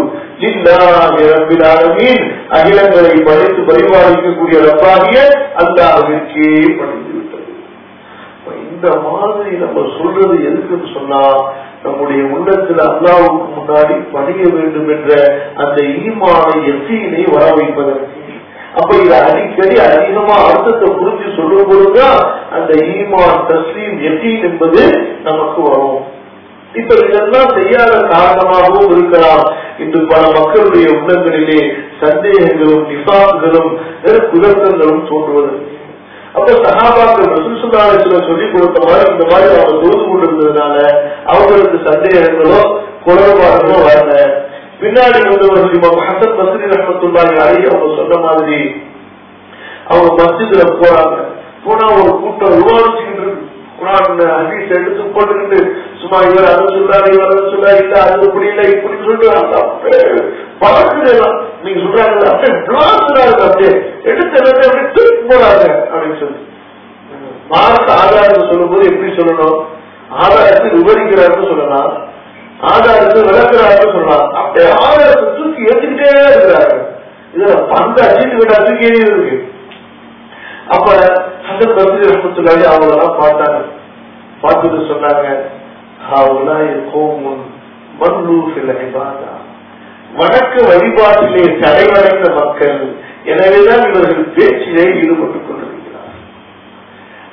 அகிலங்களை படித்து பரிமாறிக்கக்கூடிய ரப்பாகிய அல்லாஹிற்கே படித்து விட்டது இந்த மாதிரி நம்ம சொல்றது எதுக்குன்னு சொன்னா நம்முடைய உள்ளத்துல அல்லாவுக்கு முன்னாடி பணிய வேண்டும் என்ற அந்த ஈமான எசையினை வர வைப்பதற்கு அப்ப இதை அடிக்கடி அதிகமா அர்த்தத்தை புரிஞ்சு சொல்லும் பொழுதுதான் அந்த ஈமான் தஸ்லீம் எசீன் என்பது நமக்கு வரும் இப்ப இதெல்லாம் செய்யாத காரணமாகவும் இருக்கலாம் இன்று பல மக்களுடைய உள்ளங்களிலே சந்தேகங்களும் நிசாக்குகளும் குதர்க்கங்களும் தோன்றுவதற்கு அப்ப சகாபாக்கள் ரசூசுல்லாத்துல சொல்லிக் கொடுத்த மாதிரி இந்த மாதிரி அவங்க தொழுது கொண்டிருந்ததுனால அவங்களுக்கு சந்தேகங்களோ குளறுபாடுகளோ வரல பின்னாடி வந்தவர்கள் இமாம் ஹசன் பஸ்ரி ரஹமத்துல்லாஹி அலி அவங்க சொன்ன மாதிரி அவங்க மஸ்ஜிதுல போறாங்க போனா ஒரு கூட்டம் விவாதிச்சுக்கிட்டு இருக்கு குரான் ஹதீஸ் எடுத்து போட்டுக்கிட்டு சும்மா இவர் அதை சொல்லாரு இவர் அதை சொல்லாரு இல்ல அது இப்படி இல்ல இப்படி சொல்லிட்டு பழக்குது எல்லாம் நீங்க சொல்றாங்க அப்படியே பிளாசுறாங்க அப்படியே எடுத்து எல்லாத்தையும் அப்படியே தூக்கி போறாங்க அப்படின்னு சொல்லி மார்க் ஆதாரத்தை சொல்லும் போது எப்படி சொல்லணும் ஆதாரத்தை விவரிக்கிறாருன்னு சொல்லலாம் ஆதாரத்தை விளக்குறாருன்னு சொல்லலாம் அப்படியே ஆதாரத்தை தூக்கி ஏற்றுக்கிட்டே இருக்கிறாரு இதுல பந்த அச்சிட்டு விட தூக்கி இருக்கு அப்ப அந்த பகுதி ரஹமத்துல்லாஹி அவங்களெல்லாம் பார்த்தாங்க பார்த்துட்டு சொன்னாங்க ஹாவுலாய் கோமுன் மன்லூஃபில் இபாதா வணக்க வழிபாட்டிலே தடைவடைந்த மக்கள் எனவேதான் இவர்கள் பேச்சிலே ஈடுபட்டுக் கொண்டிருக்கிறார்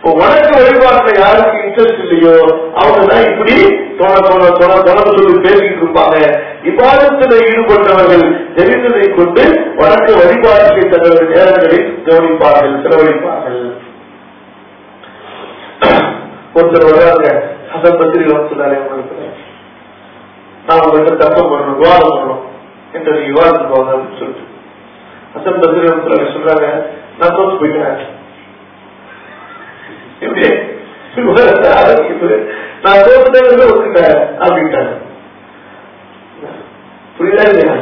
இப்போ வணக்க வழிபாட்டுல யாருக்கு இன்ட்ரெஸ்ட் இல்லையோ அவங்க தான் இப்படி தோண தோண தோண தொடர்ந்து சொல்லி பேசிக்கிட்டு இருப்பாங்க விவாதத்தில் ஈடுபட்டவர்கள் தெரிந்ததை கொண்டு வணக்க வழிபாட்டுக்கு தங்களது நேரங்களில் கவனிப்பார்கள் செலவழிப்பார்கள் ஒருத்தர் வர்றாங்க ஹசன் பத்திரி சொன்னாரே உங்களுக்கு நான் உங்கள்கிட்ட தர்க்கம் பண்ணணும் விவாதம் பண்ணணும் என்று நீங்க விவாதம் போங்க அப்படின்னு சொல்லிட்டு ஹசன் பத்திரி சொல்றாங்க நான் தோத்து போயிட்டேன் எப்படி விவாதத்தை ஆரம்பிக்குது நான் தோத்துட்டேன் ஒத்துட்டேன் அப்படின்ட்டாங்க புரியுதா இல்லையா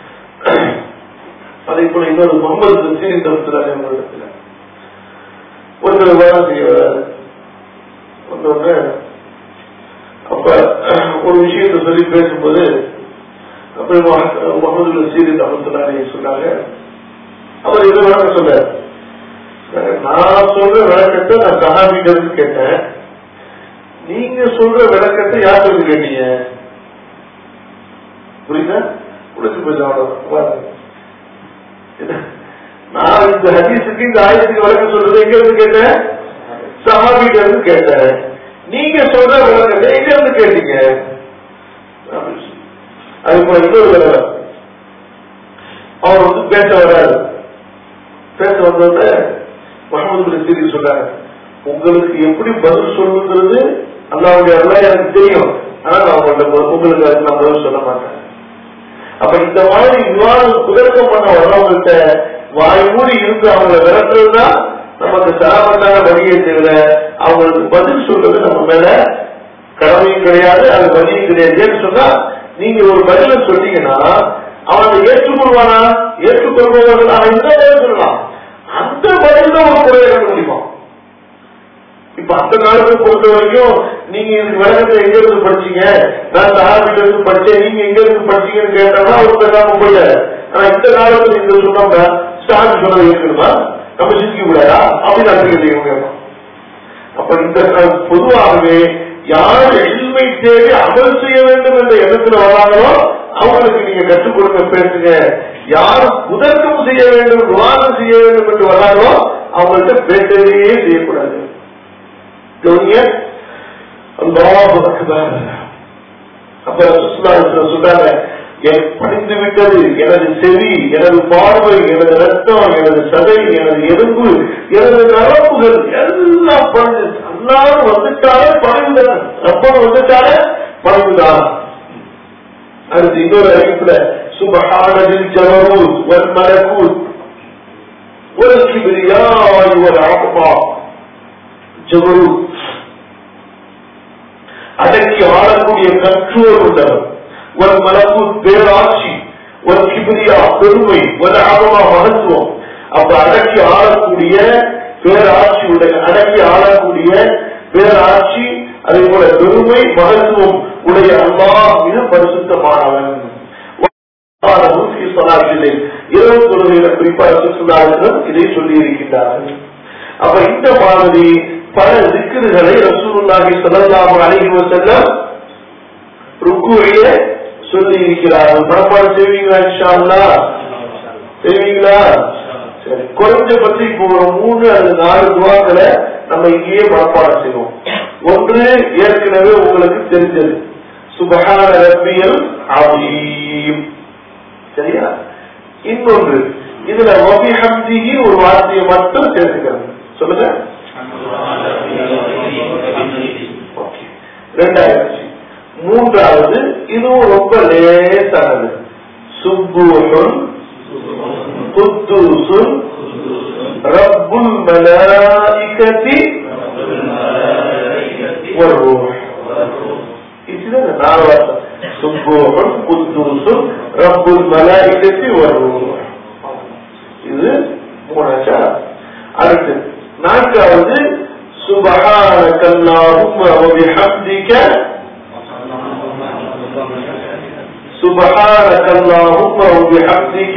அதே போல இன்னொரு முகமது சீரின் தவிர்த்துறாரு உங்களிடத்துல ஒருத்தர் விவாதம் செய்ய வராது வந்தோடனே அப்ப ஒரு விஷயத்தை சொல்லி பேசும்போது அப்புறம் முகமது சீரின் அமர்த்தலாரி சொன்னாங்க அவர் இது விளக்கம் சொல்றாரு நான் சொல்ற விளக்கத்தை நான் சஹாபிட்ட இருந்து கேட்டேன் நீங்க சொல்ற விளக்கத்தை யார் சொல்லி கேட்டீங்க புரியுதா உழைச்சு போய் நான் இந்த ஹதீஸுக்கு இந்த ஆயத்துக்கு விளக்கம் சொல்றது எங்க இருந்து கேட்டேன் சஹாபிட்ட இருந்து கேட்டேன் நீங்க சொல்ற விளக்கத்தை எங்க இருந்து கேட்டீங்க அது போல இன்னொரு விளக்கம் அவர் வந்து பேச வராது பேச வந்தோட முகமது சீரி சொல்றாங்க உங்களுக்கு எப்படி பதில் சொல்லுங்கிறது அல்லாவுடைய அல்லா எனக்கு தெரியும் ஆனா நான் உங்கள்ட்ட உங்களுக்கு அதுக்கு நான் பதில் சொல்ல மாட்டேன் அப்ப இந்த மாதிரி விவாதம் குதர்க்கம் பண்ண வர்றவங்கள்ட்ட வாய் மூடி இருந்து அவங்களை விரட்டுறதுதான் நமக்கு சாமத்தான வழியை தவிர அவங்களுக்கு பதில் சொல்றது நம்ம மேல கடமையும் கிடையாது அது வழியும் கிடையாது ஏன்னு சொன்னா நீங்க ஒரு பதில சொன்னீங்கன்னா அவனை ஏற்றுக்கொள்வானா ஏற்றுக்கொள்பவர்கள் அவன் இந்த பதில் சொல்லலாம் அந்த பதில் தான் ஒரு குறை இறக்க முடியுமா இப்ப அந்த காலத்தை பொறுத்த வரைக்கும் நீங்க இதுக்கு விளக்கத்தை எங்க இருந்து படிச்சீங்க நான் சார்பிட்ட இருந்து படிச்சேன் நீங்க எங்க இருந்து படிச்சீங்கன்னு கேட்டாங்கன்னா அவர் பேசாம போயில ஆனா இந்த காலத்துல இந்த சொன்னோம்னா ஸ்டாண்ட் சொன்னது இருக்கணுமா நம்ம சிரிக்க கூடாதா அப்படின்னு அர்த்தம் அப்ப இந்த பொதுவாகவே யார் எளிமை தேடி அமல் செய்ய வேண்டும் என்ற எண்ணத்துல வராங்களோ அவங்களுக்கு நீங்க கற்றுக் கொடுக்க பேசுங்க யார் புதர்க்கம் செய்ய வேண்டும் விவாதம் செய்ய வேண்டும் என்று வராங்களோ அவங்கள்ட்ட பேசவே செய்யக்கூடாது கவனிய அப்ப சொல்றாங்க படிந்து விட்டது எனது செவி எனது பார்வை எனது ரத்தம் எனது சதை எனது எலும்பு எனது நரம்புகள் எல்லாம் பணிந்து எல்லாரும் வந்துட்டாலே பணிந்தனர் ரப்பம் வந்துட்டாலே பணிந்துதான் அடுத்து இன்னொரு அறிவிப்புல சுபஹானதில் ஜவரூத் வல் மலகூத் ஒரு கிபிரியாய் ஒரு ஆபமா ஜவரூத் அடக்கி ஆளக்கூடிய கற்றோர் உள்ளவர் ஒரு மலப்பு பேராட்சி ஒரு கிபிரியா பெருமை ஒரு ஆபமா மகத்துவம் அப்ப அடக்கி ஆளக்கூடிய பேராட்சி உடைய அடக்கி ஆளக்கூடிய பேராட்சி அதே போல பெருமை மகத்துவம் உடைய அல்லா மிக பரிசுத்தமானவன் இரவு தொழுகையில குறிப்பாக சுற்றுலாளர்கள் இதை சொல்லி இருக்கின்றார்கள் அப்ப இந்த மாதிரி பல திக்குகளை ரசூலுல்லாஹி ஸல்லல்லாஹு அலைஹி வஸல்லம் ருக்குவிலே சொல்லி இருக்கிறார்கள் மனப்பாடம் செய்வீங்களா இன்ஷா அல்லாஹ் செய்வீங்களா சரி குறைஞ்சபட்சம் இப்போ ஒரு மூணு அல்லது நாலு துவாக்களை நம்ம இங்கேயே மனப்பாடம் செய்வோம் ஒன்று ஏற்கனவே உங்களுக்கு தெரிஞ்சது சுபஹான ரப்பியல் அதீம் சரியா இன்னொன்று இதுல வபி ஹம்திகி ஒரு வார்த்தையை மட்டும் சேர்த்துக்கிறது சொல்லுங்க ரெண்டாயிரத்தி மூன்றாவது இதுவும் ரொம்ப லேசானது சுப்பூன் குத்தூசுன் ரப்புல் மலாயிகத்தி والروح இதுதான் நாலு வார்த்தை சுப்பூன் குத்தூசுன் ரப்புல் மலாயிகத்தி والروح இது மூணாச்சா அடுத்து நான்காவது சுபஹானக அல்லாஹும்ம வபிஹம்திக سبحانك اللهم وبحمدك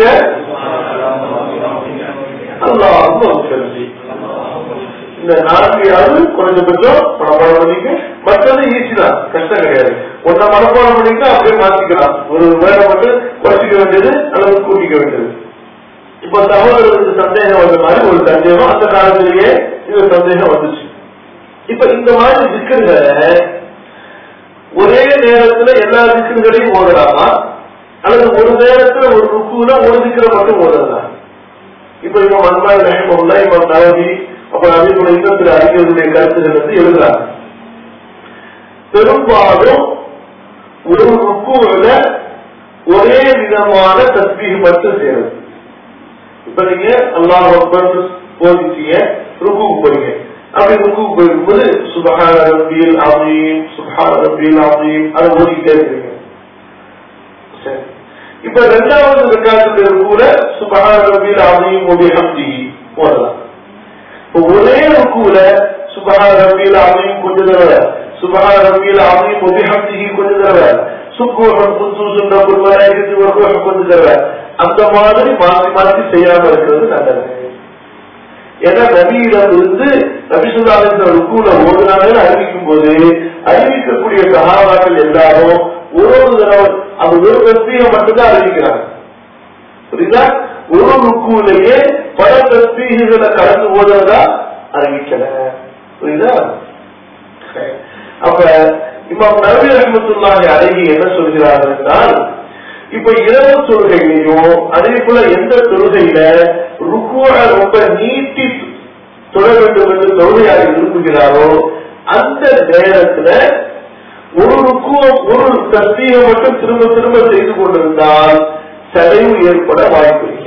اللهم اغفر لي இந்த நான்கையாவது குறைஞ்சபட்சம் மனப்பாடம் பண்ணிக்க மற்றது ஈஸி தான் கஷ்டம் கிடையாது ஒன்ன மனப்பாடம் பண்ணிட்டு அப்படியே மாத்திக்கலாம் ஒரு வேலை மட்டும் குறைச்சிக்க வேண்டியது அல்லது கூட்டிக்க வேண்டியது இப்ப சகோதரருக்கு சந்தேகம் வந்த மாதிரி ஒரு சந்தேகம் அந்த காலத்திலேயே இந்த சந்தேகம் வந்துச்சு இப்ப இந்த மாதிரி திக்குகளை ஒரே நேரத்துல எல்லா திக்குகளையும் ஓதலாமா அல்லது ஒரு நேரத்துல ஒரு ருக்குல ஒரு திக்கிற மட்டும் ஓதலாம் இப்ப இவன் மன்மாய் ரஹமுல்லா இவன் நவதி அப்புறம் அதே போல இன்னும் சில அறிஞர்களுடைய கருத்துகள் வந்து எழுதுறாங்க பெரும்பாலும் ஒரு ருக்குவில ஒரே விதமான தஸ்பீக மட்டும் சேருது இப்ப நீங்க அல்லாஹ் அக்பர் போதிச்சீங்க ருக்குக்கு போறீங்க அப்படி ருக்குக்கு போயிருக்கும்போது சுபஹான ரப்பியல் அசீம் சுபஹான ரப்பியல் அசீம் அதை ஓதிக்கிட்டே இருக்கீங்க சரி இப்ப ரெண்டாவது ரெக்கார்டு ருக்குல சுபஹான ரப்பியல் அசீம் ஒபி ஹம்தி போடலாம் இப்போ ஒரே ருக்குல சுபஹான ரப்பியல் அசீம் கொஞ்ச தடவை சுபஹான ரப்பியல் அசீம் ஒபி ஹம்தி கொஞ்ச தடவை சுக்குவகம் புதுசு ரப்புல் மலாயிகத்து வர்க்கம் கொஞ்ச தடவை அந்த மாதிரி மாற்றி மாற்றி செய்யாம இருக்கிறது நல்லது ஏன்னா நபியிடம் இருந்து நபிசுல்லாத ருக்குல ஓதுனாங்க அறிவிக்கும் போது அறிவிக்கக்கூடிய சகாபாக்கள் எல்லாரும் ஒரு ஒரு தடவை அந்த ஒரு தஸ்பீகை மட்டும்தான் அறிவிக்கிறாங்க புரியுதா ஒரு ருக்குலேயே பல தஸ்பீகளை கலந்து ஓதுறதா அறிவிக்கல புரியுதா அப்ப இமாம் நபி ரஹமத்துல்லாஹி அழகி என்ன சொல்கிறார்கள் என்றால் இப்ப இரவு தொழுகையிலையும் அதே போல எந்த தொழுகையில ருக்குவ ரொம்ப நீட்டி தொழ வேண்டும் என்று தொழுகையாக விரும்புகிறாரோ அந்த நேரத்துல ஒரு ருக்குவம் ஒரு தஸ்தியை மட்டும் திரும்ப திரும்ப செய்து கொண்டிருந்தால் செலவு ஏற்பட வாய்ப்பு இருக்கிறது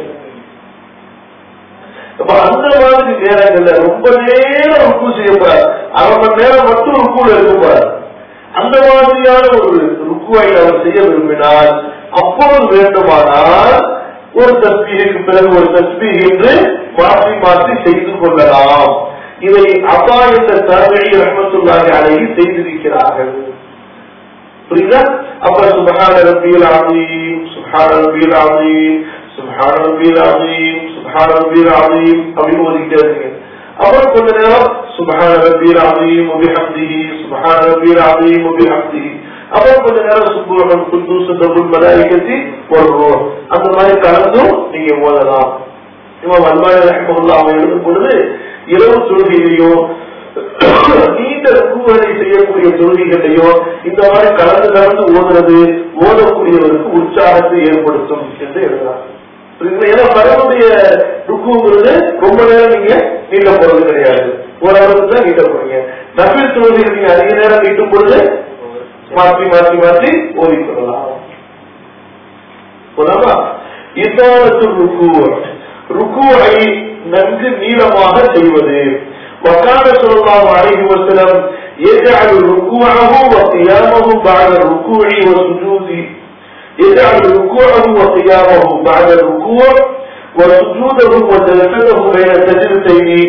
அப்ப அந்த மாதிரி நேரங்கள்ல ரொம்ப நேரம் ருக்கு செய்யக்கூடாது அரை மணி நேரம் மட்டும் ருக்குல இருக்கக்கூடாது அந்த மாதிரியான ஒரு ருக்குவை அவர் செய்ய விரும்பினால் அப்பொழுது வேண்டுமானால் ஒரு தஸ்பீகைக்கு பிறகு ஒரு தஸ்பீக் என்று மாற்றி மாற்றி செய்து கொள்ளலாம் இதை அப்பா என்ற தலைவழி ரஹமத்துல்லாஹி அழகி செய்திருக்கிறார்கள் புரியுதா அப்ப சுபஹான ரபியல் ஆதீம் சுபஹான ரபியல் ஆதீம் சுபஹான ரபியல் ஆதீம் சுபஹான ரபியல் ஆதீம் அப்படின்னு ஓதிக்கிட்டே இருக்கீங்க அப்புறம் கொஞ்ச நேரம் சுபஹான ரபியல் ஆதீம் وبحمده சுபஹான ரபியல் ஆதீம் وبحمده அப்புறம் கொஞ்ச நேரம் சுப்புரம் குந்தூஸ் ரபுல் மலாயிகத்தி ஒரு அந்த மாதிரி கலந்தும் நீங்க ஓதலாம் இவன் வன்மாய் ரஹ்மத்துல்லாஹ் அவன் எழுதும் பொழுது இரவு தொழுகையிலையோ நீண்ட ரூபனை செய்யக்கூடிய தொழுகைகளையோ இந்த மாதிரி கலந்து கலந்து ஓதுறது ஓதக்கூடியவருக்கு உற்சாகத்தை ஏற்படுத்தும் என்று எழுதுறாங்க புரியுதுங்களா? ஏன்னா பரவனுடைய ருக்குங்கிறது ரொம்ப நேரம் நீங்க நீட்ட போறது கிடையாது ஓரளவுக்கு தான் நீட்ட போறீங்க நபில் தொழுகையில் நீங்க அதிக நேரம் நீட்டும் பொழுது மாற்றி மாற்றி மாற்றி ஓதிக்கொள்ளலாம் போலாமா இதானத்து ருக்கு ருக்குவை நன்கு நீளமாக செய்வது وكان صلى الله عليه وسلم يجعل ركوعه وقيامه بعد الركوع والسجود يجعل ركوعه وقيامه بعد الركوع وسجوده وجلسته بين السجدتين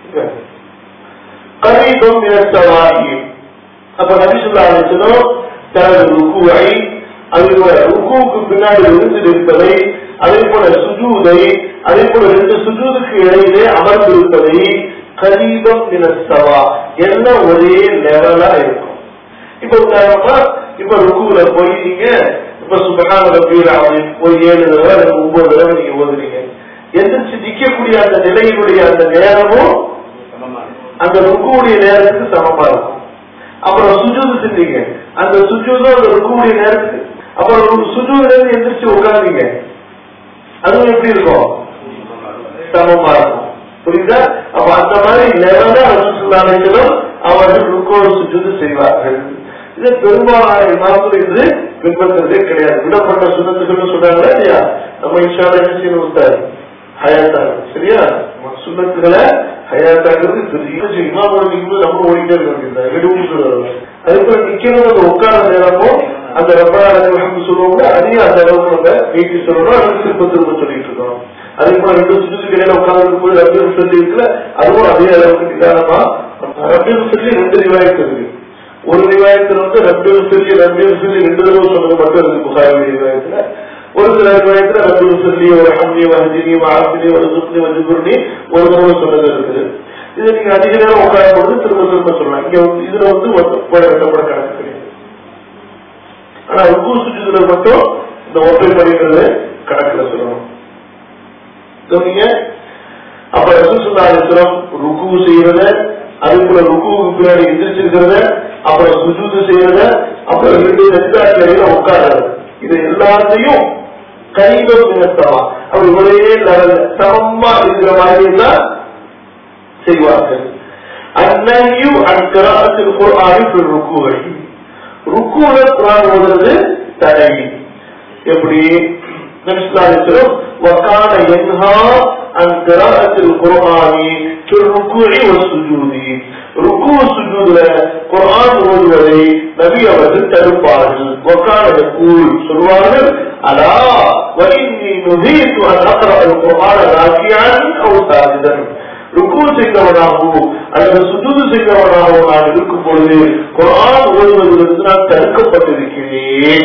قريب من السواء அப்ப நபி சொல்லா அலிசனம் தனது ருக்குவை அதனுடைய ருக்குவுக்கு பின்னாடி இருந்து இருப்பதை அதே போல சுஜூதை அதே போல ரெண்டு சுஜூதுக்கு இடையிலே அமர்ந்திருப்பதை கரீபம் நிலஸ்தவா எல்லாம் ஒரே லெவலா இருக்கும் இப்ப உதாரணமா இப்ப ருக்குல போய் நீங்க இப்ப சுபகான ரபீர் ஒரு ஏழு தடவை அல்லது ஒன்பது தடவை நீங்க ஓதுறீங்க எந்திரிச்சு நிக்கக்கூடிய அந்த நிலையினுடைய அந்த நேரமும் அந்த ருக்குவுடைய நேரத்துக்கு சமமா இருக்கும் அப்புறம் சுஜூது செஞ்சீங்க அந்த சுஜூதும் அந்த ருக்குவுடைய நேரத்துக்கு அப்புறம் சுஜூதுல இருந்து எந்திரிச்சு உட்கார்ந்தீங்க அதுவும் எப்படி இருக்கும் சமமா இருக்கும் புரியுதா அப்ப அந்த மாதிரி லெவலா ரசூசுல்லாலும் அவர்கள் ருக்கோடு சுஜூது செய்வார்கள் இது பெரும்பாலான இமாம்கள் என்று பின்பற்றதே கிடையாது விடப்பட்ட சுண்ணத்துகள் சொல்றாங்களா இல்லையா நம்ம இன்ஷால என்ன செய்யணும் உத்தாரு ஹயாத்தாக சரியா சுண்ணத்துகளை ஹயாத்தாங்கிறது பெரிய இமாமோட நிற்கும் நம்ம ஓடிட்டே இருக்க வேண்டியது எடுப்பு சொல்றாங்க அதுக்கு நிக்கணும் அந்த உட்கார நேரமும் அந்த ரப்பராஜ் சொல்லுவாங்க அதையும் அந்த அளவுக்கு நம்ம நீட்டி சொல்லணும் அது திருப்ப திரும்ப சொல்லிட்டு இருக்கோம் அதே போல ரெண்டு சுற்றுக்கு இடையில உட்கார்ந்து போது ரப்பியம் சொல்லி இருக்குல்ல அதுவும் அதே அளவுக்கு நிதானமா ரப்பியம் சொல்லி ரெண்டு ரிவாயத்து இருக்கு ஒரு ரிவாயத்துல வந்து ரப்பியம் சொல்லி ரப்பியம் சொல்லி ரெண்டு தடவை சொன்னது மட்டும் இருக்கு புகாரி ரிவாயத்துல ஒரு சில ரிவாயத்துல ரப்பியம் சொல்லி ஒரு ஹம்னி வஹஜினி வாசினி ஒரு சுப்னி வஜுபுர்னி ஒரு தடவை சொன்னது இருக்குது இது நீங்க அதிக நேரம் உட்காரும் பொழுது திரும்ப திரும்ப சொல்லலாம் இங்க வந்து இதுல வந்து ஒற்றை வெட்டப்பட கணக்கு கிடையாது ஆனா ருக்கு சுற்றுல மட்டும் இந்த ஒற்றை படிக்கிறது கணக்குல சொல்லணும் கவனிங்க அப்ப ரசூசுல்லாஸ்லம் ருக்கு செய்யறத அதுக்குள்ள ருக்குவுக்கு பின்னாடி எந்திரிச்சிருக்கிறத அப்புறம் சுஜூது செய்யறத அப்புறம் ரெண்டு நெத்தாட்சியில உட்கார்றது இது எல்லாத்தையும் கைகள் நிறுத்தமா அப்படி ஒரே லெவல் சமமா இருக்கிற மாதிரி எல்லாம் செய்வார்கள் அந்நையும் அன்கராத்தில் குரானில் ருக்குவை ருக்குல குரான் ஓதுறது தடை எப்படி நபிஸ்லாலிஸ்லம் வக்கான என்ஹா அன் கிராஅத்தில் குர்ஆனி ஃபில் ருக்குஇ வஸ்ஸுஜூதி ருக்கு சுஜூதுல குர்ஆன் ஓதுவதை நபி அவர்கள் தடுப்பார்கள் வக்கான யகூல் சொல்வார்கள் அலா வ இன்னி நுஹீது அன் அக்ரா அல் குர்ஆன ராக்கியான் அவ் சாஜிதன் ருக்கு செய்தவனாகவோ அல்லது சுஜூது செய்தவனாகவோ நான் இருக்கும் பொழுது குர்ஆன் ஓதுவதிலிருந்து நான் தடுக்கப்பட்டிருக்கிறேன்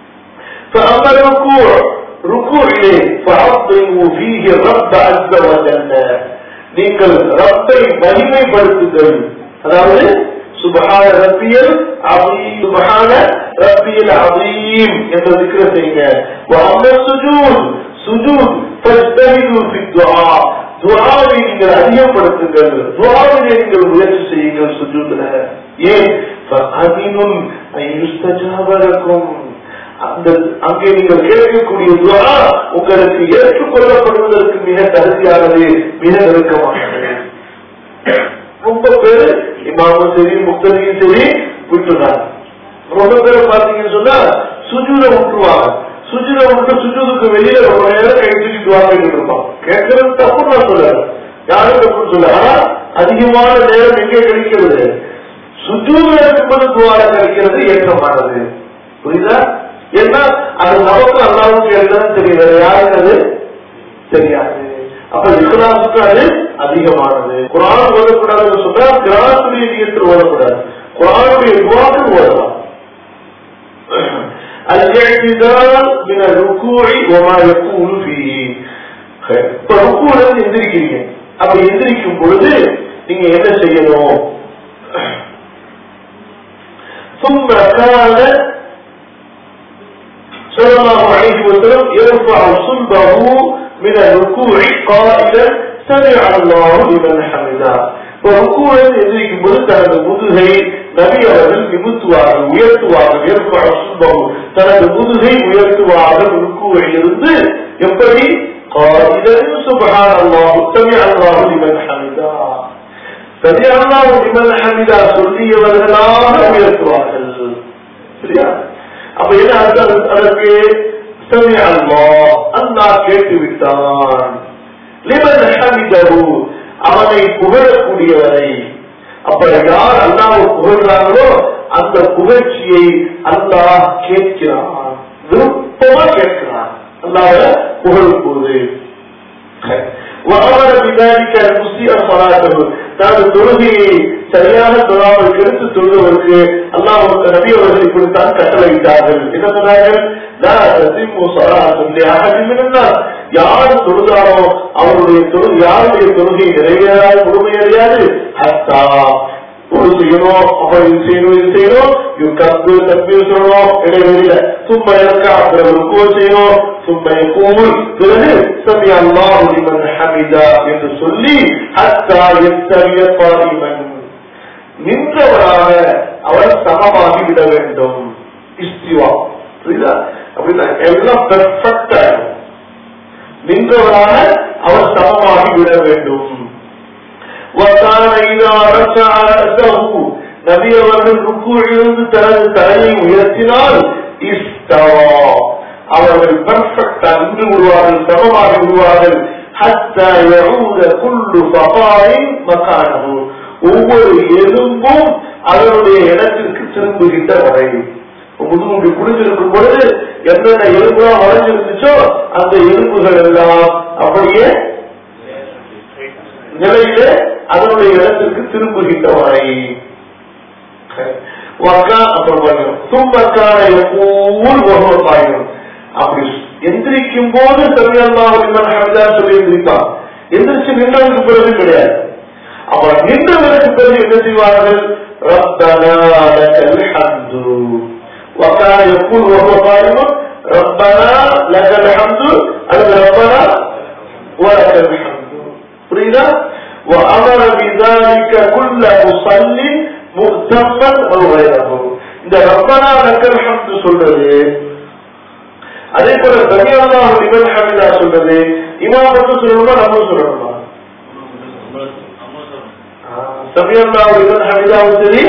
فأما الركوع ركوعிலே فعظموا فيه الرب عز وجل நீங்கள் ரப்பை மகிமைப்படுத்துங்கள் அதாவது சுபஹான ரப்பியல் அதீம் சுபஹான ரப்பியல் அதீம் என்ற திக்ர செய்யுங்க وأما السجود سجود فاجتهدوا في الدعاء துவாவை நீங்கள் அதிகப்படுத்துங்கள் துவாவிலே நீங்கள் முயற்சி செய்யுங்கள் சுஜூதுல ஏன் فأمن أن يستجاب لكم அந்த அங்கே நீங்கள் கேட்கக்கூடிய துவா உங்களுக்கு ஏற்றுக்கொள்ளப்படுவதற்கு மிக தகுதியானது மிக நெருக்கமானது ரொம்ப பேரு இமாமும் சரி முக்தரையும் சரி விட்டுறாங்க ரொம்ப பேரை பாத்தீங்கன்னு சொன்னா சுஜூத விட்டுருவாங்க சுஜூத விட்டு சுஜூதுக்கு வெளியில ரொம்ப நேரம் கை தூக்கி துவா கேட்டுட்டு இருப்பான் கேட்கறது தப்பு நான் சொல்ல யாரும் தப்புன்னு சொல்ல ஆனா அதிகமான நேரம் எங்கே கிடைக்கிறது சுஜூத இருக்கும்போது துவார கிடைக்கிறது ஏற்றமானது புரியுதா ஏன்னா அது நமக்கு அல்லாவுக்கு எழுதுன்னு தெரியாது யாருக்கு அது தெரியாது அப்ப இஸ்லாமுக்கு அது அதிகமானது குரான் ஓதக்கூடாதுன்னு சொன்னா கிராசுடைய நீயத்தில் ஓதக்கூடாது குரானுடைய துவாக்கு ஓதலாம் الاعتدال من الركوع وما يقول فيه இப்ப ருக்குல இருந்து எந்திரிக்கிறீங்க அப்ப எந்திரிக்கும் பொழுது நீங்க என்ன செய்யணும் ثم كان صلى الله عليه وسلم يرفع صلبه من الركوع قائلا سمع الله لمن حمده ருக்குல எதிரிக்கும் போது தனது முதுகை நபி அவர்கள் நிமித்துவார்கள் உயர்த்துவார்கள் ஏற்பா சுல்பம் தனது முதுகை உயர்த்துவார்கள் ருக்குவில் இருந்து எப்படி قائلا سبحان الله سمع الله لمن حمده سمع الله لمن حمده சொல்லியவர்களாக உயர்த்துவார்கள் சரியா அப்ப என்ன அர்த்தம் அதற்கு சமி அல்லா அல்லா கேட்டு விட்டான் லிமன் ஹமிதஹு அவனை புகழக்கூடியவரை அப்ப யார் அல்லாவை புகழ்றாங்களோ அந்த புகழ்ச்சியை அல்லாஹ் கேட்கிறான் விருப்பமா கேட்கிறான் அல்லாஹ் புகழும் போது وأمر بذلك المسيء صلاته தனது தொழுகையை சரியாக தொழாமல் கெடுத்து தொழுவதற்கு அல்லாஹ் நபி அவர்கள் இப்படித்தான் கட்டளையிட்டார்கள் என்ன சொன்னார்கள் யார் தொழுதாரோ அவருடைய தொழு யாருடைய தொழுகை நிறைவேறாத முழுமையடையாது ஹத்தா ஒரு செய்யணும் அப்புறம் இது செய்யணும் இது செய்யணும் இது கப்பு தப்பீர் சொல்லணும் இடைவெளியில சும்மா இருக்கா பிறகு ருக்கோ செய்யணும் சும்மா கூல் பிறகு சமி அல்லாஹ் லிமன் ஹமிதா என்று சொல்லி ஹத்தா எத்தவிய பாரிமன் நின்றவராக அவர் சமமாகி விட வேண்டும் இஸ்திவா புரியுதா அப்படின்னா எல்லாம் பெர்ஃபெக்டா நின்றவராக அவர் சமமாகி விட வேண்டும் وكان إذا رفع رأسه நபி அவர்கள் ருக்குவிலிருந்து தனது தலையை உயர்த்தினால் இஸ்தவா அவர்கள் பெர்ஃபெக்டா நின்று விடுவார்கள் சமமாகி விடுவார்கள் حتى يعود كل فقار مكانه ஒவ்வொரு எலும்பும் அதனுடைய இடத்திற்கு திரும்புகின்ற வரை முதுகுண்டு குடிஞ்சிருக்கும் பொழுது எந்தெந்த எலும்புலாம் வளைஞ்சிருந்துச்சோ அந்த எலும்புகள் எல்லாம் அப்படியே நிலையில அதனுடைய இடத்திற்கு திரும்புகின்ற வரை அப்படி எந்திரிக்கும் போது சரியல்லாஹ் சொல்லி எந்திரிப்பான் எந்திரிச்சு நின்றதுக்கு பிறகு கிடையாது அப்ப நின்றவருக்கு பிறகு என்ன செய்வார்கள் ربنا لك الحمد وكان يقول وهو قائم ربنا لك الحمد أن ربنا ولك الحمد புரியுதா وأمر بذلك بذلك كل مصل مؤتما او غيره இந்த ரப்பனா லக்கல் ஹம்து சொல்றது அதே போல சமியல்லாஹு லிமன் ஹமிதா சொல்றது இமாம் மட்டும் சொல்லணுமா நம்ம சொல்லணுமா சமியல்லாஹு லிமன் ஹமிதாவும் சரி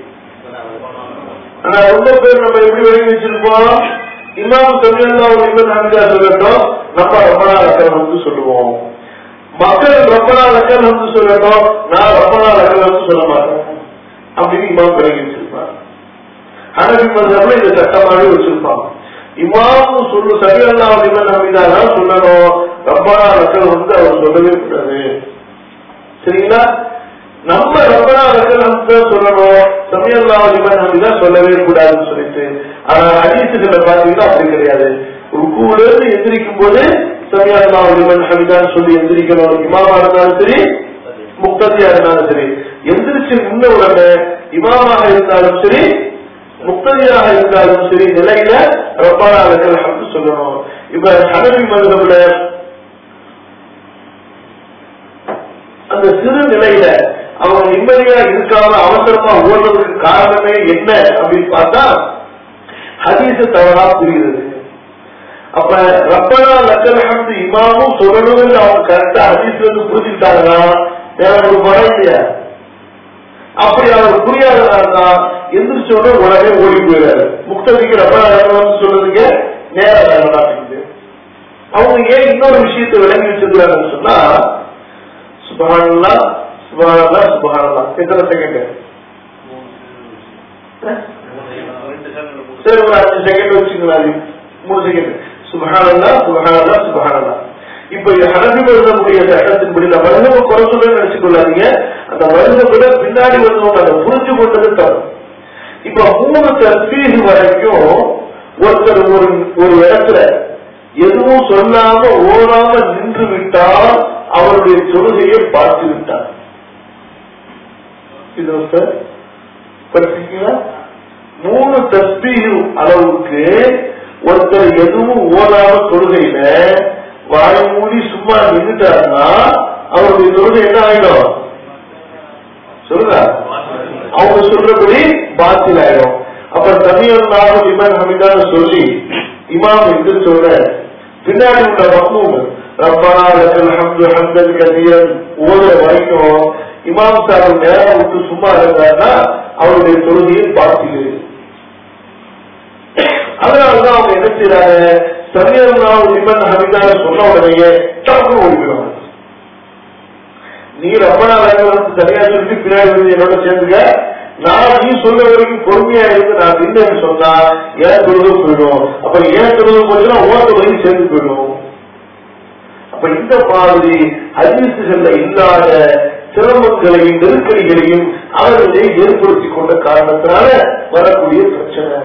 ஆனா ரொம்ப பேர் நம்ம எப்படி வெளியே வச்சிருப்போம் இமாம் சமியல்லாஹு லிமன் ஹமிதா சொல்லட்டும் நம்ம ரப்பனா லக்கல் ஹம்து சொல்லுவோம் மக்கள் ரப்பனா லக்கல் ஹம்து சொல்லட்டும் நான் ரப்பனா லக்கல் ஹம்து சொல்ல மாட்டேன் அப்படின்னு இமாம் விலகி வச்சிருப்பார் ஹனபி மதம்ல இந்த சட்டமாவே வச்சிருப்பாங்க இமாம் சொல்லு சரியல்லா லிமன் ஹமிதாதான் சொல்லணும் ரப்பனா லக்கல் வந்து அவர் சொல்லவே கூடாது சரிங்களா நம்ம ரப்பனா லக்கல் ஹம்து சொல்லணும் சமியல்லா லிமன் ஹமிதா சொல்லவே கூடாதுன்னு சொல்லிட்டு ஆனா ஹதீசுகளை பாத்தீங்கன்னா அப்படி கிடையாது ருக்குல இருந்து எந்திரிக்கும் போது சமியல்லா லிமன் ஹமிதான்னு சொல்லி எந்திரிக்கணும் இமாமா இருந்தாலும் சரி முக்ததியா இருந்தாலும் சரி எந்திரிச்சு நின்ற உடனே இமாமாக இருந்தாலும் சரி முக்ததியாக இருந்தாலும் சரி நிலையில ரப்பானா லக்கல் ஹம்து சொல்லணும் இப்ப ஹனபி மதுரவுல அந்த சிறு நிலையில அவங்க நிம்மதியா இருக்காம அவசரமா ஓடுறதுக்கு காரணமே என்ன அப்படின்னு பார்த்தா ஹதீச தவறா புரியுது அப்ப ரப்பனா லக்கல் ஹம்து இமாமும் சொல்லணும்னு அவங்க கரெக்டா ஹதீஸ்ல இருந்து புரிஞ்சுக்கிட்டாங்கன்னா எனக்கு ஒரு படம் இல்லையா அப்படி அவர் புரியாதனால எந்திரிச்ச உடனே உடனே ஓடி போயிடாரு முக்ததிக்கு ரப்பனா லக்கல் ஹம்து சொல்றதுக்கு நேரம் வேலை மாட்டேங்குது அவங்க ஏன் இன்னொரு விஷயத்தை விளங்கி வச்சிருக்கிறாங்கன்னு சொன்னா சுபஹானல்லா சுபஹானல்லா சுபஹானல்லா எத்தனை செகண்ட் சரி ஒரு அஞ்சு செகண்ட் வச்சுங்களா அது மூணு செகண்ட் சுபஹானல்லா சுபஹானல்லா சுபஹானல்லா இப்ப இது ஹனபி வருதமுடைய சட்டத்தின்படி இந்த மருந்தவ குறை சொல்ல நினைச்சு கொள்ளாதீங்க அந்த மருந்தவிட பின்னாடி வந்தவங்க அதை புரிஞ்சு கொண்டது தரும் இப்ப மூணு தஸ்பீர் வரைக்கும் ஒருத்தர் ஒரு ஒரு இடத்துல எதுவும் சொல்லாம ஓடாம நின்று விட்டால் அவருடைய தொழுகையை பார்த்து விட்டார் இது சார் படிச்சிருக்கீங்களா மூணு தஸ்பீர் அளவுக்கு ஒருத்தர் எதுவும் ஓடாம தொழுகையில வாய் மூடி சும்மா நின்றுட்டாருன்னா அவருடைய தொழுகை என்ன ஆயிடும் சொல்லுங்க அவங்க சொல்றபடி பாத்தில் ஆயிடும் அப்ப தமிழ் நாடு இமன் ஹமிதான்னு சொல்லி இமாம் என்று சொல்ற பின்னாடி உள்ள மக்மூம் ரப்பனா லக்கல் ஹம்து ஹம்தன் கதீரன் ஓதுற வரைக்கும் இமாம் சார் நேரம் விட்டு சும்மா இருந்தாருன்னா அவருடைய தொழுகையில் பாத்தில் அதனாலதான் அவங்க என்ன செய்யறாங்க சரியல்லாஹு லிமன் ஹமிதான்னு சொன்ன உடனே டக்கு ஓடிக்கிறாங்க நீ ரப்பனா லக்கல் தனியா சொல்லிட்டு பின்னாடி வந்து என்னோட சேர்ந்துக்க நான் நீ சொல்ல வரைக்கும் பொறுமையா இருந்து நான் நின்று சொன்னா ஏன் தொழுது போயிடும் அப்ப ஏன் தொழுது போச்சுன்னா ஓட்ட வரைக்கும் சேர்ந்து போயிடும் அப்ப இந்த மாதிரி ஹதீசுகள்ல இல்லாத சிரமங்களையும் நெருக்கடிகளையும் அவர்களே ஏற்படுத்தி கொண்ட காரணத்தினால வரக்கூடிய பிரச்சனை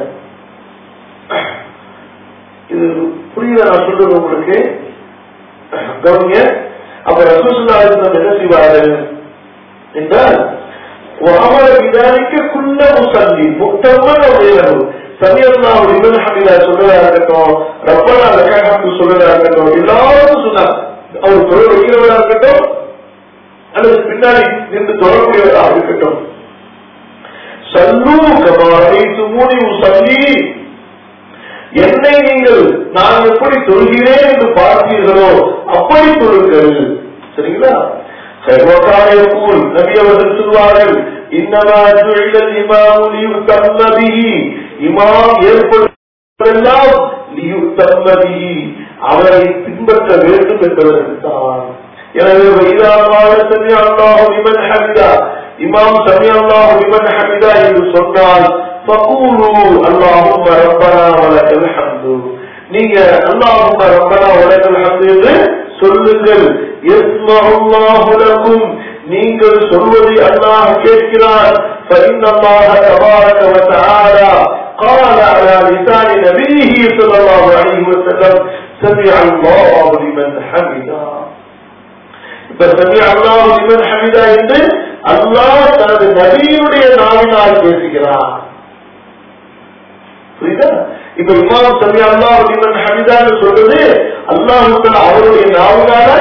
இது புரியுதா நான் சொல்றது உங்களுக்கு கவனிங்க அப்ப ரசூசுல்லா என்ன செய்வாரு என்றால் وعمل بذلك كل مصلي مؤتمن وغيره سمع الله لمن حمده சொல்றதா இருக்கட்டும் ரப்பனா லக்க ஹம்து சொல்றதா இருக்கட்டும் எல்லாரும் சொன்னாங்க அவர் தொழில் வைக்கிறவரா இருக்கட்டும் அல்லது பின்னாடி நின்று தொடரக்கூடியவராக இருக்கட்டும் சல்லு கமாரை துமூனி சல்லி என்னை நீங்கள் நான் எப்படி தொழுகிறேன் என்று பார்த்தீர்களோ அப்படி தொழுங்கள் சரிங்களா وكان يقول نبي அவர்கள் சொல்வார்கள் இன்னமா ஜுஇல இமாமு லியுத்தம்ம பிஹி இமாம் ஏற்படுத்தெல்லாம் லியுத்தம்ம பிஹி அவரை பின்பற்ற வேண்டும் என்பதற்குத்தான் எனவே வைதாமான சமி அல்லாஹு லிமன் ஹமிதா இமாம் சமி அல்லாஹு லிமன் ஹமிதா என்று சொன்னால் فقولوا اللهم ربنا ولك الحمد நீங்க اللهم ربنا ولك الحمد என்று சொல்லுங்கள் லக்கும் நீங்கள் சொல்வதை அல்லாஹ் கேட்கிறார் فإن الله تبارك وتعالى قال على لسان نبيه صلى الله عليه وسلم سمع الله لمن حمدا இப்ப சமி அல்லாஹ் லிமன் ஹமிதா என்று அல்லாஹ் தனது நபியினுடைய நாவினால் பேசுகிறார் புரியுதா இப்ப இமாம் சமி அல்லாஹ் லிமன் ஹமிதான்னு சொல்றது அல்லாஹ் அவருடைய நாவினால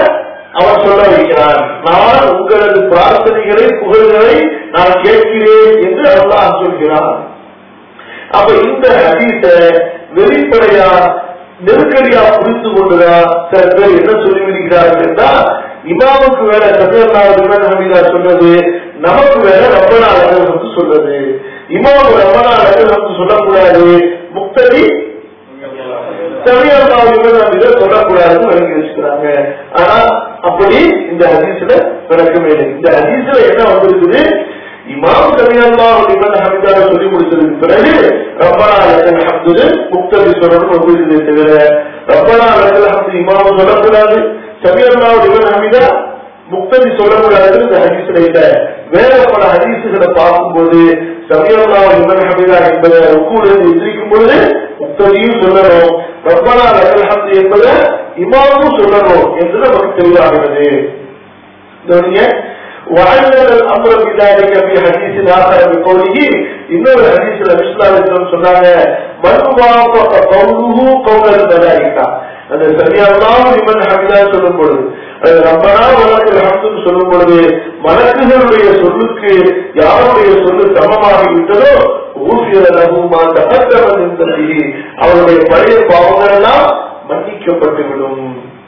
அவன் சொல்ல வைக்கிறான் நான் உங்களது பிரார்த்தனைகளை புகழ்களை நான் கேட்கிறேன் என்று அல்லாஹ் சொல்கிறான் அப்ப இந்த ஹதீஸ வெளிப்படையா நெருக்கடியா புரிந்து கொண்டுதான் சில பேர் என்ன சொல்லிவிடுகிறார்கள் என்றால் இமாமுக்கு வேற சத்தியநாதன் ஹமீதா சொன்னது நமக்கு வேற ரப்பனா அழகு சொல்றது இமாம் ரப்பனா அழகு சொல்லக்கூடாது முக்தடி சரியான இதை சொல்லக்கூடாதுன்னு விளங்கி வச்சுக்கிறாங்க ஆனா அப்படி இந்த ஹதீஸ்ல விளக்கமே இல்லை இந்த ஹதீஸ்ல என்ன வந்திருக்குது இமாம் சரியல்லா இவன் ஹமிதாவை சொல்லி கொடுத்ததுக்கு பிறகு ரப்பனா அலக்கல் ஹம்து முக்தபி சொல்லணும் வந்திருக்குதே தவிர ரப்பனா அலக்கல் ஹம்து இமாம் சொல்லக்கூடாது சரியல்லா இவன் ஹமிதா முக்தபி சொல்லக்கூடாது இந்த ஹதீஸ்ல இல்ல வேற பல ஹதீசுகளை பார்க்கும்போது சரியல்லா இவன் ஹமிதா என்பதை ருக்கூலிருந்து எந்திரிக்கும் பொழுது முக்தபியும் சொல்லணும் ரப்பனா அலக்கல் ஹம்து என்பதை இமாமும் சொல்லணும் என்று நமக்கு தெளிவாகிறது கவனிங்க وعلل الامر بذلك في حديث اخر بقوله இன்னொரு ஹதீஸ்ல விஸ்லாமிஸ்லம் சொன்னாங்க மன்வாபக கவுலுஹு கவுலல் மலாயிகா அந்த சரியானலாம் இவன் ஹமிதா சொல்லும் பொழுது அது ரப்பனா வழக்கில் ஹம்துன்னு சொல்லும் பொழுது மலக்குகளுடைய சொல்லுக்கு யாருடைய சொல்லு சமமாகி விட்டதோ ஊசியல நகுமா தகத்தவன் தந்தி அவருடைய பழைய பாவங்கள் எல்லாம் மன்னிக்கப்பட்டுவிடும்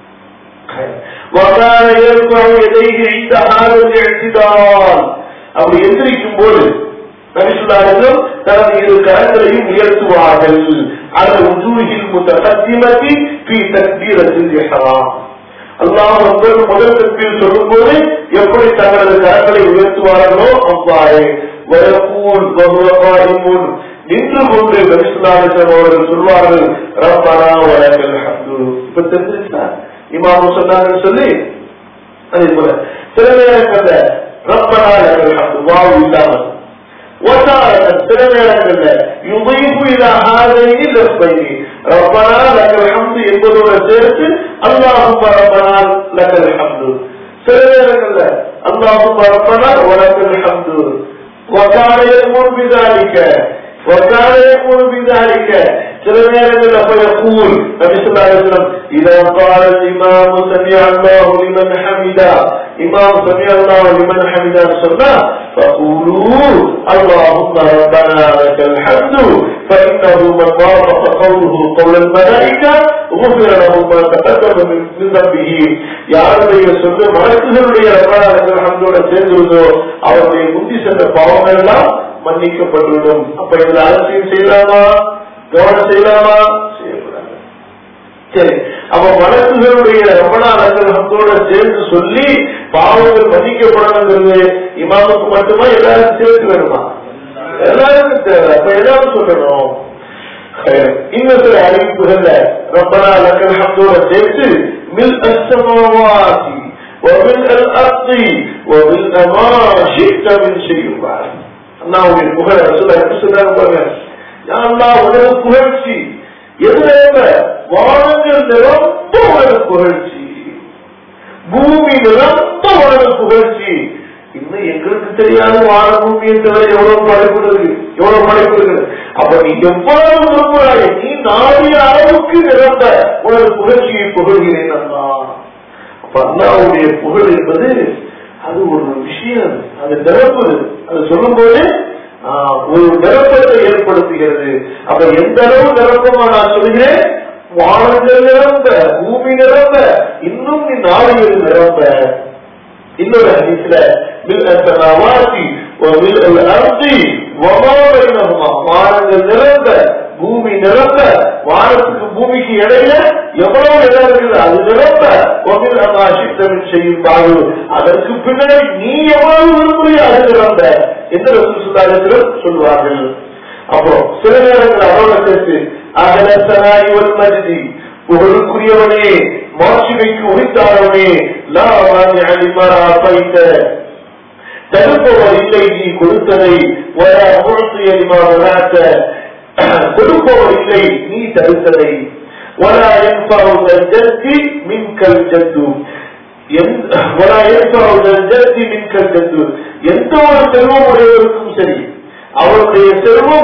وكان يرفع يديه عند هذا الاعتدال அப்படி எந்திரிக்கும் போது நபிசுல்லாஹிலும் தனது இரு கரங்களையும் உயர்த்துவார்கள் அது உஜூஹில் முத்தகத்திமதி பி தக்பீரத்தில் இஹ்ராம் அல்லாஹ் அக்பர் முதல் தக்பீர் சொல்லும்போது எப்படி தங்களது கரங்களை உயர்த்துவார்களோ அவ்வாறு வயக்கூல் வகுவகாயிமுன் நின்று கொண்டு நபிசுல்லாஹிலும் அவர்கள் சொல்வார்கள் ரப்பனா வலக்கல் ஹம்து இப்ப தெரிஞ்சிருச்சா இமாமும் சொன்னாங்கன்னு சொல்லி அதே போல சில நேரங்கள்ல ரப்பனா லக்கல் ஹம்து வாவு இல்லாமல் وتارة சில நேரங்கள்ல يضيف إلى هذين اللفظين ربنا لك الحمد என்பதோட சேர்த்து اللهم ربنا لك الحمد சில நேரங்கள்ல اللهم ربنا ولك الحمد وكان يأمر بذلك وكان يأمر بذلك சில நேரங்களில் فيقول نبي صلى الله عليه وسلم إذا قال الإمام سمع الله لمن حمده إمام سمع الله لمن حمده صلى فقولوا اللهم ربنا لك الحمد فإنه من وافق قوله قول الملائكة غفر له ما تقدم من من ذنبه யாருடைய சொந்த மலக்குகளுடைய ரப்பனா லக்கல் ஹம்தோட சேர்ந்திருந்தோ அவருடைய புத்தி சென்ற பாவங்கள் எல்லாம் மன்னிக்கப்பட்டுவிடும் அப்ப இதுல அலட்சியம் செய்யலாமா கவனம் செய்யலாமா செய்யக்கூடாது சரி அப்ப வழக்குகளுடைய ரமணா அலங்கலத்தோட சேர்ந்து சொல்லி பாவங்கள் மன்னிக்கப்படணுங்கிறது இமாமுக்கு மட்டுமா எல்லாருக்கும் சேர்த்து வேணுமா எல்லாருக்கும் தேவை அப்ப எல்லாரும் சொல்லணும் இன்னும் சில அறிவிப்புகள்ல ரப்பனா லக்கல் ஹம்தோட சேர்த்து மில் அஸ்ஸமாவாதி ومن الأرض ومن ما شئت من شيء بعد அல்லாவுடைய புகழ சொல்ல சொல்றாங்க பாருங்க அல்லா உனது புகழ்ச்சி எதுல வானங்கள் நிரம்ப உனது புகழ்ச்சி பூமி நிரம்ப உனது புகழ்ச்சி இன்னும் எங்களுக்கு தெரியாத வான பூமியை தவிர எவ்வளவு படைப்பு இருக்கு எவ்வளவு படைப்பு இருக்கு அப்ப நீ எவ்வளவு விரும்புகிறாய் நீ நாடிய அளவுக்கு நிரம்ப உனது புகழ்ச்சியை புகழ்கிறேன் அண்ணா அப்ப அண்ணாவுடைய புகழ் என்பது அது ஒரு விஷயம் அது நிரப்புது அது சொல்லும் போது ஒரு நிரப்பத்தை ஏற்படுத்துகிறது அப்ப எந்த அளவு நிரப்பமா நான் சொல்கிறேன் வானங்கள் நிரம்ப பூமி நிரம்ப இன்னும் நீ நாடுகள் நிரம்ப இன்னொரு ஹதீஸ்ல மில் அசனாவாசி மில் அர்த்தி வமாபைனஹுமா வானங்கள் நிரம்ப பூமி நிரம்ப வானத்துக்கு பூமிக்கு இடையில எவ்வளவு இடம் இருக்குது அது நிரம்ப ஒமில் அமாசித்தமிழ் செய்யும் பாடு அதற்கு பின்னாடி நீ எவ்வளவு விரும்புறியோ அது நிரம்ப என்று ரசூசுல்லாஹிடம் சொல்வார்கள் அப்புறம் சில நேரங்கள் அவரோட சேர்த்து அகலசனாயுவல் மஜ்தி புகழுக்குரியவனே மாட்சிமைக்கு உரித்தானவனே லாவாணி அலிமரா பைத்த தடுப்பவர் இல்லை நீ கொடுத்ததை வர முழுத்து எலிமா விளாட்ட கொடுப்பவர் இல்லை நீ தடுத்ததை ولا ينفع ذا الجد منك الجد ولا ينفع ذا الجد منك الجد எந்த ஒரு செல்வம் உடையவருக்கும் சரி அவருடைய செல்வம்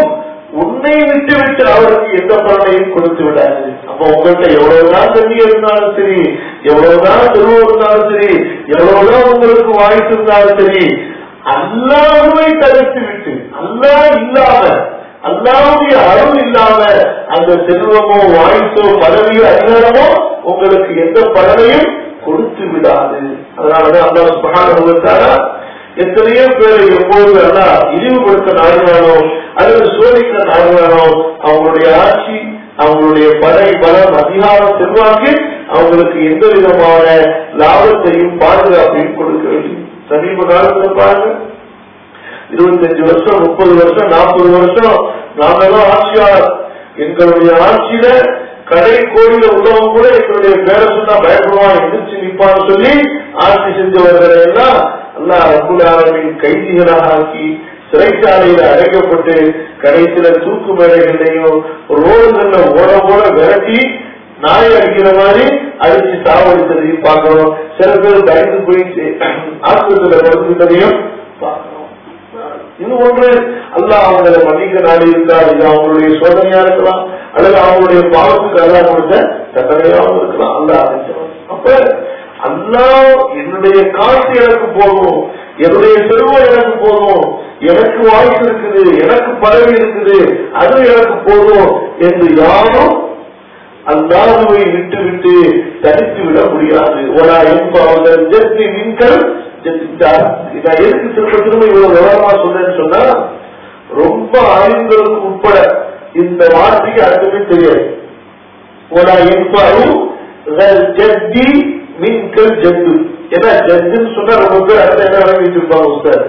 உன்னை விட்டு விட்டு அவருக்கு எந்த பலனையும் கொடுத்து விடாது அப்ப உங்கள்கிட்ட எவ்வளவுதான் தண்ணி இருந்தாலும் சரி எவ்வளவுதான் செல்வம் இருந்தாலும் சரி எவ்வளவுதான் உங்களுக்கு வாய்ப்பு இருந்தாலும் சரி அல்லாஹுவை தடுத்து விட்டு அல்லாஹ் இல்லாம அல்லாவுடைய அருள் இல்லாம அந்த செல்வமோ வாய்ஸோ பதவியோ அதிகாரமோ உங்களுக்கு எந்த பலனையும் கொடுத்து விடாது அதனாலதான் அல்லாஹ் சுபகான எத்தனையோ பேரை எப்போது அல்லா இழிவுபடுத்த நாடுவானோ அல்லது சோதிக்க நாடுவானோ அவங்களுடைய ஆட்சி அவங்களுடைய படை பலம் அதிகாரம் செல்வாக்கு அவங்களுக்கு எந்த விதமான லாபத்தையும் பாதுகாப்பையும் கொடுக்கவில்லை சமீப காலத்துல பாருங்க இருபத்தஞ்சு வருஷம் முப்பது வருஷம் நாற்பது வருஷம் நாமெல்லாம் ஆட்சியாளர் எங்களுடைய ஆட்சியில கடை கோடியில உள்ளவங்க கூட எங்களுடைய பேரை சொன்னா பயப்படுவான் எதிர்த்து நிப்பான்னு சொல்லி ஆட்சி செஞ்சவர்களை எல்லாம் அல்லா ரகுலாரின் கைதிகளாக ஆக்கி சிறைச்சாலையில அடைக்கப்பட்டு கடைசியில தூக்கு மேடைகள்லையும் ரோடுகள்ல ஓட ஓட விரட்டி நாய் அடிக்கிற மாதிரி அடிச்சு சாவடித்ததையும் பார்க்கணும் சில பேர் பயந்து போய் ஆஸ்பத்திரியில படுத்துட்டதையும் பார்க்கணும் இது ஒன்று அல்ல அவங்களை மன்னிக்க நாடி இருந்தால் இது அவங்களுடைய சோதனையா இருக்கலாம் அல்லது அவங்களுடைய பாவத்துக்கு அல்லா கொடுத்த தண்டனையாகவும் இருக்கலாம் அல்ல அறிஞ்சவன் அப்ப அல்லா என்னுடைய காசு எனக்கு போதும் என்னுடைய செல்வம் எனக்கு போதும் எனக்கு வாய்ப்பு இருக்குது எனக்கு பதவி இருக்குது அது எனக்கு போதும் என்று யாரும் அல்லாஹுவை விட்டு விட்டு தனித்து விட முடியாது ஒரா என்பவர்கள் ஜெத்தி மின்கள் நான் எதுக்கு திரும்ப திரும்ப இவ்வளவு விவரமா சொல்றேன்னு சொன்னா ரொம்ப ஆய்வுகளுக்கு உட்பட இந்த வார்த்தைக்கு அர்த்தமே தெரியாது ஒரா என்பாரும் ஜத்தி மின்கள் ஜத்து ஏன்னா ஜத்துன்னு சொன்னா ரொம்ப பேர் அர்த்தம் என்ன வழங்கி வச்சிருப்பாங்க சார்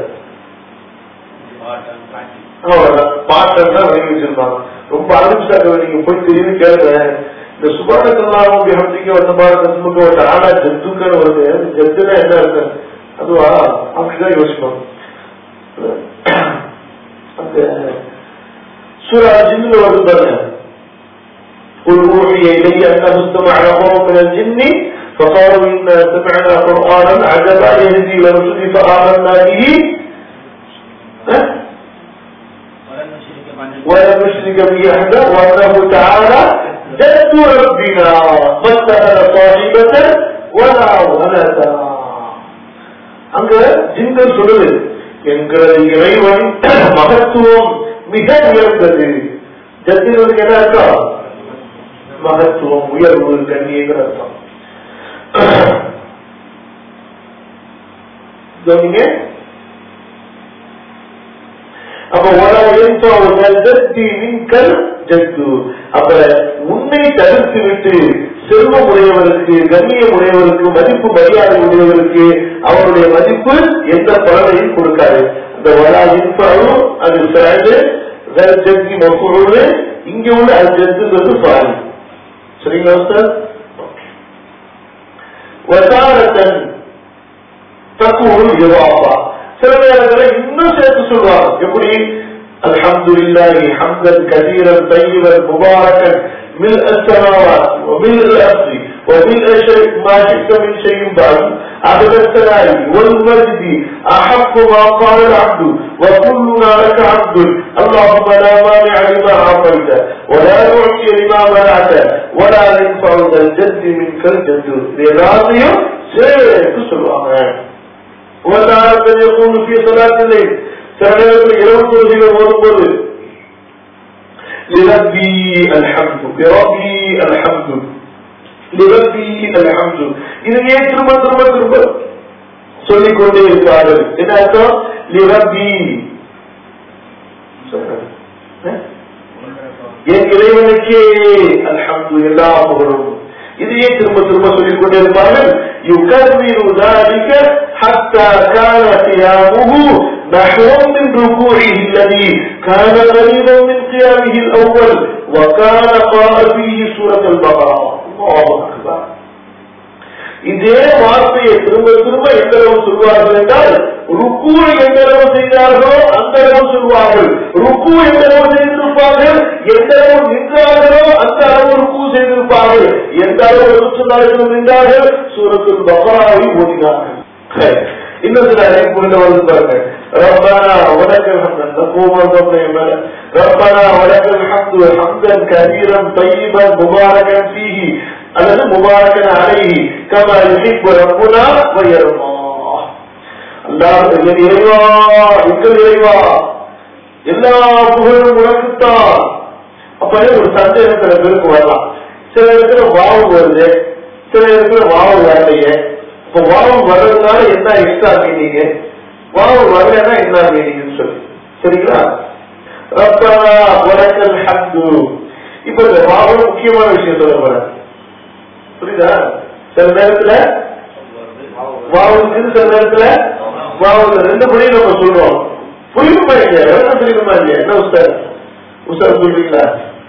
அவ்வளவுதான் பாட்டம் தான் வழங்கி வச்சிருப்பாங்க ரொம்ப ஆரம்பிச்சாக்க நீங்க போய் தெரியும் கேளுங்க இந்த சுபானக்கெல்லாம் ஹம்திக்கு வந்த மாதிரி தத்துமுக்கு ஒரு ஆனா ஜத்துக்குன்னு வருது ஜத்துனா என்ன இருக்கு அதுவா அப்படிதான் யோசிப்பாங்க அந்த சூரா ஜின்னு வருது பாருங்க قل أوحي إلي أنه استمع نفر من الجن فقالوا إنا سمعنا قرآنا عجبا يهدي إلى الرشد فآمنا به ولن نشرك به أحدا وأنه تعالى جد ربنا ما اتخذ صاحبة ولا ولدا அங்க ஜிங்கல் சொல்லுது எங்களது இறைவன் மகத்துவம் மிக உயர்ந்தது ஜத்தினதுக்கு என்ன அர்த்தம் மகத்துவம் உயர்வு கண்ணியங்கிற அர்த்தம் கவனிங்க அப்ப மின்கல் ஜத்து அப்ப உன்னை தடுத்து விட்டு செல்வம் உடையவருக்கு கண்ணியம் உடையவருக்கு மதிப்பு மரியாதை உடையவருக்கு அவருடைய மதிப்பு எந்த பலனையும் கொடுக்காது அந்த வலா இன்பாவும் அது சாடு ஜத்தி மொப்பொருள் இங்க உள்ள அது ஜத்துங்கிறது பாரி சரிங்களா சார் வசாரத்தன் தக்குள் யுவாபா சில நேரங்களில் இன்னும் சேர்த்து சொல்லுவாங்க எப்படி الحمد لله حمدا كثيرا طيبا مباركا ملء السماوات وملء الارض وملء شيء ما شئت من شيء بعد عدد الثناء والمجد احق ما قال العبد وكلنا لك عبد اللهم لا مانع لما اعطيت ولا معطي لما منعت ولا ينفع ذا الجد منك الجد لراضيه سير சொல்லுவாங்க وتعالى يقول في صلاة الليل சில நேரத்தில் இரவு தொழுகையில் ஓடும்போது لربي الحمد لربي الحمد لربي الحمد இதையே திரும்ப திரும்ப திரும்ப சொல்லிக் கொண்டே இருப்பார்கள் என்ன அர்த்தம் لربي என் இறைவனுக்கே அல்ஹம்து எல்லா புகழும் இதையே திரும்ப திரும்ப சொல்லிக் கொண்டே இருப்பார்கள் يكرر ذلك حتى كان قيامه نحو من ركوعه الذي كان قريبا من قيامه الأول وكان قال فيه سورة البقرة الله أكبر இதே வார்த்தையை திரும்ப திரும்ப எந்த அளவு சொல்வார்கள் என்றால் ருக்கு எந்த அளவு செய்தார்களோ அந்த அளவு சொல்வார்கள் ருக்கு எந்த அளவு செய்திருப்பார்கள் எந்த அளவு நின்றார்களோ அந்த அளவு ருக்கு செய்திருப்பார்கள் எந்த அளவு சொன்னார்கள் நின்றார்கள் சூரத்தில் பகராவை ஓடினார்கள் இன்னும் சில அறிவிப்புகள் வந்து பாருங்க ரப்பானா வலக்கல் ஹம்து அந்த கோமம் மேல ரப்பானா வலக்கல் ஹம்து ஹம்தன் கபீரன் طيبا முபாரகன் ஃபீஹி அல்லது முபாரகன் அலைஹி கமா யுஹிப்பு ரப்புனா வ யர்மா அல்லாஹ் என் இறைவா எங்கள் இறைவா எல்லா புகழும் உனக்குத்தான் அப்ப ஒரு சந்தேகம் சில பேருக்கு வரலாம் சில இடத்துல வாவு வருது சில இடத்துல வாவு வரலையே இப்ப வாவு வர்றதுனால என்ன எக்ஸ்ட்ரா மீனிங்க வாவு வரலன்னா என்ன மீனிங்னு சொல்லி சரிங்களா ரப்பனா வலக்கல் ஹம்து இப்ப இந்த வாவு முக்கியமான விஷயம் சொல்ல போறேன் புரியுதா சில நேரத்துல வாவு இருக்குது சில நேரத்துல வாவு ரெண்டு மணியும் நம்ம சொல்றோம் புரியுமா இல்லையா என்ன புரியுமா இல்லையா என்ன உஸ்தார் உஸ்தார் சொல்றீங்களா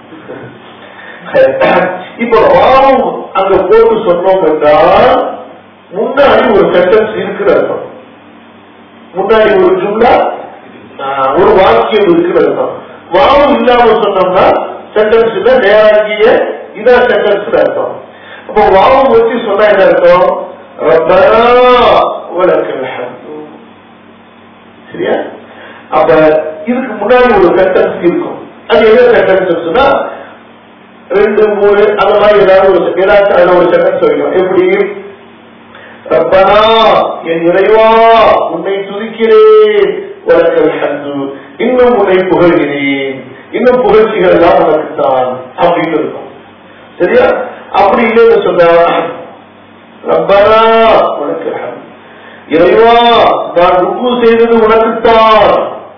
இப்ப வாவும் அங்க போட்டு சொன்னோம் என்றால் முன்னாடி ஒரு சென்டென்ஸ் இருக்கிற அர்த்தம் முன்னாடி ஒரு ஜும்லா ஆஹ், ஒரு வாக்கியம் இருக்கிற அர்த்தம் வாவும் இல்லாம சொன்னோம்னா சென்டென்ஸ் இல்ல நேராகிய இதான் சென்டென்ஸ் அர்த்தம் அப்போ வாவும் வச்சு சொன்னா என்ன அர்த்தம் ரப்பனா வலக்கல் ஹம்து. சரியா அப்ப இதுக்கு முன்னாடி ஒரு சென்டென்ஸ் இருக்கும் அது என்ன சென்டென்ஸ் சொன்னா ரெண்டு மூணு அந்த மாதிரி ஏதாவது ஒரு ஏதாச்சும் அதுல ஒரு சென்டென்ஸ் வைக்கணும் எப்படி ரப்பனா என் இறைவா உன்னை துதிக்கிறேன் உலக்கல் ஹந்து இன்னும் உன்னை புகழ்கிறேன் இன்னும் புகழ்ச்சிகள் எல்லாம் உனக்குத்தான் அப்படின்னு இருக்கும் சரியா அப்படி இல்லைன்னு சொன்னா ரப்பனா உனக்கு ஹம்து. இறைவா நான் ருக்கு செய்தது உனக்குத்தான்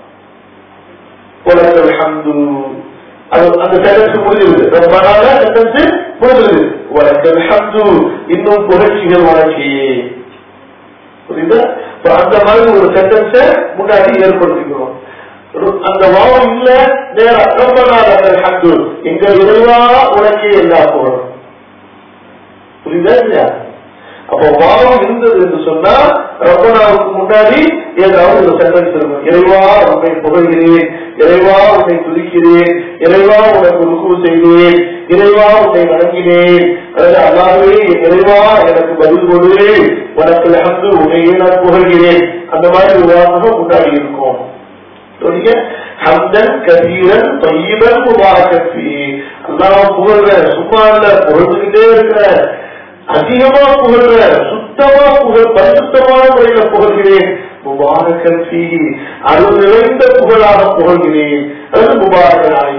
உலகல் ஹம்து அது அந்த சென்டென்ஸ் முடிஞ்சிருது ரப்பனால சென்டென்ஸ் முடிஞ்சிருது உலகல் ஹம்து இன்னும் புகழ்ச்சிகள் உனக்கு புரியுதா இப்ப அந்த மாதிரி ஒரு சென்டென்ஸ முன்னாடி ஏற்படுத்திக்கணும் ரு- அந்த வாவம் இல்ல நேரா ரப்பனால ஹம்து எங்கள் இறைவா உனக்கே எல்லா புகழும் புரியுதா இல்லையா அப்போ வாவம் இருந்தது என்று சொன்னா ரப்பனாவுக்கு முன்னாடி ஏதாவது ஒரு சென்டென்ஸ் இருக்கும் இறைவா உன்னை புகழ்கிறேன் இறைவா உன்னை துதிக்கிறேன் இறைவா உனக்கு ருக்கு செய்தேன் இறைவா உன்னை வணங்கினேன் அதாவது அல்லாவே என் இறைவா எனக்கு பதில் கொடு உனக்கு அகந்து உன்னையே நான் புகழ்கிறேன் அந்த மாதிரி ஒரு வாசகம் முன்னாடி இருக்கும் சொல்லுங்க ஹம்தன் கதீரன் பையவன் முபாரக்கி அல்லாஹ் புகழ்ற சும்மா இல்ல புகழ்ந்துகிட்டே இருக்கிற அதிகமா புகழ்ற சுத்தமா புகழ் பரிசுத்தமான முறையில புகழ்கிறேன் முபாரக்கன் ஃபீ அருள் நிறைந்த புகழாக புகழ்கிறேன் அது முபாரக்கனாய்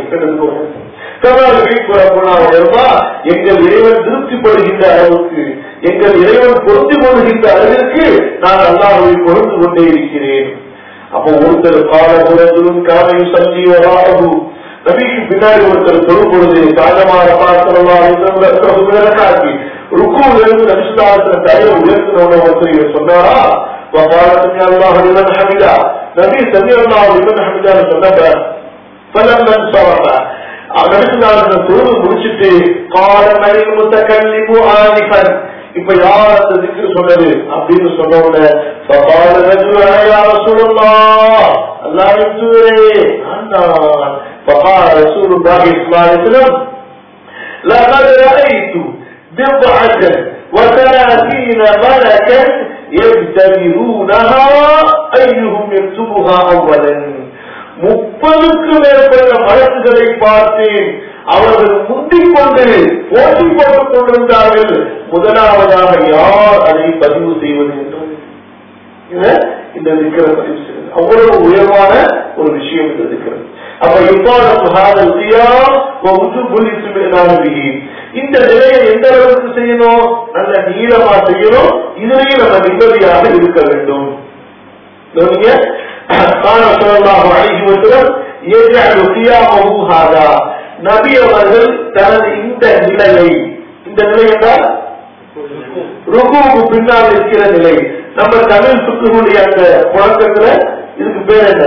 எங்கள் இறைவன் திருப்திப்படுகின்ற அளவுக்கு எங்கள் இறைவன் பொருந்தி கொள்கின்ற அளவிற்கு நான் அல்லாஹை பொருந்து கொண்டே இருக்கிறேன் அப்போ ஒருத்தர் கால உலகம் காலையும் சந்தி வராது நபிக்கு பின்னாடி ஒருத்தர் தொழும் பொழுது காலமாக பார்க்கலாம் காட்டி ருக்குல இருந்து நபிசுல்லாத்துல தலையை உயர்த்தினோட ஒருத்தர் இவர் சொன்னாரா وقال سمع الله لمن حمده نبي سمع الله لمن حمده சொன்னப்ப فلما انصرف நபிசுல்லாத்துல தொழுது முடிச்சிட்டு கால மனித முத்தக்கல்லிமு ஆனிஃபன் இப்ப யார் அந்த திக்கு சொன்னது அப்படின்னு சொன்ன உடனே فقال رجل يا رسول الله الله يسوره أنا فقال رسول الله صلى الله عليه وسلم لقد رأيت بضعة وثلاثين ملكا يبتدرونها أيهم يكتبها أولا முப்பதுக்கு மேற்பட்ட வழக்குகளை பார்த்தேன் அவர்கள் முந்திக் கொண்டு போட்டி போட்டுக் கொண்டிருந்தார்கள் முதலாவதாக யார் அதை பதிவு செய்வது என்று இத இந்த திக்கிற பதிவு செய்வது அவ்வளவு உயர்வான ஒரு விஷயம் இந்த திக்கிறது அப்ப இவ்வாறு ஹாதல் சியா ஒன்று புலிசு மேலானவி இந்த நிலையை எந்த அளவுக்கு செய்யணும் நல்ல நீளமா செய்யணும் இதுலயும் நம்ம நிம்மதியாக இருக்க வேண்டும் கவனிங்க. قال صلى الله عليه وسلم يجعل قيامه هذا நபி அவர்கள் தனது இந்த நிலையை இந்த நிலை என்றால் ருகுவுக்கு பின்னால் இருக்கிற நிலை நம்ம தமிழ் சுற்றுடைய அந்த முழக்கத்துல இதுக்கு பேர் என்ன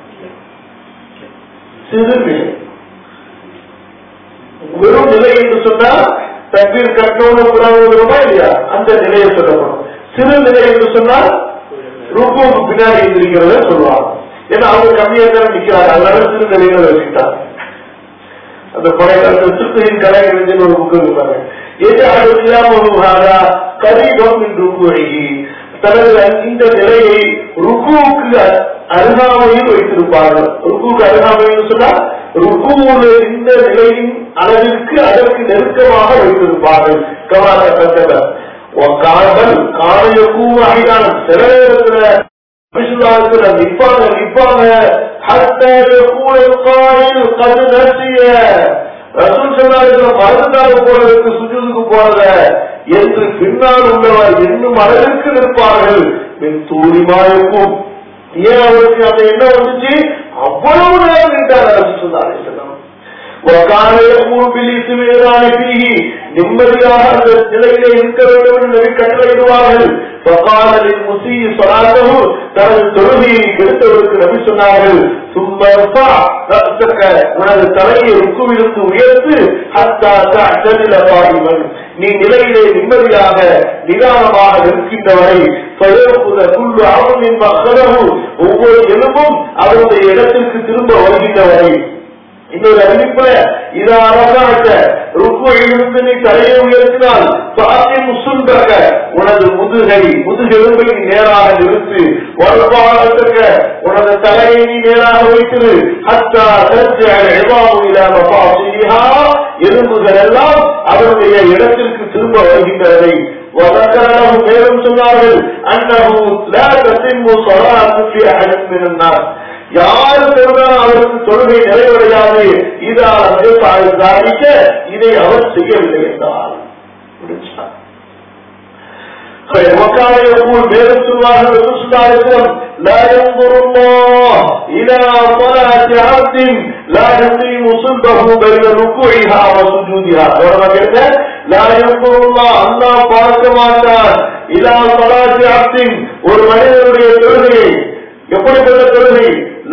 சிறு நிலை வெறும் நிலை என்று சொன்னா தக்பீர் கட்டோடு புறாவுகிறோமா இல்லையா அந்த நிலையை சொல்லப்படும் சிறு நிலை என்று சொன்னால் ருக்குவுக்கு பின்னாடி இருக்கிறத சொல்லுவாங்க ஏன்னா அவங்க கம்மியா தான் நிக்கிறாங்க அதனால சிறு நிலையில வச்சுக்கிட்டாங்க அந்த கொடைக்காலத்தில் சுத்தியின் கலைஞர்கள் ஒரு புக்கு இருப்பாங்க எது அழுதியாம கரீபம் என்று கூறி தனது இந்த நிலையை ருக்குவுக்கு அருகாமையில் வைத்திருப்பார்கள் ருக்குவுக்கு அருகாமையில் சொன்னா ருக்குவுல இந்த நிலையின் அளவிற்கு அதற்கு நெருக்கமாக வைத்திருப்பார்கள் கவாத காவல் காலையக்கும் அகிலான சில நேரத்துல விசுவாசத்துல நிப்பாங்க நிப்பாங்க கது நசிய ரசூல் சொன்னார்கள் மருந்தால் போறதுக்கு சுஜூதுக்கு போறத என்று பின்னால் உள்ளவர் என்னும் அளவிற்கு நிற்பார்கள் மின் தூரிமாயிருக்கும் ஏன் அவருக்கு அந்த எண்ணம் வந்துச்சு அவ்வளவு நேரம் நின்றார் ரசூல் சொன்னார்கள் وكان يقول بالإسميران فيه நிம்மதியாக அந்த நிலையிலே இருக்க வேண்டும் என்று நபி கட்டளையிடுவார்கள் فقال للمسيء صلاته தனது தொழுகையை கெடுத்தவருக்கு நபி சொன்னார்கள் ثم ارفع رأسك உனது தலையை ருக்குவிலிருந்து உயர்த்து حتى تعتدل قائما நீ நிலையிலே நிம்மதியாக நிதானமாக இருக்கின்றவரை فيأخذ كل عظم مأخذه ஒவ்வொரு எலும்பும் அவருடைய இடத்திற்கு திரும்ப வருகின்றவரை இன்னொரு அறிவிப்புல இதா அரசாட்ட ருக்குவிலிருந்து நீ தலையை உயர்த்தினால் சாத்தியம் சுந்தக உனது முதுகை முதுகெலும்பை நீ நேராக நிறுத்து வலுப்பாளத்தக்க உனது தலையை நீ நேராக வைத்திரு ஹத்தா சர்ஜ எவாவு இல்லாம பாசிஹா எலும்புகள் எல்லாம் அவருடைய இடத்திற்கு திரும்ப வருகின்றதை وذكره மேலும் சொன்னார்கள் أنه لا تتم صلاة في أحد من الناس யார் பெருமான் அவருக்கு தொழுகை நிறைவடையாது இதால் சாதிக்க இதை அவர் செய்யவில்லை என்றார் وكان يقول بين الله الرسول صلى الله عليه وسلم لا ينظر الله إلى صلاة عبد لا يقيم صلبه بين ركوعها وسجودها ورما كده لا ينظر الله الله பார்க்க மாட்டார் إلى صلاة عبد ஒரு மனிதனுடைய தொழுகையை எப்படிப்பட்ட தொழுகை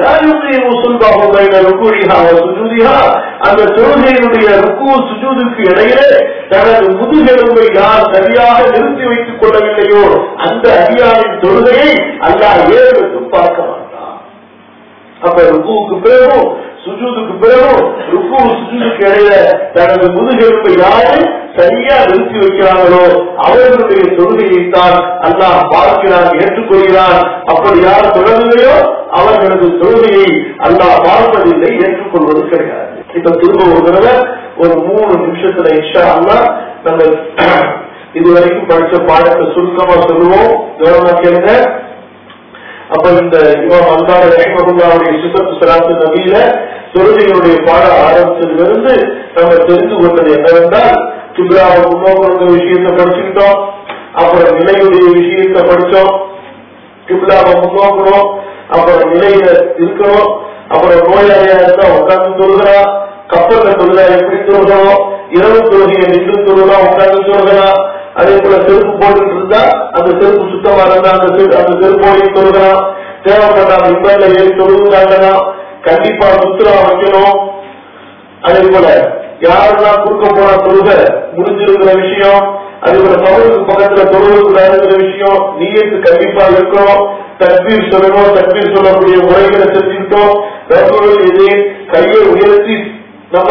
அந்த தொழுகையினுடைய ருக்கு சுஜூதுக்கு இடையிலே தனது முதுகெலும்பை யார் சரியாக நிறுத்தி வைத்துக் கொள்ளவில்லையோ அந்த அடியாரின் தொழுகையை அல்லா ஏழுக்கும் பார்க்க மாட்டான் அப்ப ருக்குவுக்கு பிறகும் சுஜூதுக்கு பிறகும் ருக்கு சுஜூதுக்கு இடையில தனது முதுகெலும்பை யாரு சரியா நிறுத்தி வைக்கிறார்களோ அவர்களுடைய தொழுகையைத்தான் அல்லாஹ் பார்க்கிறான் ஏற்றுக்கொள்கிறான் அப்படி யார் தொடரவில்லையோ அவர்களது தொழுகையை அல்லாஹ் பார்ப்பதில்லை ஏற்றுக்கொள்வது கிடையாது இப்ப திரும்ப ஒரு தடவை ஒரு மூணு நிமிஷத்துல இஷா அல்லா நம்ம இதுவரைக்கும் படிச்ச பாடத்தை சுருக்கமா சொல்லுவோம் கவனமா கேளுங்க அப்ப இந்த இமாம் அல்லாத ரஹ்மகுல்லாவுடைய சிபத்து சலாத்து நபியில தொழுகைகளுடைய பாட ஆரம்பிச்சதிலிருந்து நம்ம தெரிந்து கொண்டது என்னவென்றால் கிப்ராவை முன்னோக்கிற விஷயத்தை படிச்சுக்கிட்டோம் அப்புறம் நிலையுடைய விஷயத்தை படிச்சோம் கிப்லாவை முன்னோக்கணும் அப்புறம் நிலையில இருக்கணும் அப்புறம் நோயாளியா இருந்தா உட்கார்ந்து தொழுகிறா கப்பல்ல தொழுதா எப்படி தொழுகிறோம் இரவு தொழுகையை நின்று தொழுகிறா உட்கார்ந்து தொழுகிறா அதே போல செருப்பு போட்டுட்டு இருந்தா அந்த செருப்பு சுத்தமா இருந்தா அந்த செரு- அந்த செருப்போடையை தொழுகிறான் தேவைப்பட்டா மிம்பர்ல ஏறி தொழுகிறாங்கன்னா கண்டிப்பா சுற்றுலா வைக்கணும் அதே போல யாரெல்லாம் குறுக்க போனா தொழுக முடிஞ்சிருக்கிற விஷயம் அதே போல பவருக்கு பக்கத்துல தொழுகக்கூடாதுங்கிற விஷயம் நீயத்து கண்டிப்பா இருக்கணும் தக்பீர் சொல்லணும் தக்பீர் சொல்லக்கூடிய முறைகளை செஞ்சுக்கிட்டோம் ரசூல் இது கையை உயர்த்தி நம்ம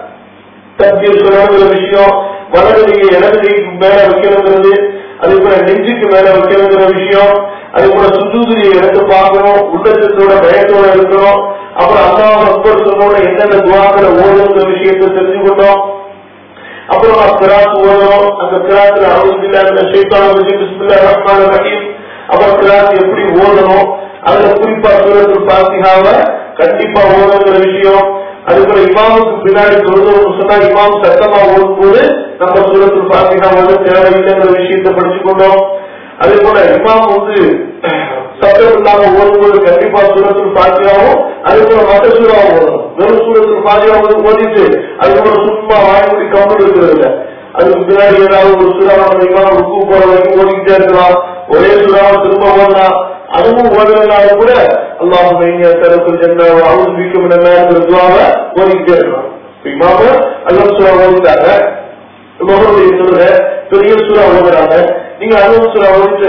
தக்பீர் சொல்லணுங்கிற விஷயம் வலது கையை இடது கைக்கு மேல வைக்கணுங்கிறது அதே போல நெஞ்சுக்கு மேல வைக்கணுங்கிற விஷயம் அதே போல சுற்றுதிரியை எடுத்து பார்க்கணும் உள்ளத்தோட பயத்தோட இருக்கணும் அப்புறம் அல்லாஹ் அக்பர் சொன்னோட என்னென்ன துவாக்களை ஓடுங்கிற விஷயத்தை தெரிஞ்சுக்கிட்டோம் அப்புறம் கிராத் ஓடணும் அந்த கிராத்துல அவுதுபில்லா இந்த ஷைத்தான ரஜீம் பிஸ்மில்லாஹ் ரஹ்மான் ரஹீம் அப்புறம் கிராத் எப்படி ஓடணும் அதுல குறிப்பா சூரத்துல் பாத்திகாவை கண்டிப்பா ஓடணுங்கிற விஷயம் அதுபோல இமாமுக்கு பின்னாடி தொழுதோம்னு சொன்னா இமாம் சத்தமா ஓடும்போது நம்ம சூரத்துல் பாத்திகா வந்து தேவையில்லைங்கிற விஷயத்தை படிச்சுக்கொண்டோம் அதே போல இமாம் வந்து சத்தம் இல்லாம ஓடும்போது கண்டிப்பா சூரத்துல் பாத்தியாவும் அதே போல மற்ற சூறாவும் ஓடணும் வெறும் சூரத்துல் பாத்தியா வந்து ஓடிட்டு அதுக்கப்புறம் சும்மா வாய்மொழி கம்பல் இருக்கிறது இல்ல அதுக்கு பின்னாடி ஏதாவது ஒரு சுறா நம்ம இமாம் ருக்கு போற வரைக்கும் ஓடிக்கிட்டே இருக்கலாம் ஒரே சுறாவை திரும்ப ஓடலாம் அதுவும் ஓடலாம் கூட அல்லாஹ் மைனியா தரப்பு ஜென்ன அவங்க வீக்கம் என்ன துவாவை ஓடிக்கிட்டே இருக்கலாம் இமாம அல்லம் சுறா ஓடிட்டாங்க முகருடைய சொல்லுங்க பெரிய சுறா ஓடுறாங்க நீங்க அல்லம் சுறா ஓடிட்டு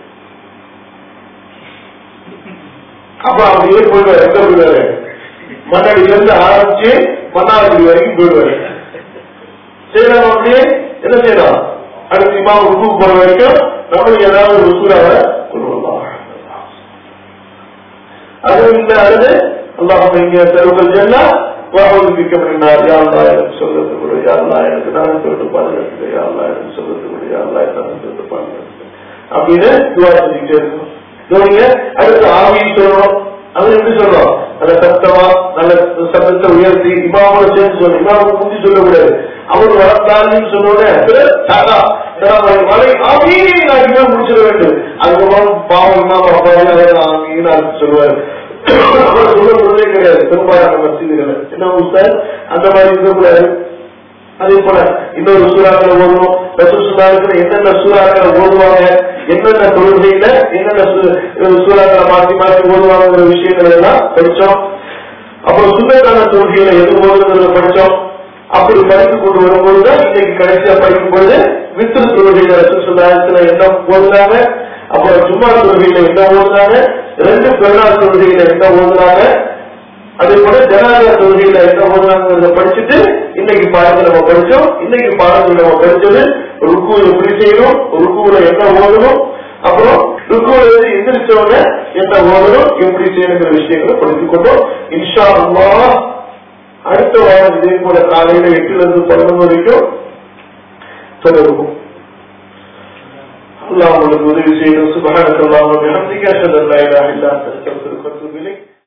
அப்ப அப்படியே போயிடுவாரு எங்க போயிடுவாரு மண்ணாடியில இருந்து ஆரம்பிச்சு மன்னாடி வரைக்கும் போயிடுவாரு செய்யலாம் அப்படியே என்ன செய்யலாம் அடுத்து இமாம் ருக்கு போற வரைக்கும் நம்மளுக்கு ஏதாவது ஒரு சூறாவை கொள்வலாம் அது இந்த அழுது அல்லாஹ் இங்க தெருவுகள் ஜெல்லா வாஹுல் பிக்கப்படுகிறார் யாழ்லா எனக்கு சொல்றது கூட யாழ்லா எனக்கு நான் சொல்லிட்டு பாதுகாத்து யாழ்லா எனக்கு சொல்றது கூட யாழ்லா எனக்கு சொல்லிட்டு பாதுகாத்து அப்படின்னு துவா செஞ்சுக்கிட்டே இருக்கணும் கவனிங்க அடுத்து ஆவின்னு சொல்லணும் அது எப்படி சொல்றோம் நல்ல சத்தமா நல்ல சத்தத்தை உயர்த்தி இமாமோட சேர்ந்து சொல்லணும் இமாம முந்தி சொல்லக்கூடாது அவர் வளர்த்தாருன்னு சொன்னோடனே தாத்தா மலை ஆமீன் நான் முடிச்சிட வேண்டும் அதுக்கப்புறம் பாவம் இமாம அப்பாவே ஆமீன் சொல்லுவாரு அவர் சொல்ல சொல்றதே கிடையாது பெரும்பாலான மசீதுகள் என்ன சார் அந்த மாதிரி இருக்கக்கூடாது அதே போல இன்னொரு சூறாக்களை ஓதுவோம் ரசூல் சுல்லாத்துல என்னென்ன சூறாக்களை ஓதுவாங்க என்னென்ன தொழுகையில என்னென்ன சூறாக்களை மாற்றி மாற்றி ஓதுவாங்கிற விஷயங்கள் எல்லாம் படிச்சோம் அப்புறம் சுந்தரகான தொழுகையில எது ஓதுங்கிறத படிச்சோம் அப்படி படித்து கொண்டு வரும்போதுதான் இன்னைக்கு கடைசியா படிக்கும் பொழுது வித்திரு தொழுகையில ரசூல் சுல்லாத்துல என்ன ஓதுனாங்க அப்புறம் சும்மா தொழுகையில என்ன ஓதுனாங்க ரெண்டு பெருநாள் தொழுகையில என்ன ஓதுனாங்க அதே போல ஜனாதிபதி தொகுதியில என்ன ஓதுறாங்கிறத படிச்சுட்டு இன்னைக்கு பாடத்துல நம்ம படிச்சோம் இன்னைக்கு பாடத்துல நம்ம படிச்சது ருக்கு எப்படி செய்யணும் ருக்குல என்ன ஓதணும் அப்புறம் ருக்குல இருந்து எந்திரிச்சவங்க என்ன ஓதணும் எப்படி செய்யணுங்கிற விஷயங்களை படித்துக் கொண்டோம் இன்ஷா அல்லா அடுத்த வாரம் இதே போல காலையில எட்டுல இருந்து பதினொன்று வரைக்கும் தொடரும் அல்லாஹ் உங்களுக்கு உதவி செய்யணும் சுபகான சொல்லாமல் நம்பிக்கை சொல்ல இல்லா இல்லா திருத்தம் திருப்பத்து விலை